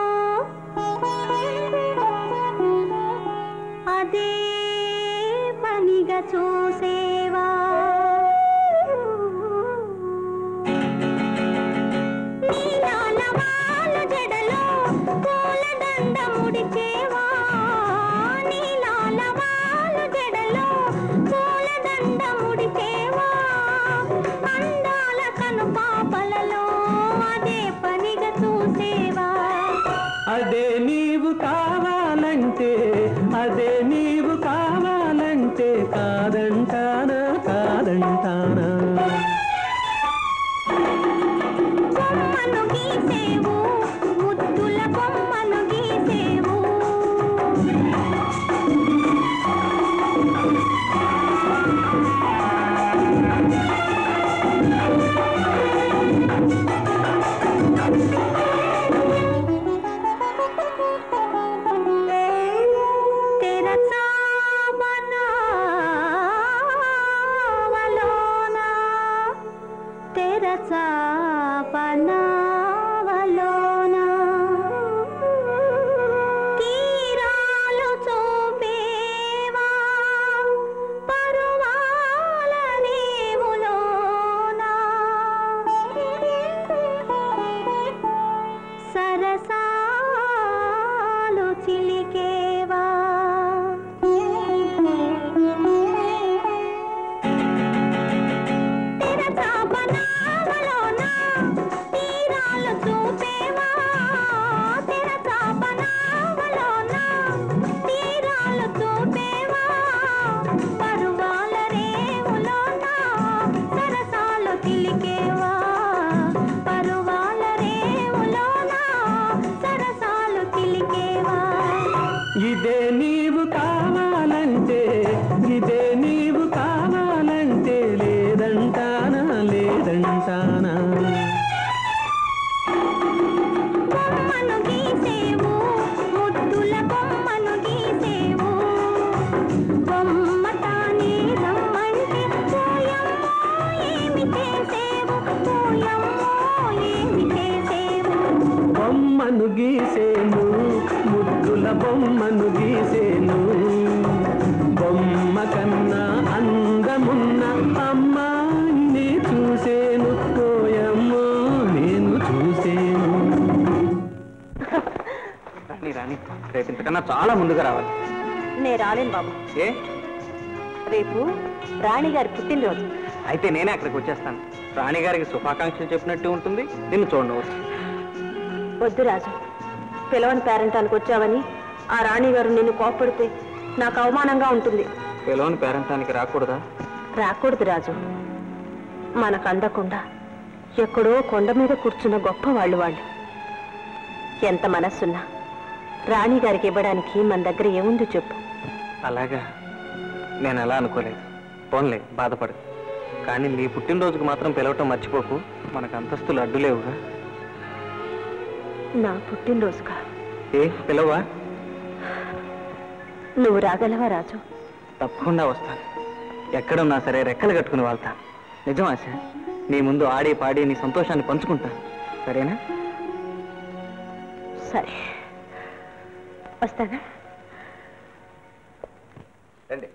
అదే పనిగా చూసేవా నీలాలవాలు జడలో పూలదండ ముడిచేవా నీలాలవాలు జడలో పూలదండ ముడిచేవా అందాల కను పాపలలో అదే పనిగా చూసేవా అదే నీవు కావాలంటే అదే నీవు కావాలంటే కాదంటానా కాదంటానా బొమ్మను గీసేవు ముద్దుల బొమ్మను గీసేవు తెర చా బొమ్మను గీసేను ముద్దుల బొమ్మను గీసేను బొమ్మ కన్నా అందమున్న అమ్మాయిని చూసేను ఓయమ్మో నేను చూసేను రాణి రాణి రేపు ఇంతకన్నా చాలా ముందుగా రావాలి నేను రాలేను బాబు ఏ రేపు రాణి గారి పుట్టినరోజు అయితే నేనే అక్కడికి వచ్చేస్తాను రాణి గారికి శుభాకాంక్షలు చెప్పినట్టు ఉంటుంది నిన్ను చూడవచ్చు వద్దు రాజు పిలవని పేరెంటానికి వచ్చావని ఆ రాణి గారు నిన్ను కోప్పడితే నాకు అవమానంగా ఉంటుంది పిలవని పేరంటానికి రాకూడదా రాకూడదు రాజు మనకు అందకుండా ఎక్కడో కొండ మీద కూర్చున్న గొప్ప వాళ్ళు వాళ్ళు ఎంత మనస్సున్నా రాణి గారికి ఇవ్వడానికి మన దగ్గర ఏముంది చెప్పు అలాగా నేను ఎలా అనుకోలేదు పోన్లే బాధపడు కానీ నీ పుట్టినరోజుకు మాత్రం పిలవటం మర్చిపోకు మనకు అంతస్తులు అడ్డులేవుగా నా పుట్టినరోజుగా ఏ పిలవా నువ్వు రాగలవా రాజు తప్పకుండా వస్తాను ఎక్కడున్నా సరే రెక్కలు కట్టుకుని వాళ్తాను నిజం ఆశ నీ ముందు ఆడి పాడి నీ సంతోషాన్ని పంచుకుంటాను సరేనా సరే వస్తానా రండి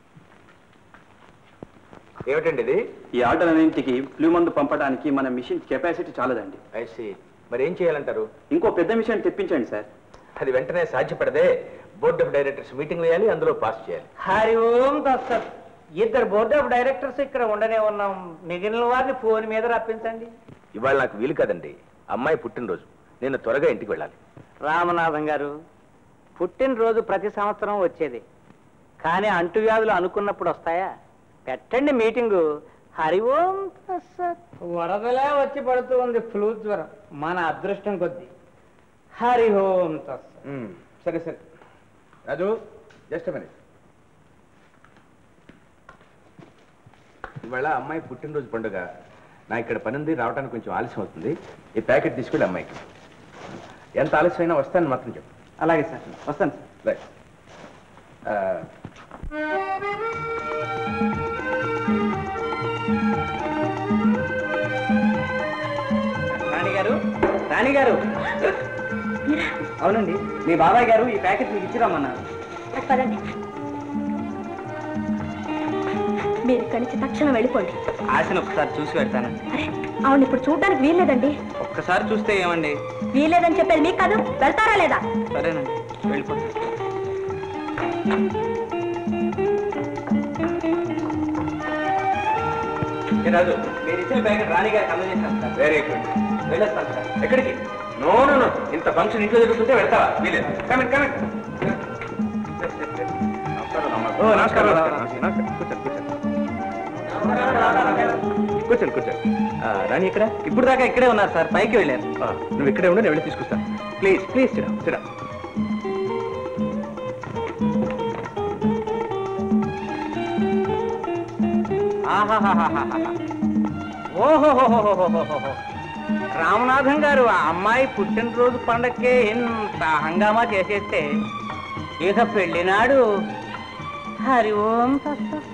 ఏమిటండి ఇది ఈ ఆటలన్నింటికి ఫ్లూ మందు పంపడానికి మన మిషన్ కెపాసిటీ చాలదండి ఐసి మరి ఏం చేయాలంటారు ఇంకో పెద్ద మిషన్ తెప్పించండి సార్ అది వెంటనే సాధ్యపడదే బోర్డ్ ఆఫ్ డైరెక్టర్స్ మీటింగ్ వేయాలి అందులో పాస్ చేయాలి హరి ఓం తత్సత్ ఇద్దరు బోర్డ్ ఆఫ్ డైరెక్టర్స్ ఇక్కడ ఉండనే ఉన్నాం మిగిలిన వారిని ఫోన్ మీద రప్పించండి ఇవాళ నాకు వీలు కాదండి అమ్మాయి పుట్టినరోజు నేను త్వరగా ఇంటికి వెళ్ళాలి రామనాథం గారు పుట్టినరోజు ప్రతి సంవత్సరం వచ్చేది కానీ అంటువ్యాధులు అనుకున్నప్పుడు వస్తాయా పెట్టండి మీటింగు హరి ఓం తత్సత్ వరదలే వచ్చి పడుతూ ఉంది ఫ్లూ జ్వరం మన అదృష్టం కొద్దీ హరి ఓం తత్సత్ మ్మ్. సరే సరే రాజు జస్ట్ మినిట్ ఇవాళ అమ్మాయి పుట్టినరోజు పండుగ నా ఇక్కడ పని ఉంది రావడానికి కొంచెం ఆలస్యం అవుతుంది ఈ ప్యాకెట్ తీసుకెళ్ళి అమ్మాయికి ఎంత ఆలస్యమైనా వస్తాను మాత్రం చెప్పు అలాగే సార్ వస్తాను సార్ రైట్ ఆ, రాణి గారు రాణి గారు అవునండి మీ బాబాయ్ గారు ఈ ప్యాకెట్ మీకు ఇచ్చిరమ్మన్నారు పదండి మీరు ఇక్కడి నుంచి తక్షణం వెళ్ళిపోండి ఆశను ఒకసారి చూసి పెడతానండి అరే అవును ఇప్పుడు చూడడానికి వీల్లేదండి ఒక్కసారి చూస్తే ఏమండి వీల్లేదని చెప్పేది మీకు కాదు వెళ్తారా లేదా సరేనండి వెళ్ళిపోతాను ఏ రాజు మీరు ఇచ్చిన ప్యాకెట్ రాణి గారికి అందజేశాను సార్ వెరీ గుడ్ వెళ్ళొస్తాను సార్ ఎక్కడికి నో నో నో ఇంత ఫంక్షన్ ఇంట్లో జరుగుతుంటే వెళ్తావా వీలేదు కమెంట్ కమెంట్ ఓ నమస్కారం నమస్కారం నమస్కారం కూర్చోండి కూర్చోండి కూర్చోండి కూర్చోండి ఆ, రాణి ఇక్కడ ఇప్పుడు దాకా ఇక్కడే ఉన్నారు సార్ పైకి వెళ్ళారు ఆ, నువ్వు ఇక్కడే ఉండి నేను వెళ్ళి తీసుకొస్తాను ప్లీజ్ ప్లీజ్ చిరా చిరా ఆహాహాహాహాహా. ఓహోహోహోహోహోహో. రామనాథం గారు ఆ అమ్మాయి పుట్టినరోజు పండక్కే ఇంత హంగామా చేసేస్తే ఇక పెళ్ళినాడు హరి ఓం తత్సత్.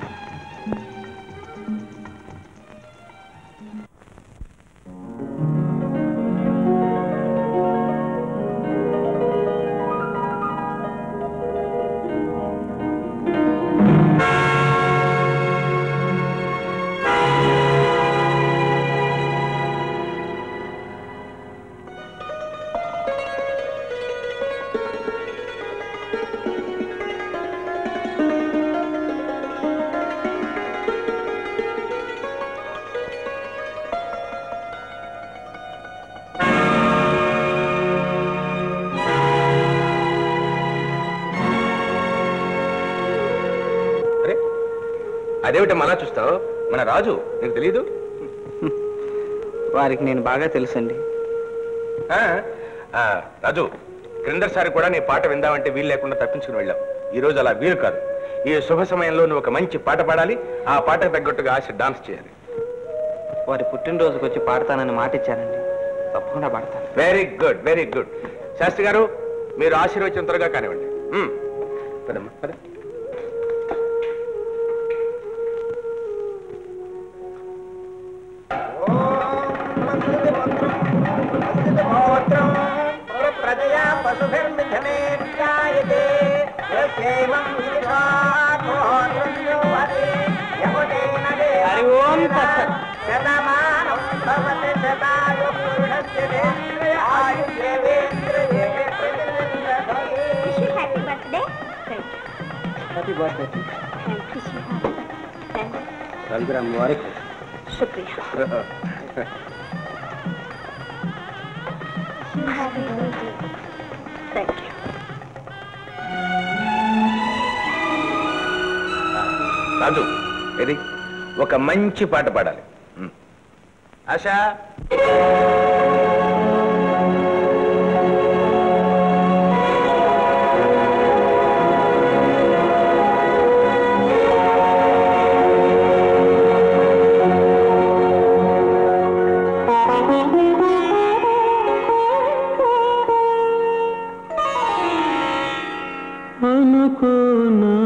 అరే అదేమిటి మళ్ళా చూస్తావు మన రాజు నీకు తెలీదు వారికి నేను బాగా తెలుసండి ఆ, ఆ, రాజు క్రిందసారి కూడా నీ పాట విందామంటే వీలు లేకుండా తప్పించుకుని వెళ్ళాం ఈ రోజు అలా వీలు కాదు ఈ శుభ సమయంలో నువ్వు ఒక మంచి పాట పాడాలి ఆ పాటకు తగ్గట్టుగా ఆశ డాన్స్ చేయాలి వారి పుట్టినరోజుకి వచ్చి పాడతానని మాట ఇచ్చానండి తప్పకుండా పాడతాను very good very good Shastri గారు మీరు ఆశీర్వచనం త్వరగా కానివ్వండి మ్మ్. పదమ్మా పద ఓం శతమానం భవతి శతాయు పురుషస్య దేంద్రియ ఆయుష్యేంద్రియ happy birthday happy birthday Raghuram వారికి శుక్రియా థ్యాంక్ యూ రాజు ఇది ఒక మంచి పాట పాడాలి ఉమ్. ఆశా అనుకోనా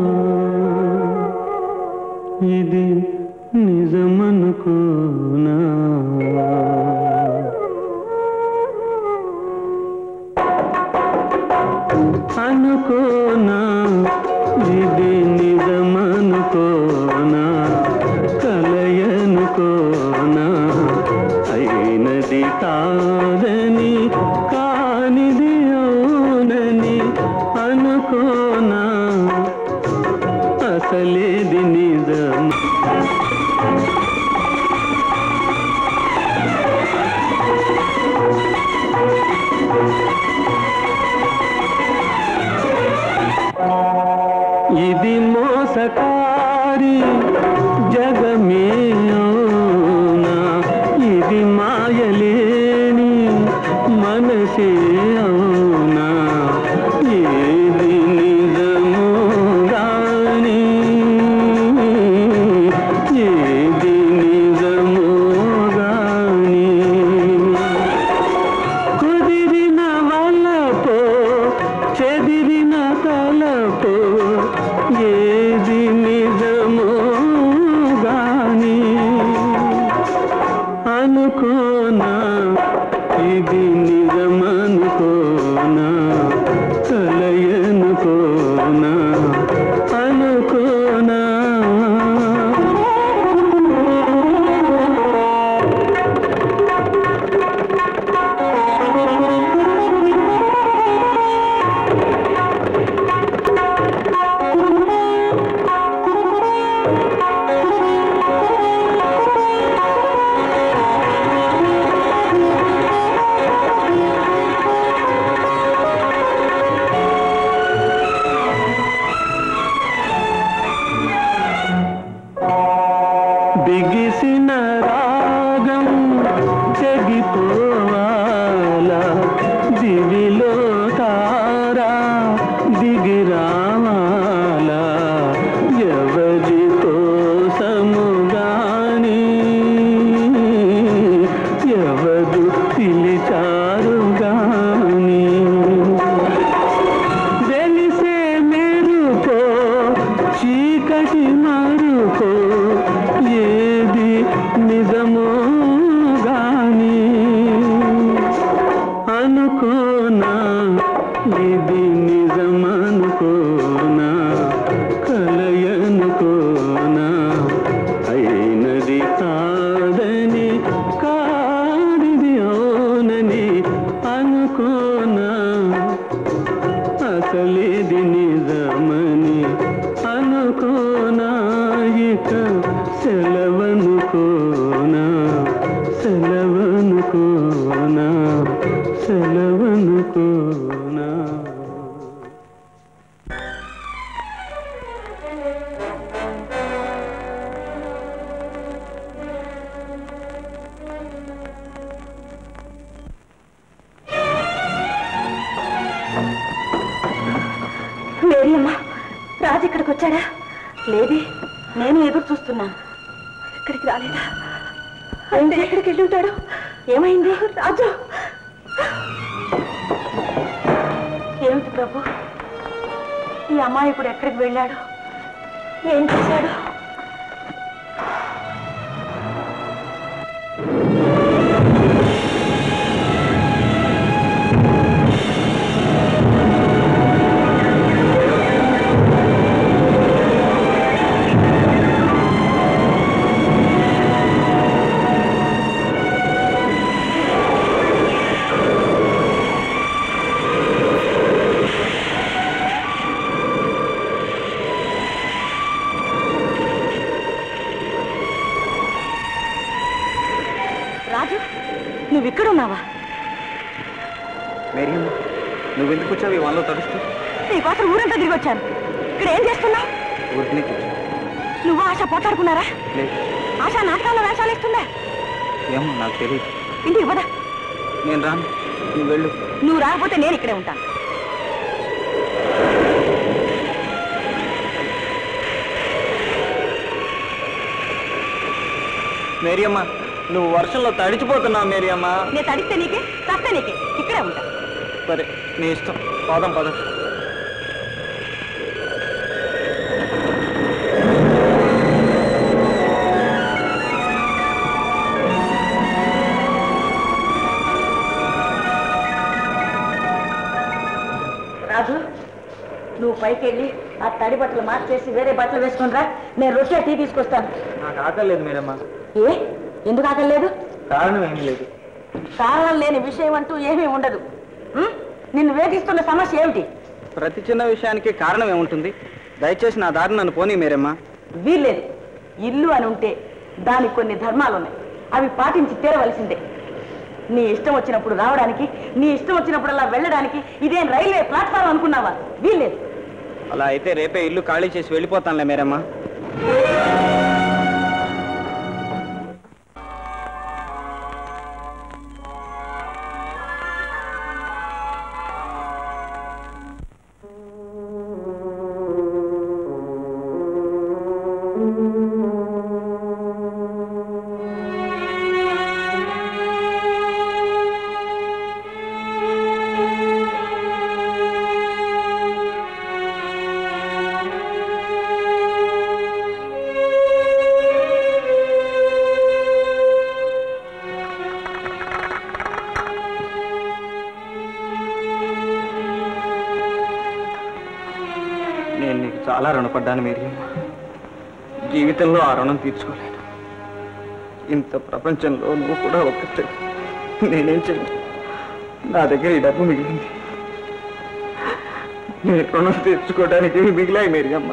ఇది నిజమనుకోనా అనుకోనా ఇది నిజమనుకోనా కలయనుకోనా అయినది కాదని కానిది అవునని అనుకోనా అసలేది నిజం ఇది మోసకారి జగమే అవునా ఇది మాయలేని మనసే అవునా ఏది నిజము గాని ఏది నిజము గాని కుదిరిన వలపో చెదిరిన తలపో ఏది నిజమో గాని అనుకోనా ఇది నిజమనుకోనా కలయనుకోనా అనుకోనా బిగిసిన రాగం చెగిపోవాలా దివిలో తారా దిగిరావాలా ఎవరి కోసము గాని ఎవరు పిలిచారు గాని వెలిసే మెరుపో చీకటి మరుపో ఏది నిజమో గాని అనుకోనా ఇది నిజమనుకోనా కలయనుకోనా అయినది కాదని కాడిది ఓనని అనుకోనా అసలేది నిజమని అనుకోనా ఇక సెలవనుకోనా సెలవనుకోనా సెలవనుకోనా మేరీ అమ్మా రాజు ఇక్కడికి వచ్చాడా లేదే నేను ఎదురు చూస్తున్నాను ఇక్కడికి రాలేదా అంటే ఎక్కడికి వెళ్ళి ఉంటాడు ఏమైంది రాజు ఏమిటి ప్రభు ఈ అమ్మాయి ఇప్పుడు ఎక్కడికి వెళ్ళాడు ఏం చేశాడు ఆ మేరీ నువ్వెందుకు వచ్చావు ఈ వాళ్ళలో తడుస్తూ నీకోసం ఊరంతా తిరిగి వచ్చాను ఇక్కడ ఏం చేస్తున్నావు ఊరికి కూర్చో నువ్వు ఆశ పోట్లాడుకున్నారా లేదు ఆశ నాటకాల్లో వేషాలు ఇస్తుందా ఏమో నాకు తెలియదు ఇంటికి పద నేను రాను నువ్వు వెళ్ళు నువ్వు రాకపోతే నేను ఇక్కడే ఉంటాను మేరీ అమ్మ నువ్వు వర్షంలో తడిచిపోతున్నావు మేరీ అమ్మ నేను తడిస్తే నీకే చస్తే నీకే ఇక్కడే ఉంటా సరే నీ ఇష్టం పోదాం పదం రాజు నువ్వు పైకి వెళ్ళి ఆ తడి బట్టలు మార్చేసి వేరే బట్టలు వేసుకుని రా నేను రొట్టె టీ తీసుకొస్తాను నాకు ఆకలేదు మేరమ్మ ఏ ఎందుకు ఆకలేదు కారణం ఏమీ లేదు కారణం లేని విషయం అంటూ ఏమీ ఉండదు ఉం? నిన్ను వేధిస్తున్న సమస్య ఏమిటి ప్రతి చిన్న విషయానికి కారణం ఏముంటుంది దయచేసి నా దారి నన్ను పోనీ మేరమ్మ వీల్లేదు ఇల్లు అని ఉంటే దానికి కొన్ని ధర్మాలు ఉన్నాయి అవి పాటించి తీరవలసిందే నీ ఇష్టం వచ్చినప్పుడు రావడానికి నీ ఇష్టం వచ్చినప్పుడల్లా వెళ్ళడానికి ఇదేం రైల్వే ప్లాట్ఫామ్ అనుకున్నావా వీల్లేదు అలా అయితే రేపే ఇల్లు ఖాళీ చేసి వెళ్ళిపోతానులే మేరమ్మ నేను నీకు చాలా రుణపడ్డాను మేరియమ్మ జీవితంలో ఆ రుణం తీర్చుకోలేను ఇంత ప్రపంచంలో నువ్వు కూడా ఒక్కటే నేనేం చేయను నా దగ్గర ఈ డబ్బు మిగిలింది నేను రుణం తీర్చుకోవడానికి ఇవి మిగిలాయి మేరియమ్మ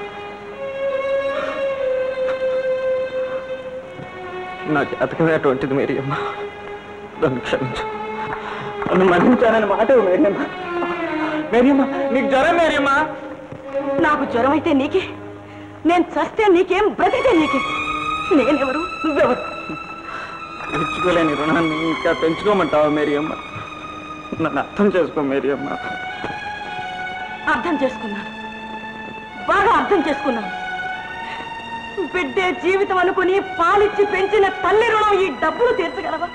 నా జాతకమే అటువంటిది మేరియమ్మ నన్ను క్షమించు నన్ను మరణించానని మాట ఇవ్వు మేరియమ్మ మేరియమ్మ నీకు జ్వరం మేరియమ్మ నాకు జ్వరం అయితే నీకే నేను చస్తే నీకేం బ్రతికితే నీకే నేనెవరు నువ్వెవరు తెచ్చుకోలేని రుణాన్ని ఇంకా పెంచుకోమంటావా మేరియమ్మ నన్ను అర్థం చేసుకో మేరియమ్మ అర్థం చేసుకున్నాను బాగా అర్థం చేసుకున్నాను బిడ్డే జీవితం అనుకుని పాలిచ్చి పెంచిన తల్లి రుణం ఈ డబ్బులు తీర్చగలవా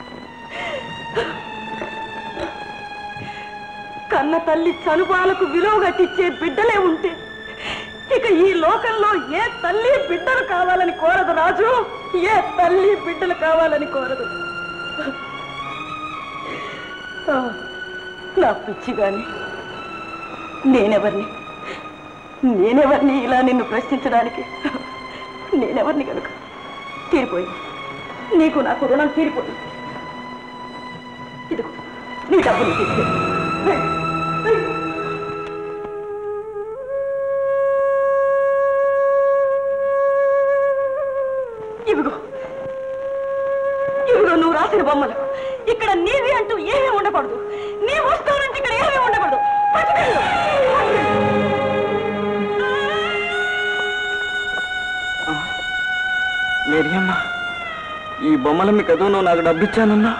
కన్న తల్లి చనుబాలకు విలువ కట్టించే బిడ్డలే ఉంటే ఇక ఈ లోకంలో ఏ తల్లి బిడ్డలు కావాలని కోరదు రాజు ఏ తల్లి బిడ్డలు కావాలని కోరదు ఆ, నా పిచ్చి గాని నేనెవరిని నేనెవరిని ఇలా నిన్ను ప్రశ్నించడానికి నేనెవరిని కనుక తీరిపోయింది నీకు నాకు రుణం తీరిపోయింది ఇదిగో నీ డబ్బులు తీసుకెళ్ళి ఇవిగో ఇవిగో నువ్వు రాసిన బొమ్మలు ఇక్కడ నీవి అంటూ ఏమీ ఉండకూడదు నీ వస్తువు నుంచి ఇక్కడ ఏమీ ఉండకూడదు పట్టుకెళ్ళు. మేరియమ్మ ఈ బొమ్మల మీ కదువు నువ్వు నాకు డబ్బు ఇచ్చానన్నా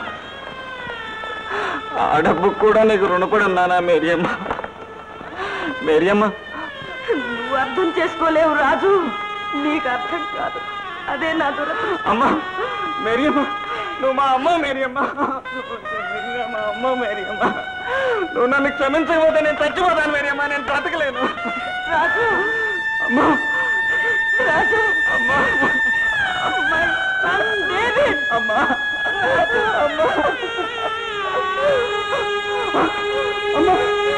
ఆ డబ్బు కూడా నీకు రుణపడి ఉన్నానా మేరియమ్మ మేరియమ్మ నువ్వు అర్థం చేసుకోలేవు రాజు నీకు అర్థం కాదు అదే నా దురదృష్టం అమ్మా మేరియమ్మ నువ్వు మా అమ్మ మేరియమ్మ మా అమ్మ మేరియమ్మ నువ్వు నన్ను క్షమించకపోతే నేను చచ్చిపోతాను మేరియమ్మ నేను బ్రతకలేను రాజు అమ్మా రాజు అమ్మా మై సన్ డేవిడ్ అమ్మా రాజు అమ్మా అమ్మా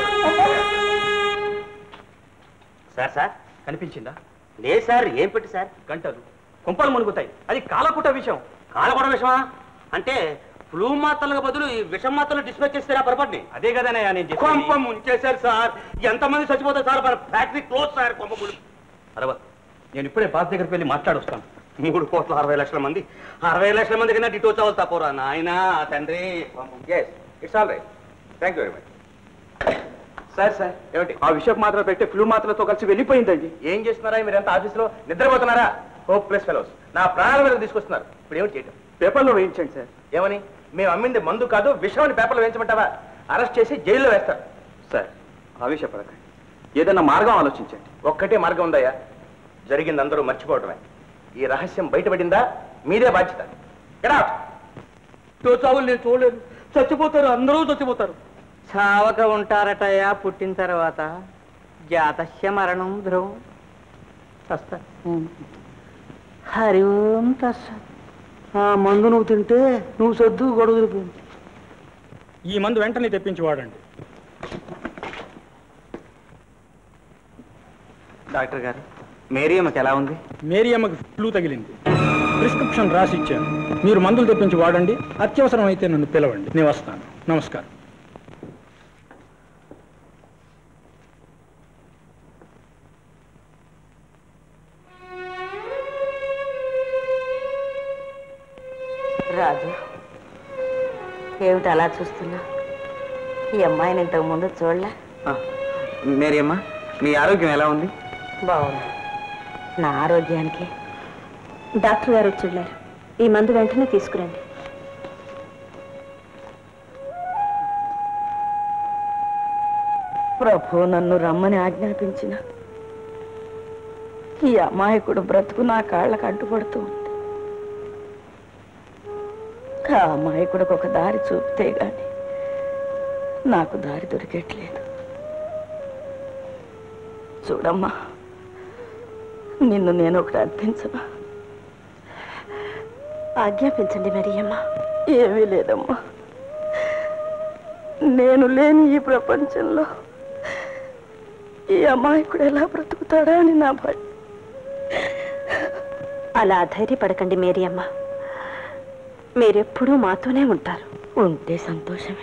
సార్ సార్ కనిపించిందా లేదు సార్ ఏం పెట్టి సార్ గంటలు కొంపలు మునుగుతాయి అది కాలపుట విషయం కాలకూడ విషమా అంటే ఫ్లూ మాత్రలకు బదులు ఈ విషం మాత్రలు డిస్పాచ్ చేస్తారా పొరపాటుని అదే కదనయ్యా నేను చెప్పేది. కొంప ముంచేశారు సార్ ఎంతమంది చచ్చిపోతారు సార్ మన ఫ్యాక్టరీ క్లోజ్ సార్ కొంప ముడి అరవ నేను ఇప్పుడే బాస్ దగ్గరికి వెళ్ళి మాట్లాడొస్తాను మూడు కోట్ల అరవై లక్షల మంది అరవై లక్షల మంది కన్నా డిటో చావాలి తప్పరా నాయనా తండ్రి it's all right thank you very much sir sir ఏమిటి ఆ విషయం మాత్రం పెట్టే ఫ్లూ మాత్రలతో కలిసి వెళ్ళిపోయిందండి ఏం చేస్తున్నారా మీరంతా ఆఫీస్లో నిద్రపోతున్నారా హోప్ ప్లస్ ఫెలోస్ నా ప్రాణాల మీద తీసుకొస్తున్నారు ఇప్పుడు ఏమిటి చేయటం పేపర్లో వేయించండి సార్ ఏమని మేము అమ్మింది మందు కాదు విషం అని పేపర్లో వేయించమంటావా అరెస్ట్ చేసి జైల్లో వేస్తారు సార్ ఆవేశపడకండి ఏదైనా మార్గం ఆలోచించండి ఒక్కటే మార్గం ఉందయ్యా జరిగింది అందరూ మర్చిపోవటమే ఈ రహస్యం బయటపడిందా మీదే బాధ్యత Get out. చావులు నేను చూడలేదు చచ్చిపోతారు అందరూ చచ్చిపోతారు చావక ఉంటారటయ్యా పుట్టిన తర్వాత జాతస్య మరణం ధ్రువం చస్తా హరి ఓం తస్సత్. ఆ మందు నువ్వు తింటే నువ్వు సద్దు గొడుగులు ఈ మందు వెంటనే తెప్పించి వాడండి డాక్టర్ గారు మేరియమ్మకి ఎలా ఉంది మేరీ అమ్మకి ఫ్లూ తగిలింది ప్రిస్క్రిప్షన్ రాసి ఇచ్చాను మీరు మందులు తెప్పించి వాడండి అత్యవసరం అయితే నన్ను పిలవండి నేను వస్తాను నమస్కారం రాజు ఏమిటి అలా చూస్తున్నా ఈ అమ్మాయిని ఇంతకు ముందు చూడలే మేరియమ్మ మీ ఆరోగ్యం ఎలా ఉంది బాగుంది నా ఆరోగ్యానికి డాక్టర్ గారు వచ్చి వెళ్ళారు ఈ మందు వెంటనే తీసుకురండి ప్రభు నన్ను రమ్మని ఆజ్ఞాపించిన ఈ అమాయకుడు బ్రతుకు నా కాళ్ళకు అడ్డుపడుతూ ఉంది ఆ అమాయకుడికి ఒక దారి చూపితే గాని నాకు దారి దొరికేట్లేదు చూడమ్మా నిన్ను నేను ఒకటి అర్థించనా ఆజ్ఞాపించండి మరియమ్మ ఏమీ లేదమ్మా నేను లేని ఈ ప్రపంచంలో ఈ అమాయకుడు ఎలా బ్రతుకుతాడా అని నా భయం అలా ధైర్యపడకండి మేరియమ్మ మీరెప్పుడూ మాతోనే ఉంటారు ఉంటే సంతోషమే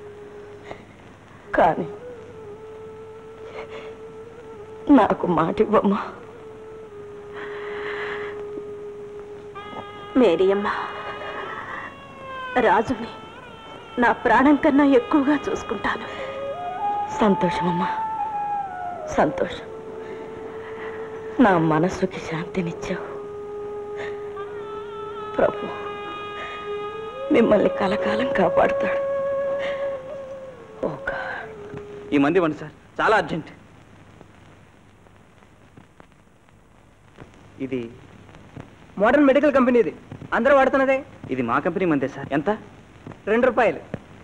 కానీ నాకు మాట ఇవ్వమ్మా మేరియమ్మ రాజుని నా ప్రాణం కన్నా ఎక్కువగా చూసుకుంటాను సంతోషమమ్మా సంతోషం నా మనస్సుకి శాంతినిచ్చావు ప్రభు మిమ్మల్ని కలకాలం కాపాడుతాడు ఈ మంది ఇవ్వండి సార్ చాలా అర్జెంట్ ఇది మోడర్న్ మెడికల్ కంపెనీ ఇది అందరూ వాడుతున్నదే ఇది మా కంపెనీ మందే సార్ ఎంత రెండు రూపాయలు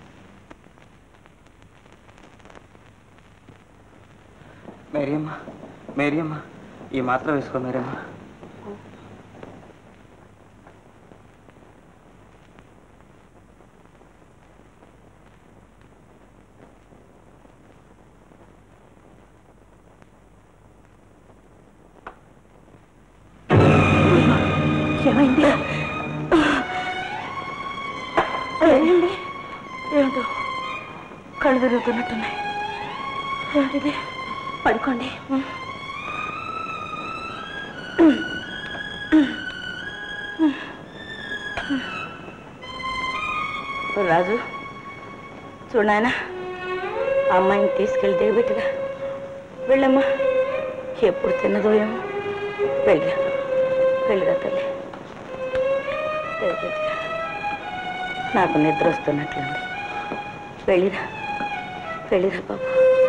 మేరియమ్మ మేరియమ్మ ఈ మాత్రం వేసుకో మేరియమ్మ ఏమైంది ఏమైంది ఏమిటో కళ్ళు తిరుగుతున్నట్టున్నాయి ఏంటిది పడుకోండి రాజు చూడు నాయనా ఆ అమ్మాయిని తీసుకెళ్ళి దిగబెట్టుగా వెళ్ళమ్మా ఎప్పుడు తిన్నదో ఏమో వెళ్ళిరా వెళ్ళిరా తల్లి దిగబెట్టుగా. నాకు నిద్ర వస్తున్నట్లుంది వెళ్ళిరా వెళ్ళిరా బాబు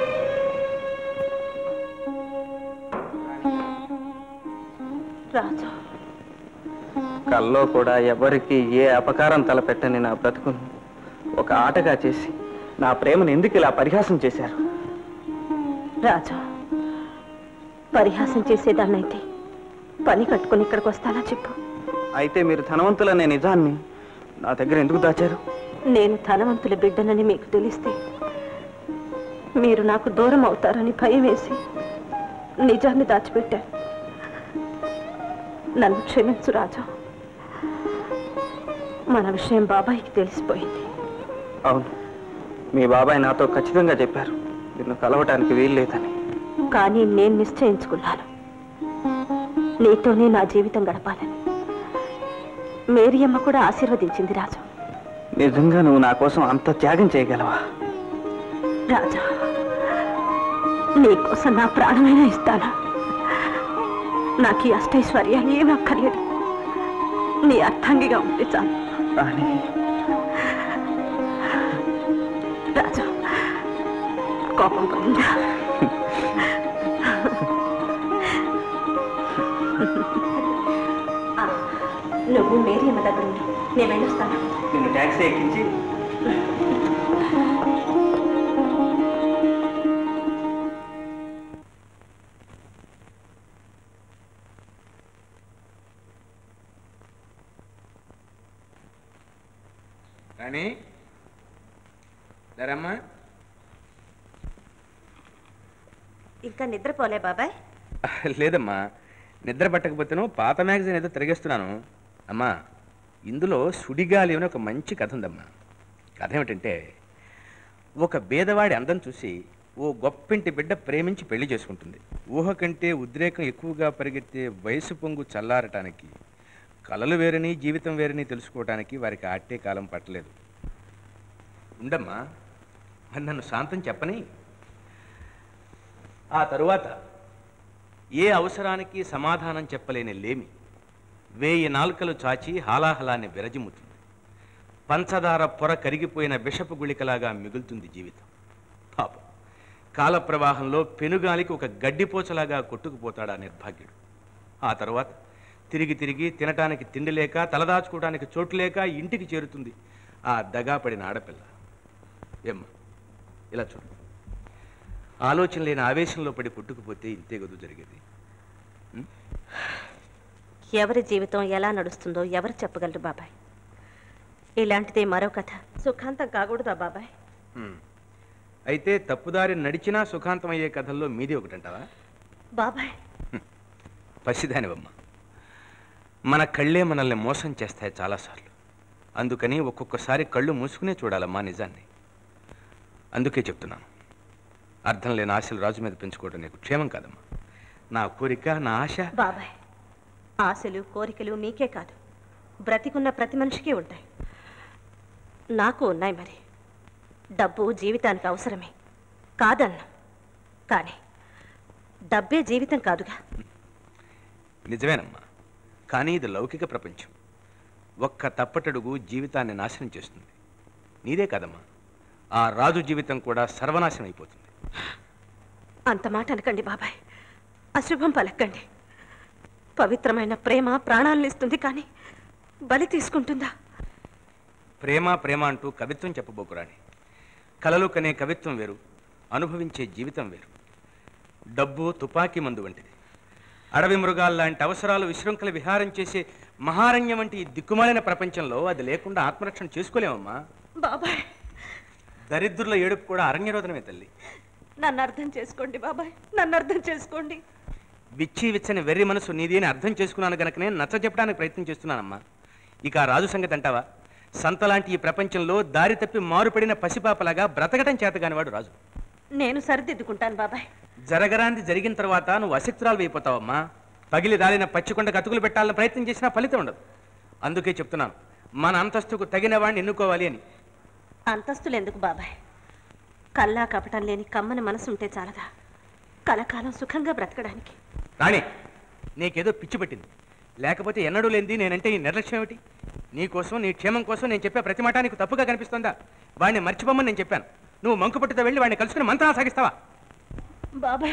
రాజు కల్లో కూడా ఎవరికి ఏ అపకారం తలపెట్టని నా బ్రతుకును ఒక ఆటగా చేసి నా ప్రేమను ఎందుకు ఇలా పరిహాసం చేశారు రాజు పరిహాసం చేసేదాన్నైతే పని కట్టుకుని ఇక్కడికి వస్తానా చెప్పు అయితే మీరు ధనవంతులనే నిజాన్ని నా దగ్గర ఎందుకు దాచారు నేను ధనవంతుల బిడ్డనని మీకు తెలిస్తే మీరు నాకు దూరం అవుతారని భయం వేసి నిజాన్ని దాచిపెట్టాను నన్ను క్షమించు రాజు మన విషయం బాబాయికి తెలిసిపోయింది అవును మీ బాబాయ్ నాతో ఖచ్చితంగా చెప్పారు నిన్ను కలవటానికి వీలు లేదని కానీ నేను నిశ్చయించుకున్నాను నీతోనే నా జీవితం గడపాలని మేరియమ్మ కూడా ఆశీర్వదించింది రాజు నిజంగా నువ్వు నా కోసం అంత త్యాగం చేయగలవా రాజా నీకోసం నా ప్రాణమైనా ఇస్తాను నాకు ఈ అష్టైశ్వర్యాలు ఏమీ అక్కర్లేదు నీ అర్థంగిగా ఉంటే చాలు రాజా కోపం పోయిందా ఆ, నువ్వు మేరియమ్మ దగ్గర ఉండు. నేను వెళ్ళొస్తాను నిన్ను ట్యాక్సీ ఎక్కించి రాణి లేరమ్మా ఇంకా నిద్రపోలే బాబాయ్ లేదమ్మా నిద్ర పట్టకపోతేను పాత మ్యాగజైన్ ఏదో తిరిగేస్తున్నాను అమ్మా ఇందులో సుడిగాలి అని ఒక మంచి కథ ఉందమ్మా కథ ఏమిటంటే ఒక బీదవాడి అందం చూసి ఓ గొప్పింటి బిడ్డ ప్రేమించి పెళ్లి చేసుకుంటుంది ఊహ కంటే ఉద్రేకం ఎక్కువగా పరిగెత్తే వయసు పొంగు చల్లారటానికి కలలు వేరని జీవితం వేరని తెలుసుకోవటానికి వారికి ఆట్టే కాలం పట్టలేదు ఉండమ్మా మరి నన్ను శాంతం చెప్పని ఆ తరువాత ఏ అవసరానికి సమాధానం చెప్పలేని లేమి వేయి నాల్కలు చాచి హాలాహలాన్ని విరజిమ్ముతుంది పంచదార పొర కరిగిపోయిన విషపు గుళికలాగా మిగులుతుంది జీవితం పాపం కాల ప్రవాహంలో పెనుగాలికి ఒక గడ్డిపోచలాగా కొట్టుకుపోతాడు ఆ నిర్భాగ్యుడు ఆ తర్వాత తిరిగి తిరిగి తినటానికి తిండి లేక తలదాచుకోవడానికి చోటు లేక ఇంటికి చేరుతుంది ఆ దగాపడిన ఆడపిల్ల ఏమ్మా ఇలా చూడు ఆలోచన లేని ఆవేశంలో పడి కొట్టుకుపోతే ఇంతే గదు జరిగేది ఎవరి జీవితం ఎలా నడుస్తుందో ఎవరు చెప్పగలరు బాబాయ్ ఇలాంటిదే మరో కథ సుఖాంతం కాకూడదా బాబాయ్ హ్మ్. అయితే తప్పుదారి నడిచినా సుఖాంతం అయ్యే కథల్లో మీది ఒకటంటావా బాబాయ్ పసిదానివమ్మ మన కళ్ళే మనల్ని మోసం చేస్తాయి చాలాసార్లు అందుకని ఒక్కొక్కసారి కళ్ళు మూసుకునే చూడాలమ్మా నిజాన్ని అందుకే చెప్తున్నాను అర్థం లేని ఆశలు రాజు మీద పెంచుకోవడం నీకు క్షేమం కాదమ్మా నా కోరిక నా ఆశ బాబాయ్ ఆశలు కోరికలు మీకే కాదు బ్రతికున్న ప్రతి మనిషికి ఉంటాయి నాకు ఉన్నాయి మరి డబ్బు జీవితానికి అవసరమే కాదన్నా కానీ డబ్బే జీవితం కాదుగా నిజమేనమ్మా కానీ ఇది లౌకిక ప్రపంచం ఒక్క తప్పటడుగు జీవితాన్ని నాశనం చేస్తుంది నీదే కదమ్మా ఆ రాజు జీవితం కూడా సర్వనాశనం అయిపోతుంది అంత మాట అనకండి బాబాయ్ అశుభం పలకండి పవిత్రమైన ప్రేమ ప్రాణాలను ఇస్తుంది కానీ బలి తీసుకుంటుందా ప్రేమ ప్రేమ అంటూ కవిత్వం చెప్పబోకురాని కలలు కనే కవిత్వం వేరు అనుభవించే జీవితం వేరు డబ్బు తుపాకీ మందు వంటిది అడవి మృగాల్లాంటి అవసరాలు విశృంఖల విహారం చేసే మహారణ్యం వంటి ఈ దిక్కుమాలిన ప్రపంచంలో అది లేకుండా ఆత్మరక్షణ చేసుకోలేమమ్మా బాబాయ్ దరిద్రుల ఏడుపు కూడా అరణ్యరోధనమే తల్లి నన్ను అర్థం చేసుకోండి బాబాయ్ నన్ను అర్థం చేసుకోండి విచ్చి విచ్చని వెర్రి మనసు నీది అని అర్థం చేసుకున్నాను గనకనే నచ్చ చెప్పడానికి ప్రయత్నం చేస్తున్నానమ్మా ఇక ఆ రాజు సంగతి అంటావా సంతలాంటి ఈ ప్రపంచంలో దారి తప్పి మారుపడిన పసిపాపలాగా బ్రతకటం చేతగానివాడు రాజు నేను సరిదిద్దుకుంటాను బాబాయ్ జరగరాంది జరిగిన తర్వాత నువ్వు అశక్తురాలు అయిపోతావమ్మా పగిలి దారిన పచ్చికొండ కతుకులు పెట్టాలని ప్రయత్నం చేసినా ఫలితం ఉండదు అందుకే చెప్తున్నాను మన అంతస్తుకు తగిన వాడిని ఎన్నుకోవాలి అని అంతస్తులు ఎందుకు బాబాయ్ కల్లా కపటం లేని కమ్మని మనసు ఉంటే చాలదా కలకాలం సుఖంగా బ్రతకడానికి రాణి నీకేదో పిచ్చి పట్టింది లేకపోతే ఎన్నడూ లేనిది నేనంటే ఈ నిర్లక్ష్యం ఏమిటి నీ కోసం నీ క్షేమం కోసం నేను చెప్పే ప్రతి మాట నీకు తప్పుగా కనిపిస్తుందా వాడిని మర్చిపోమని నేను చెప్పాను నువ్వు మంకు పట్టుతో వెళ్ళి వాడిని కలుసుకుని మంత్రాలు సాగిస్తావా బాబాయ్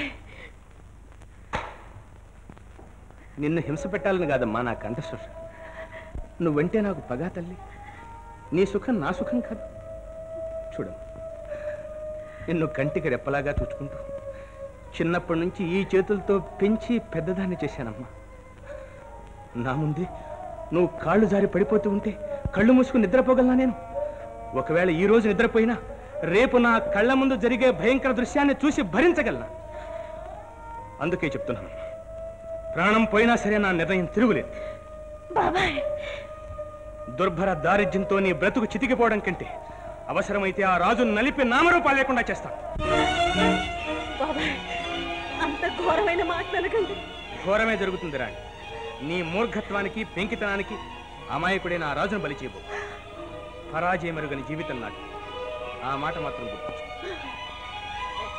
నిన్ను హింస పెట్టాలని కాదమ్మా నా కంఠశోష నువ్వంటే నాకు పగా తల్లి నీ సుఖం నా సుఖం కాదు చూడమ్మా నిన్ను కంటికి రెప్పలాగా చూసుకుంటూ చిన్నప్పటి నుంచి ఈ చేతులతో పెంచి పెద్దదాన్ని చేశానమ్మా నా ముందే నువ్వు కాళ్ళు జారి పడిపోతూ ఉంటే కళ్ళు మూసుకుని నిద్రపోగలనా నేను ఒకవేళ ఈ రోజు నిద్రపోయినా రేపు నా కళ్ళ ముందు జరిగే భయంకర దృశ్యాన్ని చూసి భరించగలనా అందుకే చెప్తున్నాను ప్రాణం పోయినా సరే నా నిర్ణయం తిరుగులేదు బాబాయ్ దుర్భర దారిద్ర్యంతో నీ బ్రతుకు చితికిపోవడం కంటే అవసరమైతే ఆ రాజు నలిపి నామరూపాలు లేకుండా చేస్తాను బాబాయ్ అంత ఘోరమైన మాట్లాడకండి ఘోరమే జరుగుతుంది రాణి నీ మూర్ఘత్వానికి పెంకితనానికి అమాయకుడైన ఆ రాజును బలి చేయబో పరాజయమెరుగని జీవితం నాటి ఆ మాట మాత్రం గుర్తించు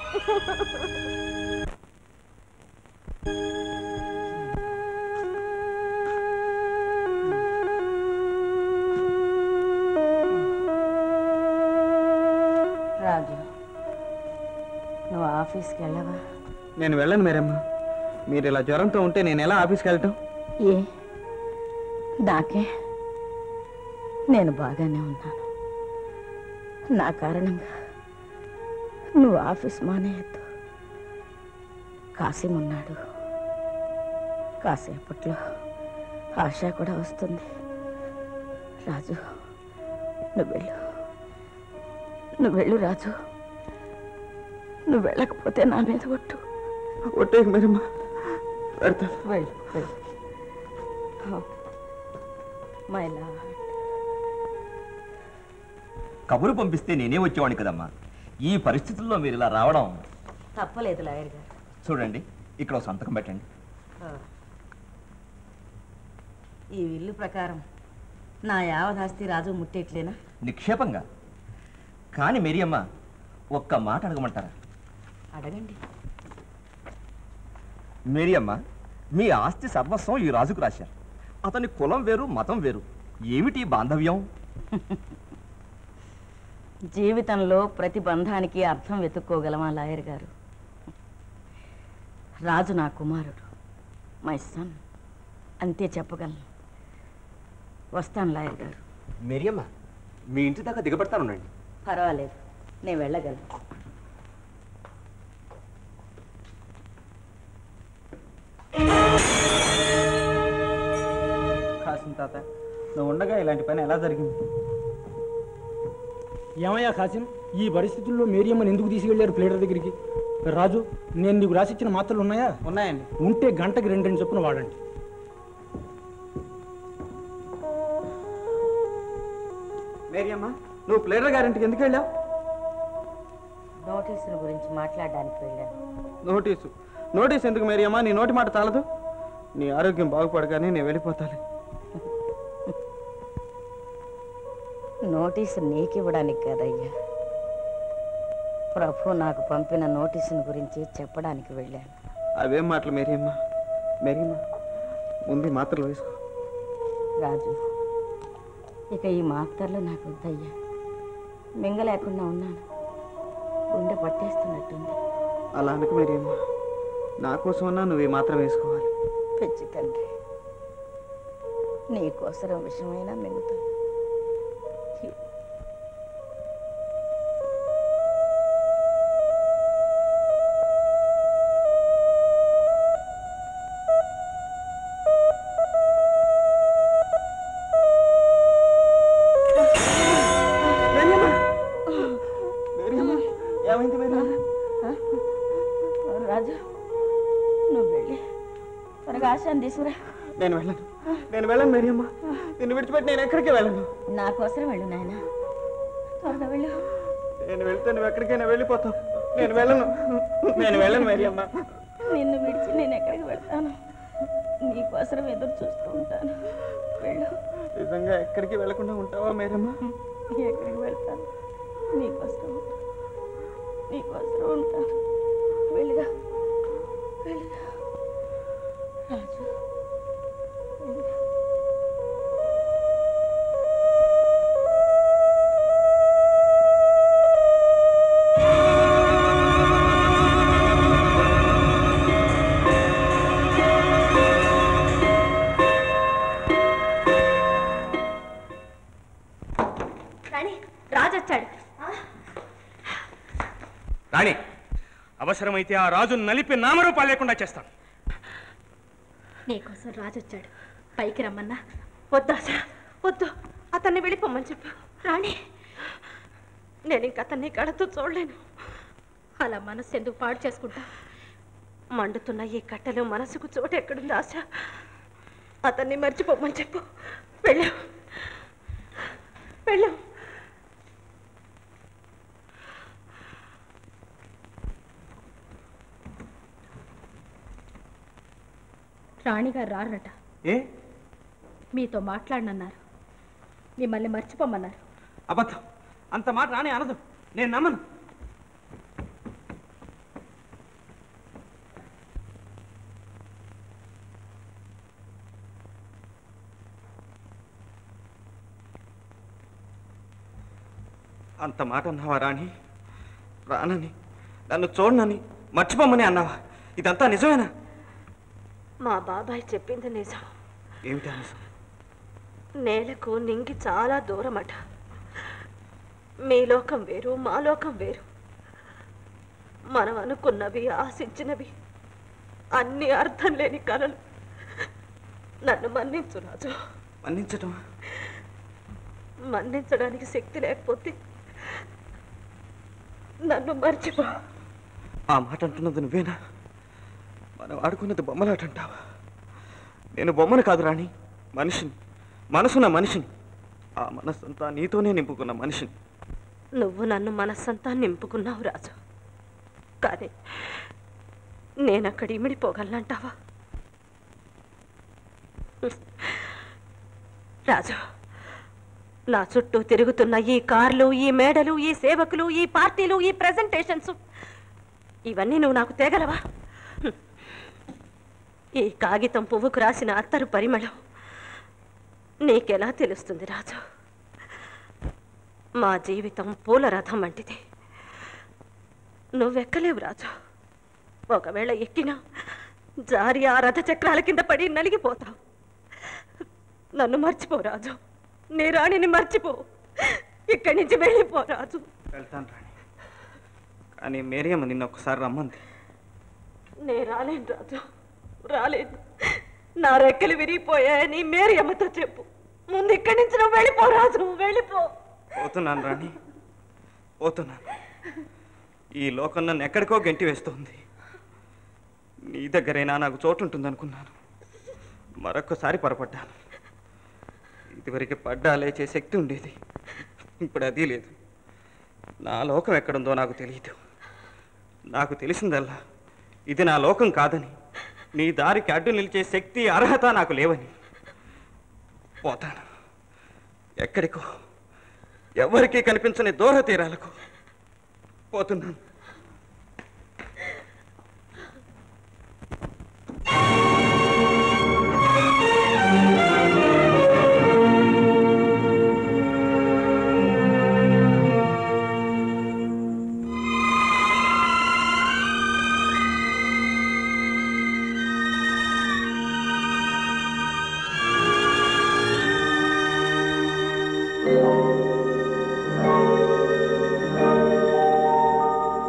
రాజు నువ్వు ఆఫీస్కి వెళ్ళవా నేను వెళ్ళను మీరమ్మ మీరు ఇలా జ్వరంతో ఉంటే నేను ఎలా ఆఫీస్కి వెళ్ళటం ఏ నాకే నేను బాగానే ఉన్నాను నా కారణంగా నువ్వు ఆఫీస్ మానేయద్దు కాసిం ఉన్నాడు కాసేపట్లో ఆశ కూడా వస్తుంది రాజు నువ్వు వెళ్ళు నువ్వు వెళ్ళు రాజు నువ్వు వెళ్ళకపోతే నా మీద ఒట్టు ఒట్టే మీరమ్మ పెడతా వెళ్ళు వెళ్ళు మై లార్డ్ కబురు పంపిస్తే నేనే వచ్చేవాడిని కదమ్మా ఈ పరిస్థితుల్లో మీరు ఇలా రావడం తప్పలేదు లాయర్ గారు చూడండి ఇక్కడ ఒక సంతకం పెట్టండి ఈ విల్లు ప్రకారం నా యావదాస్తి రాజు ముట్టేట్లేనా నిక్షేపంగా కానీ మేరీ అమ్మ ఒక్క మాట అడగమంటారా అడగండి మేరీ అమ్మ మీ ఆస్తి సర్వస్వం ఈ రాజుకు రాశారు అతని కులం వేరు మతం వేరు ఏమిటి ఈ బాంధవ్యం జీవితంలో ప్రతి బంధానికి అర్థం వెతుక్కోగలమా లాయర్ గారు రాజు నా కుమారుడు మై సన్ అంతే చెప్పగలను వస్తాను లాయర్ గారు మేరీ అమ్మ మీ ఇంటి దాకా దిగబడతానుండండి పర్వాలేదు నేను వెళ్ళగలను కాసిన తాత నువ్వు ఉండగా ఇలాంటి పని ఎలా జరిగింది ఏమయ్యా కాసిం ఈ పరిస్థితుల్లో మేరియమ్మని ఎందుకు తీసుకెళ్లారు ప్లేటర్ దగ్గరికి రాజు నేను నీకు రాసిచ్చిన మాత్రలు ఉన్నాయా ఉన్నాయండి ఉంటే గంటకి రెండు రెండు చొప్పున వాడండి మేరీ అమ్మ నువ్వు ప్లేడర్ గారింటికి ఎందుకు వెళ్ళావు నోటీసుల గురించి మాట్లాడడానికి వెళ్ళాను నోటీసు నోటీస్ ఎందుకు మేరీ అమ్మ నీ నోటి మాట చాలదు నీ ఆరోగ్యం బాగుపడగానే నేను వెళ్ళిపోతాను నోటీసు నీకివ్వడానికి కదయ్యా ప్రభు నాకు పంపిన నోటీసుని గురించి చెప్పడానికి వెళ్ళాను అవేం మాటలు మేరీ అమ్మ మేరీ అమ్మ ముందు ఈ మాత్రలు వేసుకో రాజు ఇక ఈ మాత్రలు నాకు వద్దయ్యా మింగ లేకుండా ఉన్నాను గుండె పట్టేస్తున్నట్టుంది అలా అనకు మేరీ అమ్మ నా కోసమన్నా నువ్వు ఈ మాత్రం వేసుకోవాలి పిచ్చి తండ్రి నీకోసరం విషయమైనా మింగుతాను ఏమైంది మేరీ రాజు నువ్వు వెళ్ళి త్వరగా ఆశాన్ని తీసుకురా నేను వెళ్ళను నేను వెళ్ళను మేరీ అమ్మ నిన్ను విడిచిపెట్టి నేను ఎక్కడికి వెళ్ళను నా కోసం వెళ్ళు నాయన త్వరగా వెళ్ళు నేను వెళ్తే నువ్వు ఎక్కడికైనా వెళ్ళిపోతావు నేను వెళ్ళను నేను వెళ్ళను మేరీ అమ్మ నిన్ను విడిచి నేను ఎక్కడికి వెళ్తాను నీకోసం ఎదురు చూస్తూ ఉంటాను వెళ్ళు నిజంగా ఎక్కడికి వెళ్ళకుండా ఉంటావా మేరమ్మ ఎక్కడికి వెళ్తాను నీకోసం నీకోసం ఉంటాను వెళ్ళిగా వెళ్ళిగా రాజు వెళ్ళిగా రాణి రాజు వచ్చాడు రాణి అవసరమైతే ఆ రాజు నలిపి నామరూపాలు లేకుండా చేస్తాను నీకోసం రాజు వచ్చాడు పైకి రమ్మన్నా వద్దు అసలు వద్దు అతన్ని వెళ్ళిపోమని చెప్పు రాణి నేను ఇంక అతన్ని కడతో చూడలేను అలా మనసు ఎందుకు పాడు చేసుకుంటా మండుతున్న ఈ కట్టెలు మనసుకు చోటు ఎక్కడుంది ఆశ అతన్ని మర్చిపోమని చెప్పు వెళ్ళావు వెళ్ళావు రాణిగారు రారట ఏ మీతో మాట్లాడనన్నారు మిమ్మల్ని మర్చిపోమన్నారు అబద్ధం అంత మాట రాని అనదు నేను నమ్మను అంత మాట అన్నావా రాణి రానని నన్ను చూడనని మర్చిపోమని అన్నావా ఇదంతా నిజమేనా మా బాబాయ్ చెప్పింది నిజం ఏమిటి నిజం నేలకు నింగి చాలా దూరమట మీ లోకం వేరు మా లోకం వేరు మనం అనుకున్నవి ఆశించినవి అన్ని అర్థం లేని కలలు నన్ను మన్నించు రాజు మన్నించటం మన్నించడానికి శక్తి లేకపోతే నన్ను మర్చిపో ఆ మాట అంటున్నది నువ్వేనా మనం ఆడుకున్నది బొమ్మలాట అంటావా నేను బొమ్మను కాదు రాణి మనిషిని మనసున్న మనిషిని ఆ మనస్సంతా నీతోనే నింపుకున్న మనిషిని నువ్వు నన్ను మనస్సంతా నింపుకున్నావు రాజు కానీ నేనక్కడ ఇమిడిపోగలనంటావా రాజు నా చుట్టూ తిరుగుతున్న ఈ కార్లు ఈ మేడలు ఈ సేవకులు ఈ పార్టీలు ఈ ప్రెజెంటేషన్స్ ఇవన్నీ నువ్వు నాకు తేగలవా హ్మ్. ఈ కాగితం పువ్వుకు రాసిన అత్తరు పరిమళం నీకెలా తెలుస్తుంది రాజు మా జీవితం పూల రథం వంటిది నువ్వెక్కలేవు రాజు ఒకవేళ ఎక్కినా జారి ఆ రథ చక్రాల కింద పడి నలిగిపోతావు నన్ను మర్చిపో రాజు నీ రాణిని మర్చిపో ఇక్కడి నుంచి వెళ్ళిపో రాజు వెళ్తాను రాణి కానీ మేరియమ్మ నిన్న ఒకసారి రమ్మంది నే రాలేను రాజు రాలేదు నా రెక్కలు విరిగిపోయాయని మేరీ అమ్మతో చెప్పు ముందు ఇక్కడి నుంచి నువ్వు వెళ్ళిపో రాజు వెళ్ళిపో పోతున్నాను రాణి పోతున్నాను ఈ లోకం నన్ను ఎక్కడికో గెంటి వేస్తోంది నీ దగ్గరైనా నాకు చోటు ఉంటుందనుకున్నాను మరొక్కసారి పొరపడ్డాను ఇదివరకు పడ్డా లేచే శక్తి ఉండేది ఇప్పుడు అది లేదు నా లోకం ఎక్కడుందో నాకు తెలియదు నాకు తెలిసిందల్లా ఇది నా లోకం కాదని నీ దారికి అడ్డు నిలిచే శక్తి అర్హత నాకు లేవని పోతాను ఎక్కడికో ఎవరికీ కనిపించని దూర తీరాలకు పోతున్నాను ఆ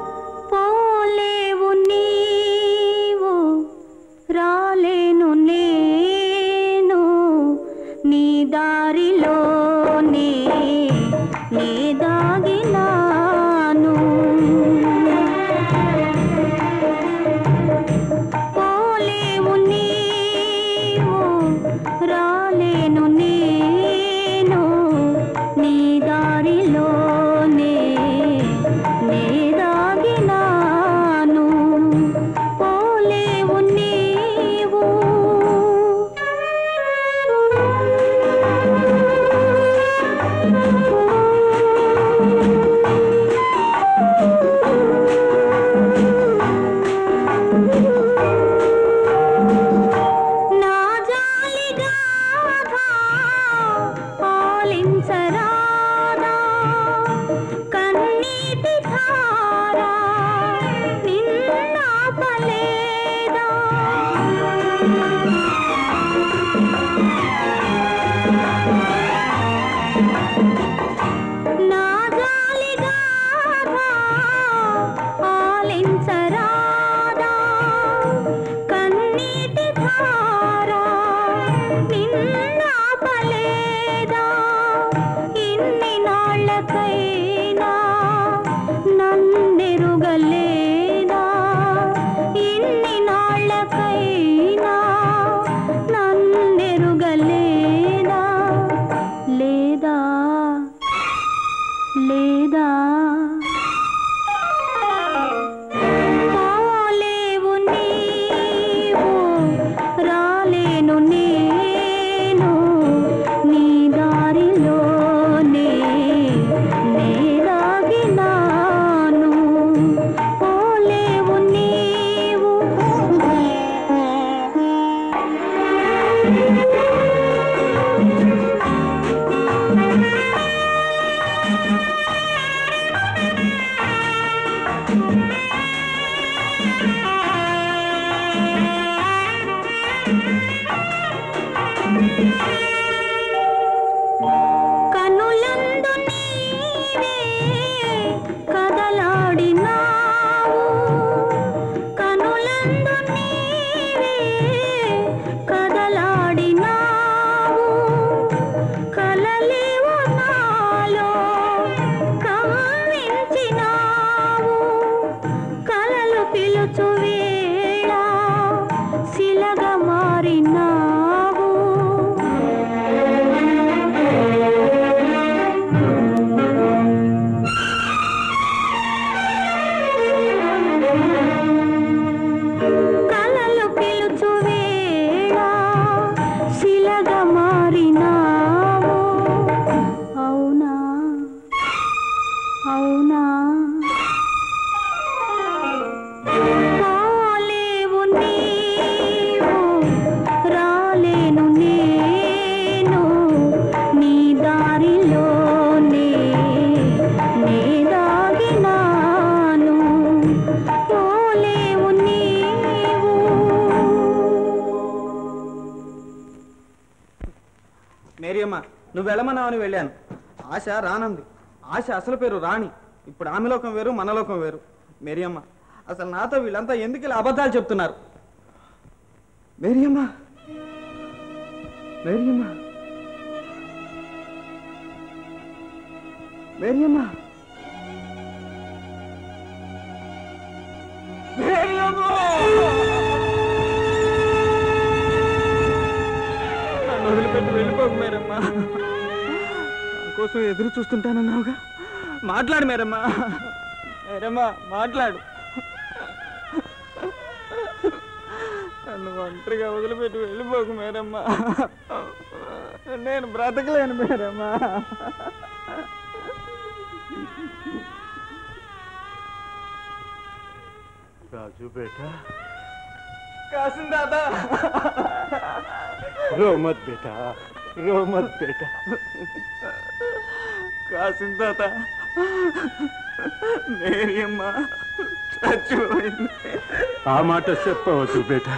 పోలేవు నీవు మేరియమ్మ నువ్వు వెళ్ళమన్నావని వెళ్ళాను ఆశ రానంది ఆశ అసలు పేరు రాణి ఇప్పుడు ఆమె లోకం వేరు మన లోకం వేరు మేరియమ్మ అసలు నాతో వీళ్ళంతా ఎందుకు ఇలా అబద్ధాలు చెప్తున్నారు మేరియమ్మ మేరియమ్మ మేరియమ్మ నన్ను వదిలిపెట్టి వెళ్ళిపోకు మేరమ్మా నా కోసం ఎదురు చూస్తుంటానన్నావుగా మాట్లాడు మేరమ్మా మేరమ్మా మాట్లాడు నన్ను ఒంటరిగా వదిలిపెట్టి వెళ్ళిపోకు మేరమ్మా నేను బ్రతకలేను మేరమ్మా రాజు బేటా కాసిన దాదా रो मत बेटा रो मत बेटा కాసిన తాత మేరియమ్మ చచ్చిపోయింది ఆ మాట చెప్పవద్దు బేటా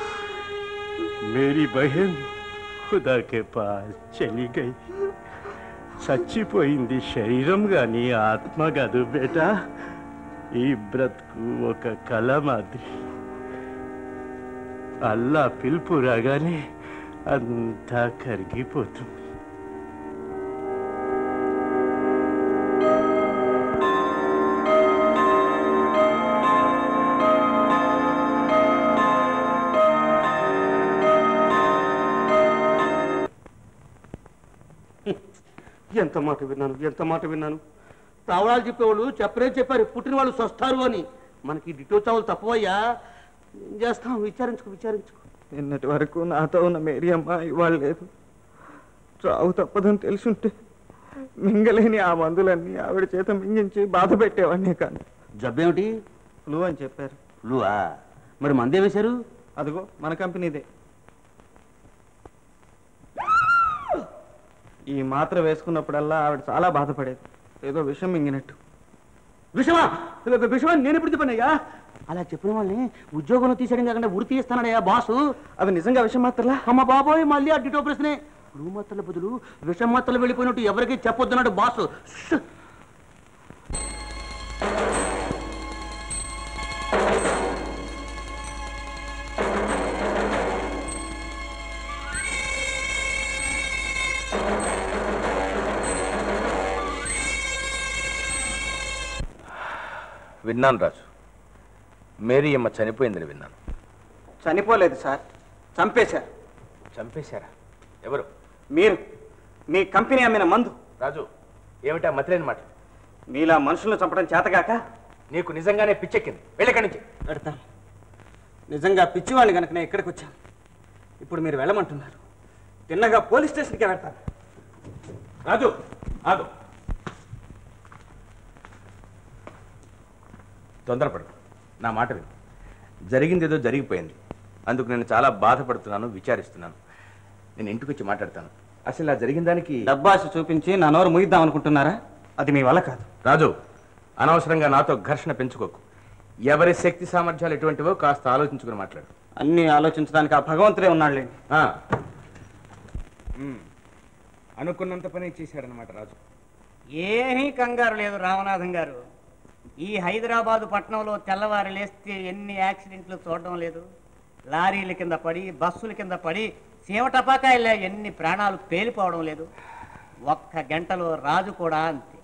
मेरी बहन खुदा के पास चली गई చచ్చిపోయింది శరీరం గాని ఆత్మ కాదు బేటా ఈ బ్రతుకు ఒక కళ మాదిరి అల్లా పిలుపు రాగానే అంతా కరిగిపోతుంది ఎంత మాట విన్నాను ఎంత మాట విన్నాను తావడాలు చెప్పేవాళ్ళు చెప్పరే చెప్పారు పుట్టిన వాళ్ళు స్వస్తారు అని మనకి డిటో చావులు తప్పవయ్యా ఏం చేస్తాం విచారించుకో విచారించుకో నిన్నటి వరకు నాతో ఉన్న మేరియమ్మ ఇవాళ లేదు రావు తప్పదని తెలుసుంటే మింగలేని ఆ మందులన్నీ ఆవిడ చేత మింగించి బాధ పెట్టేవాడినే కానీ జబ్బేమిటి ఫ్లూ అని చెప్పారు ఫ్లూవా మరి మందే వేశారు అదిగో మన కంపెనీదే ఈ మాత్ర వేసుకున్నప్పుడల్లా ఆవిడ చాలా బాధపడేది ఏదో విషం మింగినట్టు విషమా విషమా నేను ఎప్పుడు చెప్పానయ్యా అలా చెప్పిన వాళ్ళని ఉద్యోగంలో తీసేయడం కాకుండా ఉరి తీస్తానయ్యా బాసు అవి నిజంగా విషం మాత్రలా అమ్మ బాబోయ్ మళ్ళీ ఆ డిటో ప్రశ్నే ఫ్లూ మాత్రల బదులు విషం మాత్రలు వెళ్ళిపోయినట్టు ఎవరికి చెప్పొద్దున్నాడు బాసు ష్! విన్నాను రాజు మేరీ అమ్మ చనిపోయిందని విన్నాను చనిపోలేదు సార్ చంపేశారు చంపేశారా ఎవరు మీరు మీ కంపెనీ అమ్మిన మందు రాజు ఏమిటా మతిలేని మాట మీలా మనుషులను చంపడం చేతగాక నీకు నిజంగానే పిచ్చెక్కింది వెళ్ళక్కడి నుంచి పెడతాను నిజంగా పిచ్చివాడిని కనుక నేను ఇక్కడికి వచ్చాను ఇప్పుడు మీరు వెళ్ళమంటున్నారు తిన్నగా పోలీస్ స్టేషన్కి వెళ్తాను రాజు ఆగు తొందరపడు నా మాట విను జరిగింది ఏదో జరిగిపోయింది అందుకు నేను చాలా బాధపడుతున్నాను విచారిస్తున్నాను నేను ఇంటికి వచ్చి మాట్లాడతాను అసలు ఇలా జరిగిన దానికి డబ్బాశ చూపించి నా నోరు ముగిద్దాం అనుకుంటున్నారా అది మీ వల్ల కాదు రాజు అనవసరంగా నాతో ఘర్షణ పెంచుకోకు ఎవరి శక్తి సామర్థ్యాలు ఎటువంటివో కాస్త ఆలోచించుకుని మాట్లాడు అన్ని ఆలోచించడానికి ఆ భగవంతుడే ఉన్నాడులేండి ఆ. ఉమ్. అనుకున్నంత పని చేశాడనమాట రాజు ఏమీ కంగారు లేదు రామనాథం గారు ఈ హైదరాబాదు పట్టణంలో తెల్లవారు లేస్తే ఎన్ని యాక్సిడెంట్లు చూడడం లేదు లారీల కింద పడి బస్సుల కింద పడి సీమటపాకాయల ఎన్ని ప్రాణాలు పేలిపోవడం లేదు ఒక్క గంటలో రాజు కూడా అంతే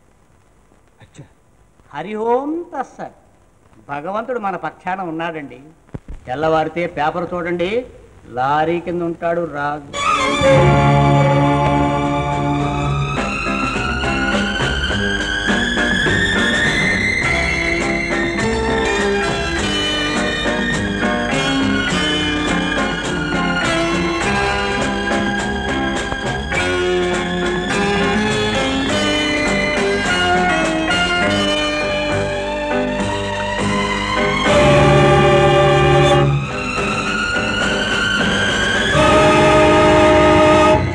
హరిహోం తస్సత్ భగవంతుడు మన పక్షాన ఉన్నాడండి తెల్లవారితే పేపర్ చూడండి లారీ కింద ఉంటాడు రాజు ఆ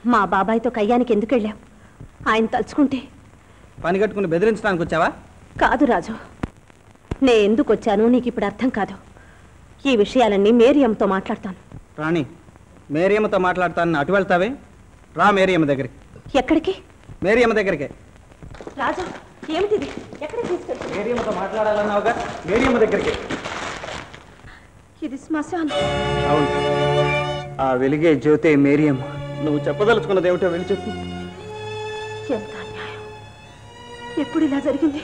మా బాబాయ్తో కయ్యానికి ఎందుకు వెళ్ళావు ఆయన తలుచుకుంటే పని కట్టుకుని బెదిరించడానికి వచ్చావా కాదు రాజు నే ఎందుకు వచ్చానో నీకు ఇప్పుడు అర్థం కాదు ఈ విషయాలన్నీ మేరియమ్మతో మాట్లాడతాను రాణి మేరియమ్మతో మాట్లాడతానని అటు వెళ్తావే రా మేరియమ్మ దగ్గరికి ఎక్కడికి మేరియమ్మ దగ్గరికి రాజు ఏమిటిది ఎక్కడికి తీసుకెళ్తా మేరియమ్మతో మాట్లాడాలన్నావుగా మేరియమ్మ దగ్గరికి ఇది శ్మశానం అవును ఆ వెలిగే జ్యోతే మేరియమ్మ నువ్వు చెప్పదలుచుకున్నది ఏమిటో వెళ్ళి చెప్పు ఎంత అన్యాయం ఎప్పుడు ఇలా జరిగింది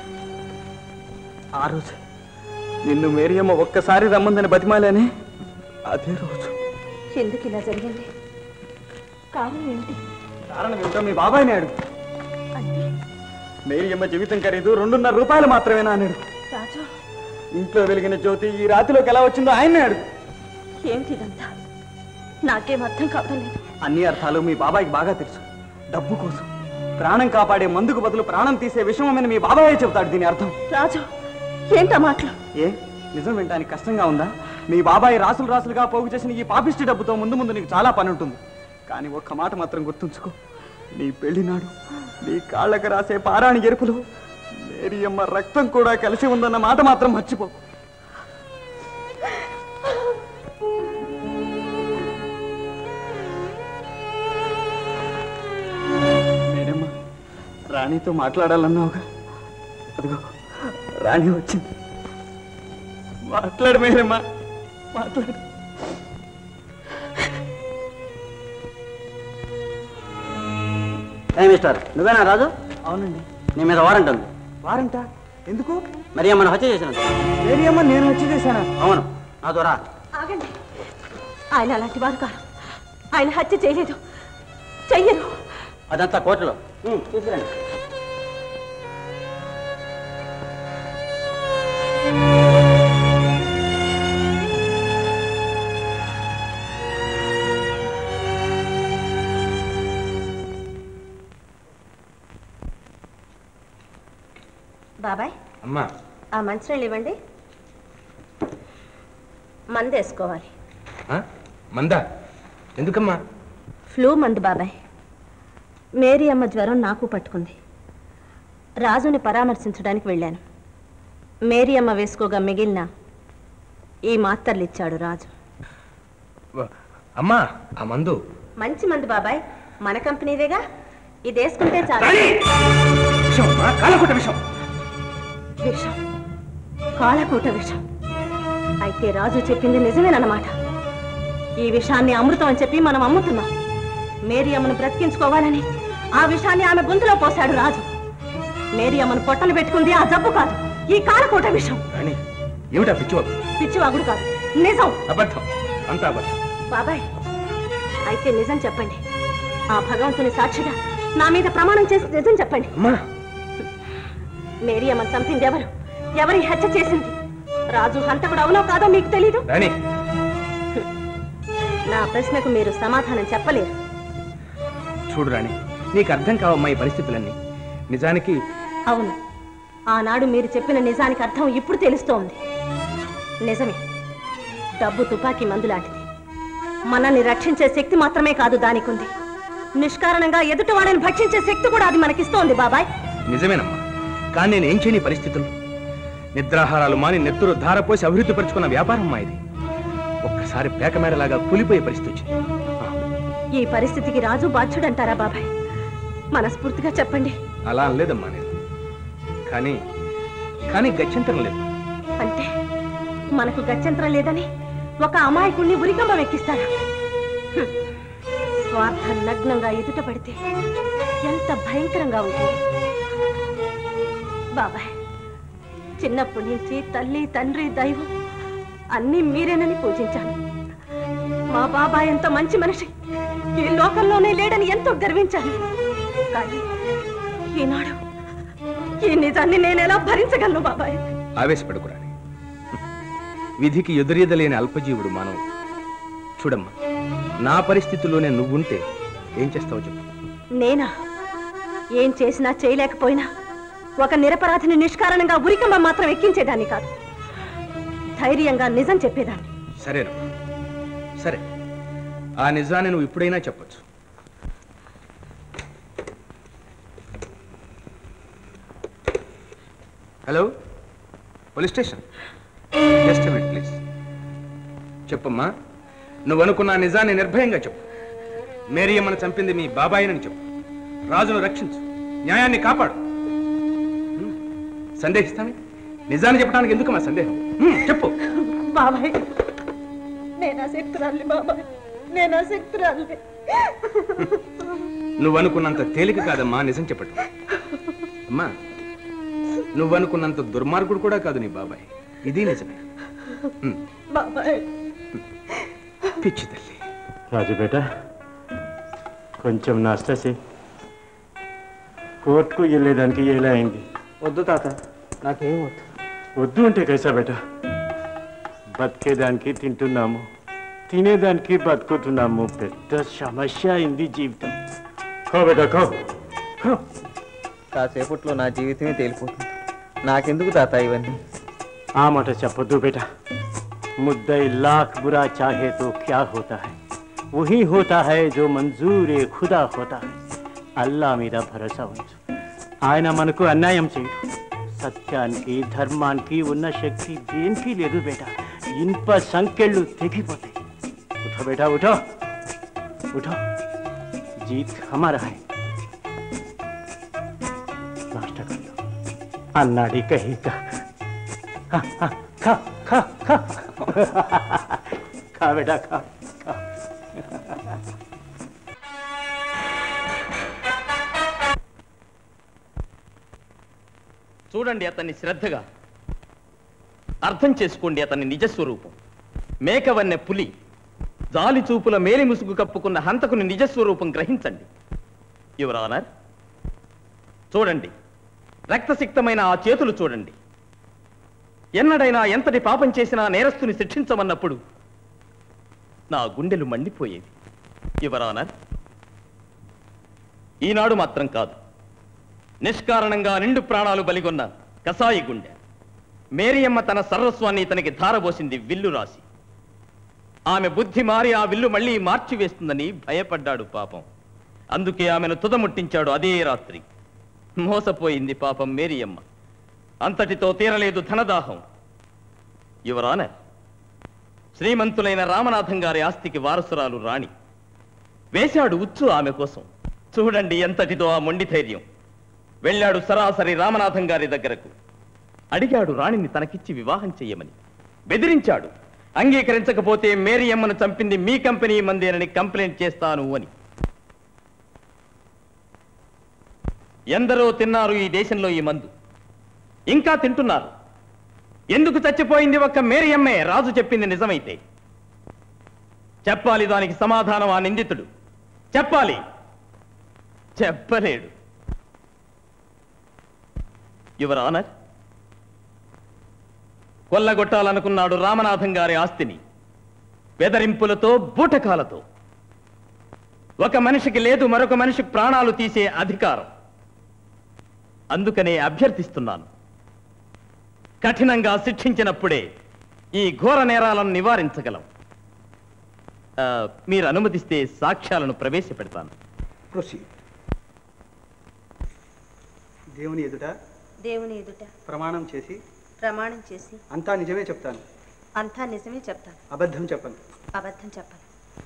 ఆ రోజు నిన్ను మేరియమ్మ ఒక్కసారి రమ్మందని బతిమాలేనే అదే రోజు ఎందుకు ఇలా జరిగింది కారణం ఏమిటి కారణం ఏమిటో మీ బాబాయ్ని అడుగు మేరియమ్మ జీవితం ఖరీదు రెండున్నర రూపాయలు మాత్రమేనా అన్నాడు రాజు ఇంట్లో వెలిగిన జ్యోతి ఈ రాతిలోకి ఎలా వచ్చిందో ఆయన్నే అడుగు ఏమిటి ఇదంతా నాకేం అర్థం కావడం లేదు అన్ని అర్థాలు మీ బాబాయ్కి బాగా తెలుసు డబ్బు కోసం ప్రాణం కాపాడే మందుకు బదులు ప్రాణం తీసే విషమమని మీ బాబాయే చెబుతాడు దీని అర్థం రాజు ఏంటా మాటలు ఏ నిజం వినడానికి కష్టంగా ఉందా మీ బాబాయ్ రాసులు రాసులుగా పోగు చేసిన ఈ పాపిష్టి డబ్బుతో ముందు ముందు నీకు చాలా పని ఉంటుంది కానీ ఒక్క మాట మాత్రం గుర్తుంచుకో నీ పెళ్లినాడు నీ కాళ్ళకు రాసే పారాణి ఎరుపులు మేరియమ్మ రక్తం కూడా కలిసి ఉందన్న మాట మాత్రం మర్చిపో మేడమ్మ రాణితో మాట్లాడాలన్నావుగా అదిగో రాణి వచ్చింది మాట్లాడు మేడమ్మా మాట్లాడు ఏ మిస్టర్ నువ్వేనా రాజు అవునండి నీ మీద వారెంట్ ఉంది వారంట ఎందుకు మరి ఏమన్నా హత్య చేసినది మేరియమ్మ నేను వచ్చి చేశానా అవును నా ద్వారా ఆగండి ఆయన అలాంటి వారు కాదు ఆయన హత్య చేయలేదు చెయ్యరు అదంతా కోర్టులో ఉమ్, తీసుకురండి బాబాయ్ అమ్మా ఆ మంచినీళ్ళు ఇవ్వండి మందు వేసుకోవాలి ఆ? మందా ఎందుకమ్మా ఫ్లూ మందు బాబాయ్ మేరీ అమ్మ జ్వరం నాకు పట్టుకుంది రాజుని పరామర్శించడానికి వెళ్ళాను మేరీ అమ్మ వేసుకోగా మిగిలిన ఈ మాత్రలు ఇచ్చాడు రాజు వ- అమ్మా ఆ మందు మంచి మందు బాబాయ్ మన కంపెనీదేగా ఇది వేసుకుంటే చాలు విషం అమ్మా, కాలకుట విషం విషం కాళకూట విషం అయితే రాజు చెప్పింది నిజమేనన్నమాట ఈ విషాన్ని అమృతం అని చెప్పి మనం అమ్ముతున్నాం మేరీ అమ్మను బ్రతికించుకోవాలని ఆ విషాన్ని ఆమె గొంతులో పోశాడు రాజు మేరీ అమ్మను పొట్టలు పెట్టుకుంది ఆ జబ్బు కాదు ఈ కాలకూట విషం రాణి ఏమిటా పిచ్చివాడు పిచ్చివాగుడు కాదు నిజం అబద్ధం అంతా అబద్ధం బాబాయ్ అయితే నిజం చెప్పండి ఆ భగవంతుని సాక్షిగా నా మీద ప్రమాణం చేసి నిజం చెప్పండి అమ్మా మేరీ అమ్మను చంపింది ఎవరు ఎవరి హత్య చేసింది రాజు హంతకుడు అవునో కాదో మీకు తెలీదు రాణి నా ప్రశ్నకు మీరు సమాధానం చెప్పలేరు చూడు రాణి నీకు అర్థం కావమ్మా ఈ పరిస్థితులన్నీ నిజానికి అవును ఆనాడు మీరు చెప్పిన నిజానికి అర్థం ఇప్పుడు తెలుస్తోంది నిజమే డబ్బు తుపాకీ మందు లాంటిది మనల్ని రక్షించే శక్తి మాత్రమే కాదు దానికి ఉంది నిష్కారణంగా ఎదుటి వాళ్ళని భక్షించే శక్తి కూడా అది మనకిస్తోంది బాబాయ్ నిజమేనమ్మా కానీ నేను ఏం చేయని పరిస్థితులు నిద్రాహారాలు మాని నెత్తురు ధారపోసి అభివృద్ధి పరుచుకున్న వ్యాపారం మా ఇది ఒక్కసారి పేకమేరలాగా కూలిపోయే పరిస్థితి వచ్చింది ఈ పరిస్థితికి రాజు బాధ్యుడంటారా బాబాయ్ మనస్ఫూర్తిగా చెప్పండి అలా అనలేదమ్మా నేను కానీ కానీ గత్యంతరం లేదు అంటే మనకు గత్యంతరం లేదని ఒక అమాయకుణ్ణి ఉరికంబం ఎక్కిస్తారా హ్మ్. స్వార్థ నగ్నంగా ఎదుట పడితే ఎంత భయంకరంగా ఉంటుంది బాబాయ్ చిన్నప్పటి నుంచి తల్లి తండ్రి దైవం అన్నీ మీరేనని పూజించాను మా బాబాయ్ ఎంత మంచి మనిషి ఈ లోకంలోనే లేడని ఎంతో గర్వించాను కానీ ఈనాడు ఈ నిజాన్ని నేను ఎలా భరించగలను బాబాయ్ ఆవేశపడుకురాని విధికి ఎదురీదలేని అల్పజీవుడు మానవుడు చూడమ్మా నా పరిస్థితిలోనే నువ్వుంటే ఏం చేస్తావో చెప్పు నేనా ఏం చేసినా చేయలేకపోయినా ఒక నిరపరాధిని నిష్కారణంగా ఉరికంబం మాత్రం ఎక్కించేదాన్ని కాదు ధైర్యంగా నిజం చెప్పేదాన్ని సరేనమ్మా సరే ఆ నిజాన్ని నువ్వు ఇప్పుడైనా చెప్పొచ్చు hello police station just minute please చెప్పమ్మా నువ్వు అనుకున్న నిజాన్ని నిర్భయంగా చెప్పు మేరియమ్మను చంపింది మీ బాబాయినని చెప్పు రాజును రక్షించు న్యాయాన్ని కాపాడు హ్మ్. సందేహిస్తామే నిజాన్ని చెప్పడానికి ఎందుకు మా సందేహం హ్మ్, చెప్పు బాబాయ్ నేను అశక్తురాలి బాబాయ్ నేను అశక్తురాలి నువ్వు అనుకున్నంత తేలిక కాదమ్మా నిజం చెప్పటం అమ్మా నువ్వు అనుకున్నంత దుర్మార్గుడు కూడా కాదు నీ బాబాయ్ ఇది నిజమే హ్మ్, బాబాయ్ పిచ్చి తల్లి రాజు బేట కొంచెం నాస్తా చేయి కోర్టుకు వెళ్ళేదానికి ఎలా అయింది వద్దు తాత నాకేం వద్దు వద్దు అంటే కైసా బేట బతికేదానికి తింటున్నాము తినేదానికి బతుకుతున్నాము పెద్ద సమస్య అయింది జీవితం ఖో బేటా ఖో ఖో కాసేపట్లో నా జీవితమే తేలిపోతుంది నాకెందుకు తాత ఇవన్నీ ఆ మాట చెప్పొద్దు బేటా मुद्दई लाख बुरा चाहे तो क्या होता है वही होता है जो मंजूर खुदा होता है అల్లా మీద భరోసా ఉంచు ఆయన మనకు అన్యాయం చేయడు సత్యానికి ధర్మానికి ఉన్న శక్తి దేనికి లేదు బేటా ఇనుప సంకెళ్ళు తెగిపోతాయి ఉఠో బేటా ఉఠో ఉఠో జీత్ హమారా హై నాష్ట కర్ लो అన్నాడి కహీగా खा खा खा खा बेटा खा खा చూడండి అతన్ని శ్రద్ధగా అర్థం చేసుకోండి అతని నిజస్వరూపం మేకవన్నె పులి జాలి చూపుల మేలి ముసుగు కప్పుకున్న హంతకుని నిజస్వరూపం గ్రహించండి యువర్ ఆనర్ చూడండి రక్తసిక్తమైన ఆ చేతులు చూడండి ఎన్నడైనా ఎంతటి పాపం చేసినా నేరస్తుని శిక్షించమన్నప్పుడు నా గుండెలు మండిపోయేవి యువర్ ఆనర్ ఈనాడు మాత్రం కాదు నిష్కారణంగా నిండు ప్రాణాలు బలిగొన్న కసాయి గుండె మేరియమ్మ తన సర్వస్వాన్ని ఇతనికి ధారబోసింది విల్లు రాసి ఆమె బుద్ధి మారి ఆ విల్లు మళ్ళీ మార్చివేస్తుందని భయపడ్డాడు పాపం అందుకే ఆమెను తుదముట్టించాడు అదే రాత్రి మోసపోయింది పాపం మేరియమ్మ అంతటితో తీరలేదు ధనదాహం యువరానర్ శ్రీమంతులైన రామనాథం గారి ఆస్తికి వారసురాలు రాణి వేశాడు ఉచ్చు ఆమె కోసం చూడండి ఎంతటితో ఆ మొండి ధైర్యం వెళ్ళాడు సరాసరి రామనాథం గారి దగ్గరకు అడిగాడు రాణిని తనకిచ్చి వివాహం చెయ్యమని బెదిరించాడు అంగీకరించకపోతే మేరీ అమ్మను చంపింది మీ కంపెనీ మందేనని కంప్లైంట్ చేస్తాను అని ఎందరో తిన్నారు ఈ దేశంలో ఈ మందు ఇంకా తింటున్నారు ఎందుకు చచ్చిపోయింది ఒక్క మేరీ అమ్మే రాజు చెప్పింది నిజమైతే చెప్పాలి దానికి సమాధానం ఆ నిందితుడు చెప్పాలి చెప్పలేడు యువర్ ఆనర్ కొల్లగొట్టాలనుకున్నాడు రామనాథం గారి ఆస్తిని బెదరింపులతో బూటకాలతో ఒక మనిషికి లేదు మరొక మనిషి ప్రాణాలు తీసే అధికారం అందుకనే అభ్యర్థిస్తున్నాను కఠినంగా శిక్షించినప్పుడే ఈ ఘోర నేరాలను నివారించగలం ఆ, మీరు అనుమతిస్తే సాక్ష్యాలను ప్రవేశపెడతాను ప్రొసీడ్ దేవుని ఎదుట దేవుని ఎదుట ప్రమాణం చేసి ప్రమాణం చేసి అంతా నిజమే చెప్తాను అంతా నిజమే చెప్తాను అబద్ధం చెప్పను అబద్ధం చెప్పను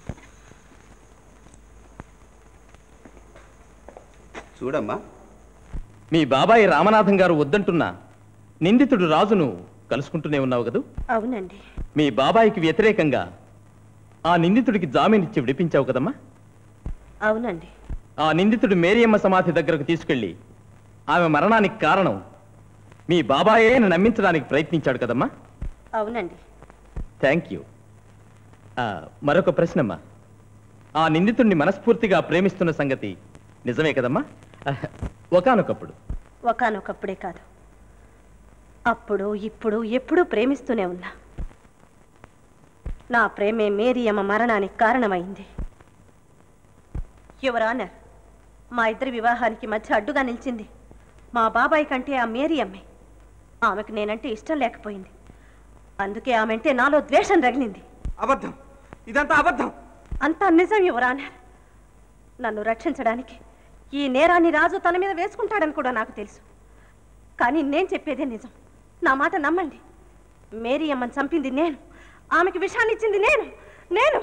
చూడమ్మా మీ బాబాయ్ రామనాథం గారు వద్దంటున్నా నిందితుడు రాజును కలుసుకుంటూనే ఉన్నావు కదూ అవునండి మీ బాబాయికి వ్యతిరేకంగా ఆ నిందితుడికి జామీన్ ఇచ్చి విడిపించావు కదమ్మా అవునండి ఆ నిందితుడు మేరియమ్మ సమాధి దగ్గరకు తీసుకెళ్లి ఆమె మరణానికి కారణం మీ బాబాయే అని నమ్మించడానికి ప్రయత్నించాడు కదమ్మా అవునండి థ్యాంక్ యూ ఆ, మరొక ప్రశ్నమ్మా ఆ నిందితుడిని మనస్ఫూర్తిగా ప్రేమిస్తున్న సంగతి నిజమే కదమ్మా ఒకనొకప్పుడు ఒకానొకప్పుడే కాదు అప్పుడు ఇప్పుడు ఎప్పుడూ ప్రేమిస్తూనే ఉన్నా నా ప్రేమే మేరియమ్మ మరణానికి కారణమైంది యువర్ ఆనర్ మా ఇద్దరి వివాహానికి మధ్య అడ్డుగా నిలిచింది మా బాబాయ్ కంటే ఆ మేరియమ్మే ఆమెకు నేనంటే ఇష్టం లేకపోయింది అందుకే ఆమెంటే నాలో ద్వేషం రగిలింది అబద్ధం ఇదంతా అబద్ధం అంతా నిజం యువర్ ఆనర్ నన్ను రక్షించడానికి ఈ నేరాన్ని రాజు తన మీద వేసుకుంటాడని కూడా నాకు తెలుసు కానీ నేను చెప్పేదే నిజం నా మాట నమ్మండి మేరీ అమ్మని చంపింది నేను ఆమెకి విషాన్ని ఇచ్చింది నేను నేను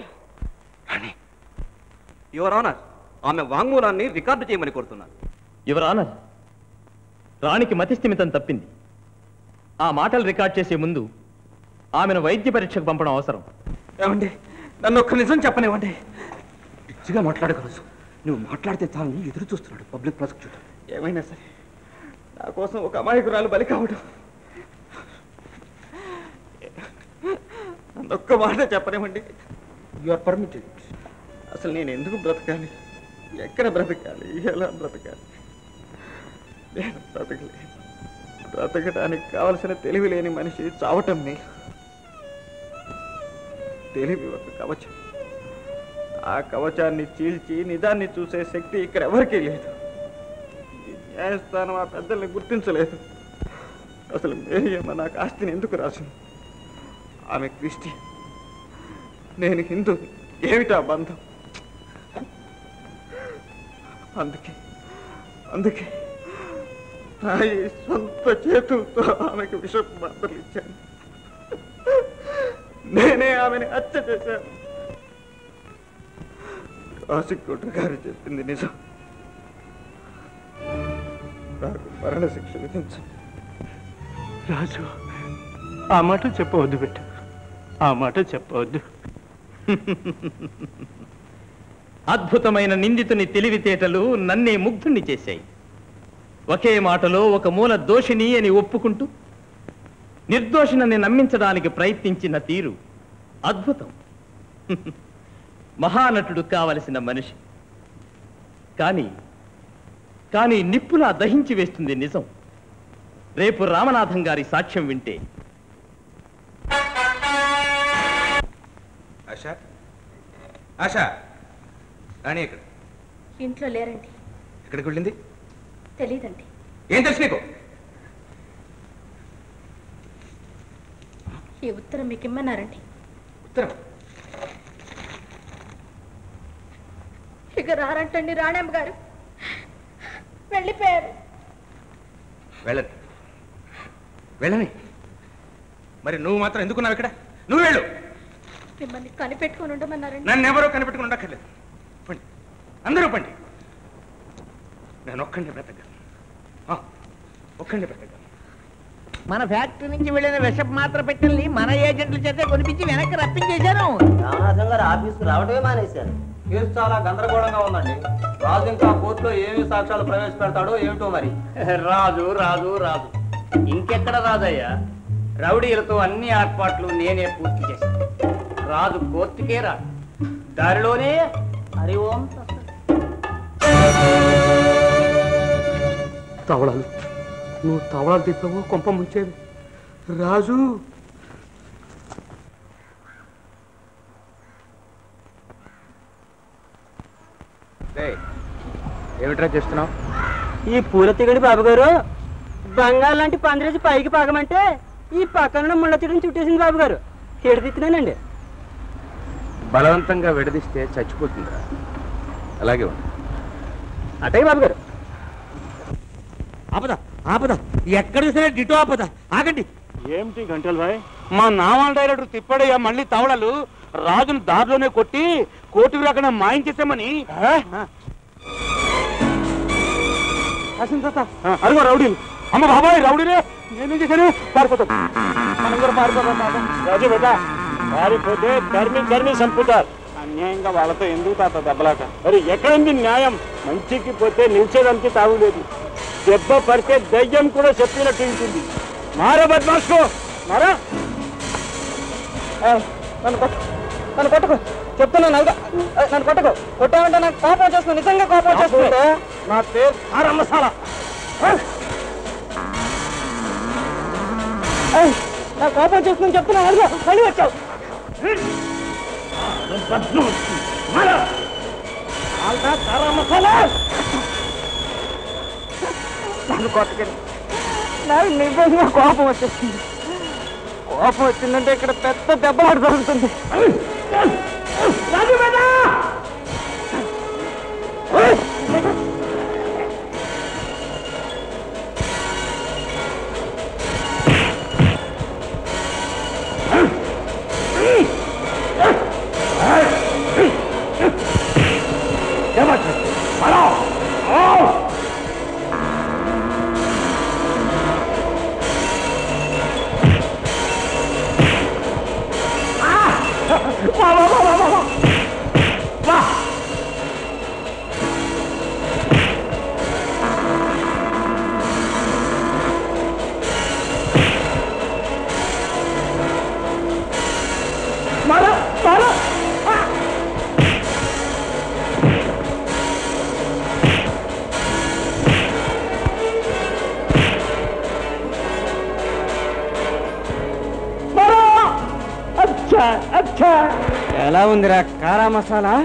యువర్ ఆనర్ ఆమె వాంగ్మూలాన్ని రికార్డు చేయమని కోరుతున్నాను యువర్ ఆనర్ రాణికి మతిస్థిమితం తప్పింది ఆ మాటలు రికార్డ్ చేసే ముందు ఆమెను వైద్య పరీక్షకు పంపడం అవసరం ఏమండి నన్ను ఒక్క నిజం చెప్పనివ్వండి పిచ్చిగా మాట్లాడగలసు నువ్వు మాట్లాడితే చాలని ఎదురు చూస్తున్నాడు పబ్లిక్ ప్రాసిక్యూటర్ ఏమైనా సరే నా కోసం ఒక అమాయకురాలు బలి కావడం నన్ను ఒక్క మాట చెప్పనివ్వండి యు ఆర్ పర్మిటెడ్ అసలు నేను ఎందుకు బ్రతకాలి ఎక్కడ బ్రతకాలి ఎలా బ్రతకాలి నేను బ్రతకలేను బ్రతకడానికి కావలసిన తెలివి లేని మనిషి చావటం నేను తెలివి ఒక కవచం ఆ కవచాన్ని చీల్చి నిజాన్ని చూసే శక్తి ఇక్కడ ఎవరికీ లేదు ఈ న్యాయస్థానం ఆ పెద్దల్ని గుర్తించలేదు అసలు మేరియమ్మ నాకు ఆస్తిని ఎందుకు రాసింది ఆమె క్రిస్టియన్ నేను హిందూ ఏమిటా బంధం అందుకే అందుకే నా ఈ సొంత చేతులతో ఆమెకు విషపు మాత్రలు ఇచ్చాను నేనే ఆమెని హత్య చేశాను ప్రాసిక్యూటర్ గారు చెప్పింది నిజం నాకు మరణ శిక్ష విధించండి రాజు ఆ మాట చెప్పవద్దు బిడ్డ ఆ మాట చెప్పవద్దు అద్భుతమైన నిందితుని తెలివితేటలు నన్నే ముగ్ధుణ్ణి చేశాయి ఒకే మాటలో ఒక మూల దోషిని అని ఒప్పుకుంటూ నిర్దోషినని నమ్మించడానికి ప్రయత్నించిన తీరు అద్భుతం మహానటుడు కావలసిన మనిషి కానీ కానీ నిప్పులా దహించి వేస్తుంది నిజం రేపు రామనాథం గారి సాక్ష్యం వింటే ఆశా ఆశా రాణి ఇక్కడ ఇంట్లో లేరండి ఎక్కడికి వెళ్ళింది తెలీదండి ఏం తెలుసు నీకు ఈ ఉత్తరం మీకు ఇమ్మన్నారండి ఉత్తరం ఇక రారంటండి రాణమ్మ గారు వెళ్ళిపోయారు వెళ్ళదు వెళ్ళని మరి నువ్వు మాత్రం ఎందుకున్నావు ఇక్కడ నువ్వు వెళ్ళు మిమ్మల్ని కనిపెట్టుకొని ఉండమన్నారండి నన్ను ఎవరో కనిపెట్టుకుని ఉండక్కర్లేదు పండి అందరూ పండి నేను ఒక్కడిని బ్రతకగలను ఆ, ఒక్కడిని బ్రతకగలను మన ఫ్యాక్టరీ నుంచి వెళ్ళిన విషపు మాత్ర పెట్టెల్ని మన ఏజెంట్ల చేతే కొనిపించి వెనక్కి రప్పించేశాను రామనాథం గారు ఆఫీస్కి రావడమే మానేశారు కేసు చాలా గందరగోళంగా ఉందండి రాజు ఇంకా కోర్టులో ఏమి సాక్ష్యాలు ప్రవేశపెడతాడో ఏమిటో మరి రాజు రాజు రాజు ఇంకెక్కడ రాజయ్యా రౌడీలతో అన్ని ఏర్పాట్లు నేనే పూర్తి చేశాను రాజు కోర్టుకే రా దారిలోనే హరి ఓం తవళాలు నువ్వు తవళాలు తిప్పావు కొంప ముంచేది రాజు ఏమిట్రా చేస్తున్నావు ఈ పూల తిగడి బాబు గారు బంగారు లాంటి పందిరేసి పైకి పాకమంటే ఈ పక్కన ముళ్ళ తిడిని చుట్టేసింది బాబు గారు తిడుతున్నానండి బలవంతంగా విడదీస్తే చచ్చిపోతుందా అలాగే ఉంది అటే బాబు గారు ఆపద ఆపద ఎక్కడ చూసినా డిటో ఆపద ఆగండి ఏమిటి గంటలు భాయ్ మా నావాల డైరెక్టర్ తిప్పాడయ్యా మళ్ళీ తవడలు రాజును దారిలోనే కొట్టి కోర్టుకు రాకుండా మాయించేసామని అదిగో రౌడీలు అమ్మ బాబాయ్ రౌడీలే నేనేం చేశాను పారిపోతాం మనం కూడా పారిపోతాం తాత రాజు బేట పారిపోతే ధర్మి ధర్మి సంపుతారు అన్యాయంగా వాళ్ళతో ఎందుకు తాత దెబ్బలాట మరి ఎక్కడుంది న్యాయం మంచికి పోతే నిలిచేదానికి తాగులేదు దెబ్బ పడితే దయ్యం కూడా చెప్పినట్టు ఉంటుంది మారా బద్మాస్కో మారా నన్ను కొట్టు నన్ను కొట్టుకో చెప్తున్నాను అదిగో. ఏ, నన్ను కొట్టుకో కొట్టామంటే నాకు కోపం వచ్చేస్తుంది నిజంగా కోపం వచ్చేస్తుంది నా పేరు కార మసాలా ఏయ్, నాకు కోపం వచ్చేస్తుంది చెప్తున్నాను అదిగో మళ్ళీ వచ్చావు నన్ను కొట్టకండి నాకు నిజంగా కోపం వచ్చేస్తుంది కోపం వచ్చిందంటే ఇక్కడ పెద్ద దెబ్బలాట జరుగుతుంది వా వా వా వా వా వా మారా మారా అచ్చా అచ్చా ఎలా ఉందిరా కారా మసాలా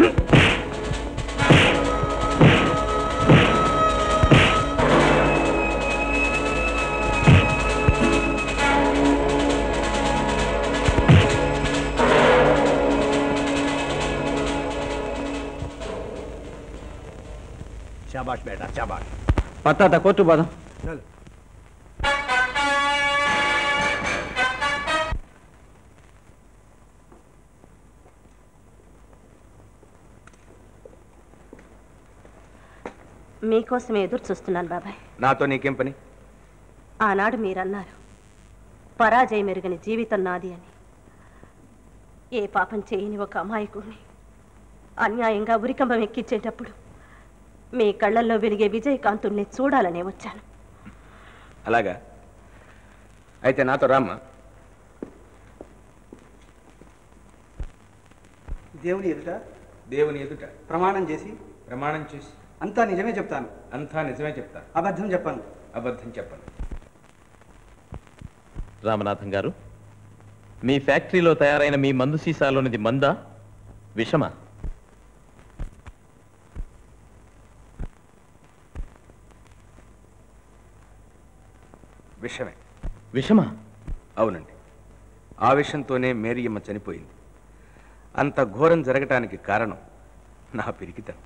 శాబాష్ బేటా శాబాష్ పత్తాత కోర్టు పోదాం మీకోసమే ఎదురు చూస్తున్నాను బాబాయ్ నాతో నీకేం పని ఆనాడు మీరన్నారు పరాజయం మెరుగని జీవితం నాది అని ఏ పాపం చేయని ఒక అమాయకుడిని అన్యాయంగా ఉరికంబం ఎక్కించేటప్పుడు మీ కళ్ళల్లో వెలిగే విజయకాంతుల్ని చూడాలనే వచ్చాను అలాగా అయితే నాతో రామ్మా దేవుని ఎదుట దేవుని ఎదుట ప్రమాణం చేసి ప్రమాణం చేసి అంతా నిజమే చెప్తాను అంతా నిజమే చెప్తా అబద్ధం చెప్పను అబద్ధం చెప్పను రామనాథం గారు మీ ఫ్యాక్టరీలో తయారైన మీ మందు సీసాలోనిది మందా విషమా విషమే విషమా అవునండి ఆ విషయంతోనే మేరియమ్మ చనిపోయింది అంత ఘోరం జరగటానికి కారణం నా పిరికితనం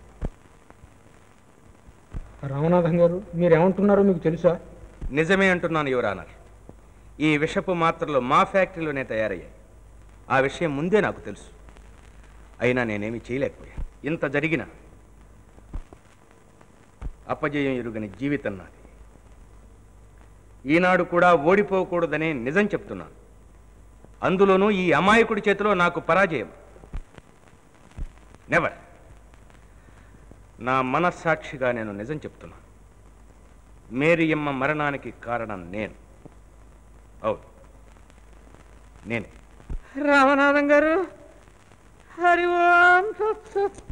రామనాథం గారు మీరేమంటున్నారో మీకు తెలుసా నిజమే అంటున్నాను యువరానర్ ఈ విషపు మాత్రలు మా ఫ్యాక్టరీలోనే తయారయ్యాయి ఆ విషయం ముందే నాకు తెలుసు అయినా నేనేమి చేయలేకపోయాను ఇంత జరిగిన అపజయం ఎరుగని జీవితం నాది ఈనాడు కూడా ఓడిపోకూడదనే నిజం చెప్తున్నాను అందులోనూ ఈ అమాయకుడి చేతిలో నాకు పరాజయం నెవర్ నా మనస్సాక్షిగా నేను నిజం చెప్తున్నాను మేరియమ్మ మరణానికి కారణం నేను అవును నేనే రామనాథం గారు హరి ఓం సత్ సత్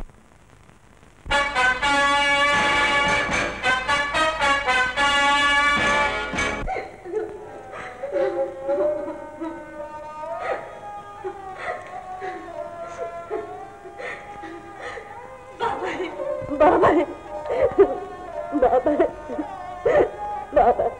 బాబాయ్ బాబాయ్ బాబాయ్ బాబాయ్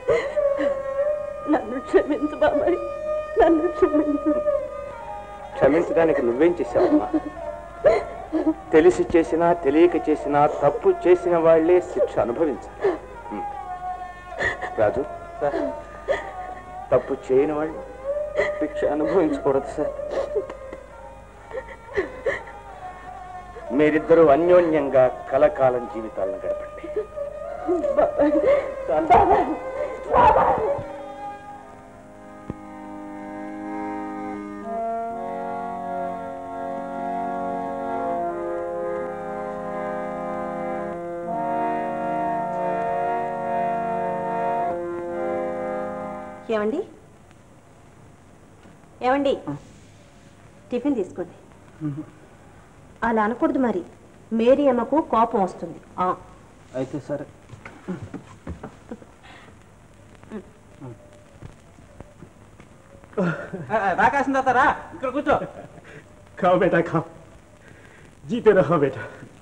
నన్ను క్షమించు బాబాయ్ నన్ను క్షమించు క్షమించడానికి నువ్వేం చేశావమ్మా తెలిసి చేసినా తెలియక చేసినా తప్పు చేసిన వాళ్లే శిక్ష అనుభవించాలి హ్మ్. రాజు సార్ తప్పు చేయని వాళ్ళు శిక్ష అనుభవించకూడదు సార్ మీరిద్దరూ అన్యోన్యంగా కలకాలం జీవితాలను గడపండి బాబాయ్ బాబాయ్ బాబాయ్ ఏమండి ఏమండి టిఫిన్ తీసుకోండి అలా అనకూడదు మరి మేరీ అమ్మకు కోపం వస్తుంది ఆ, అయితే సరే రాకాసిన తాత రా ఇక్కడ కూర్చో खाओ बेटा खाओ जीते रहो बेटा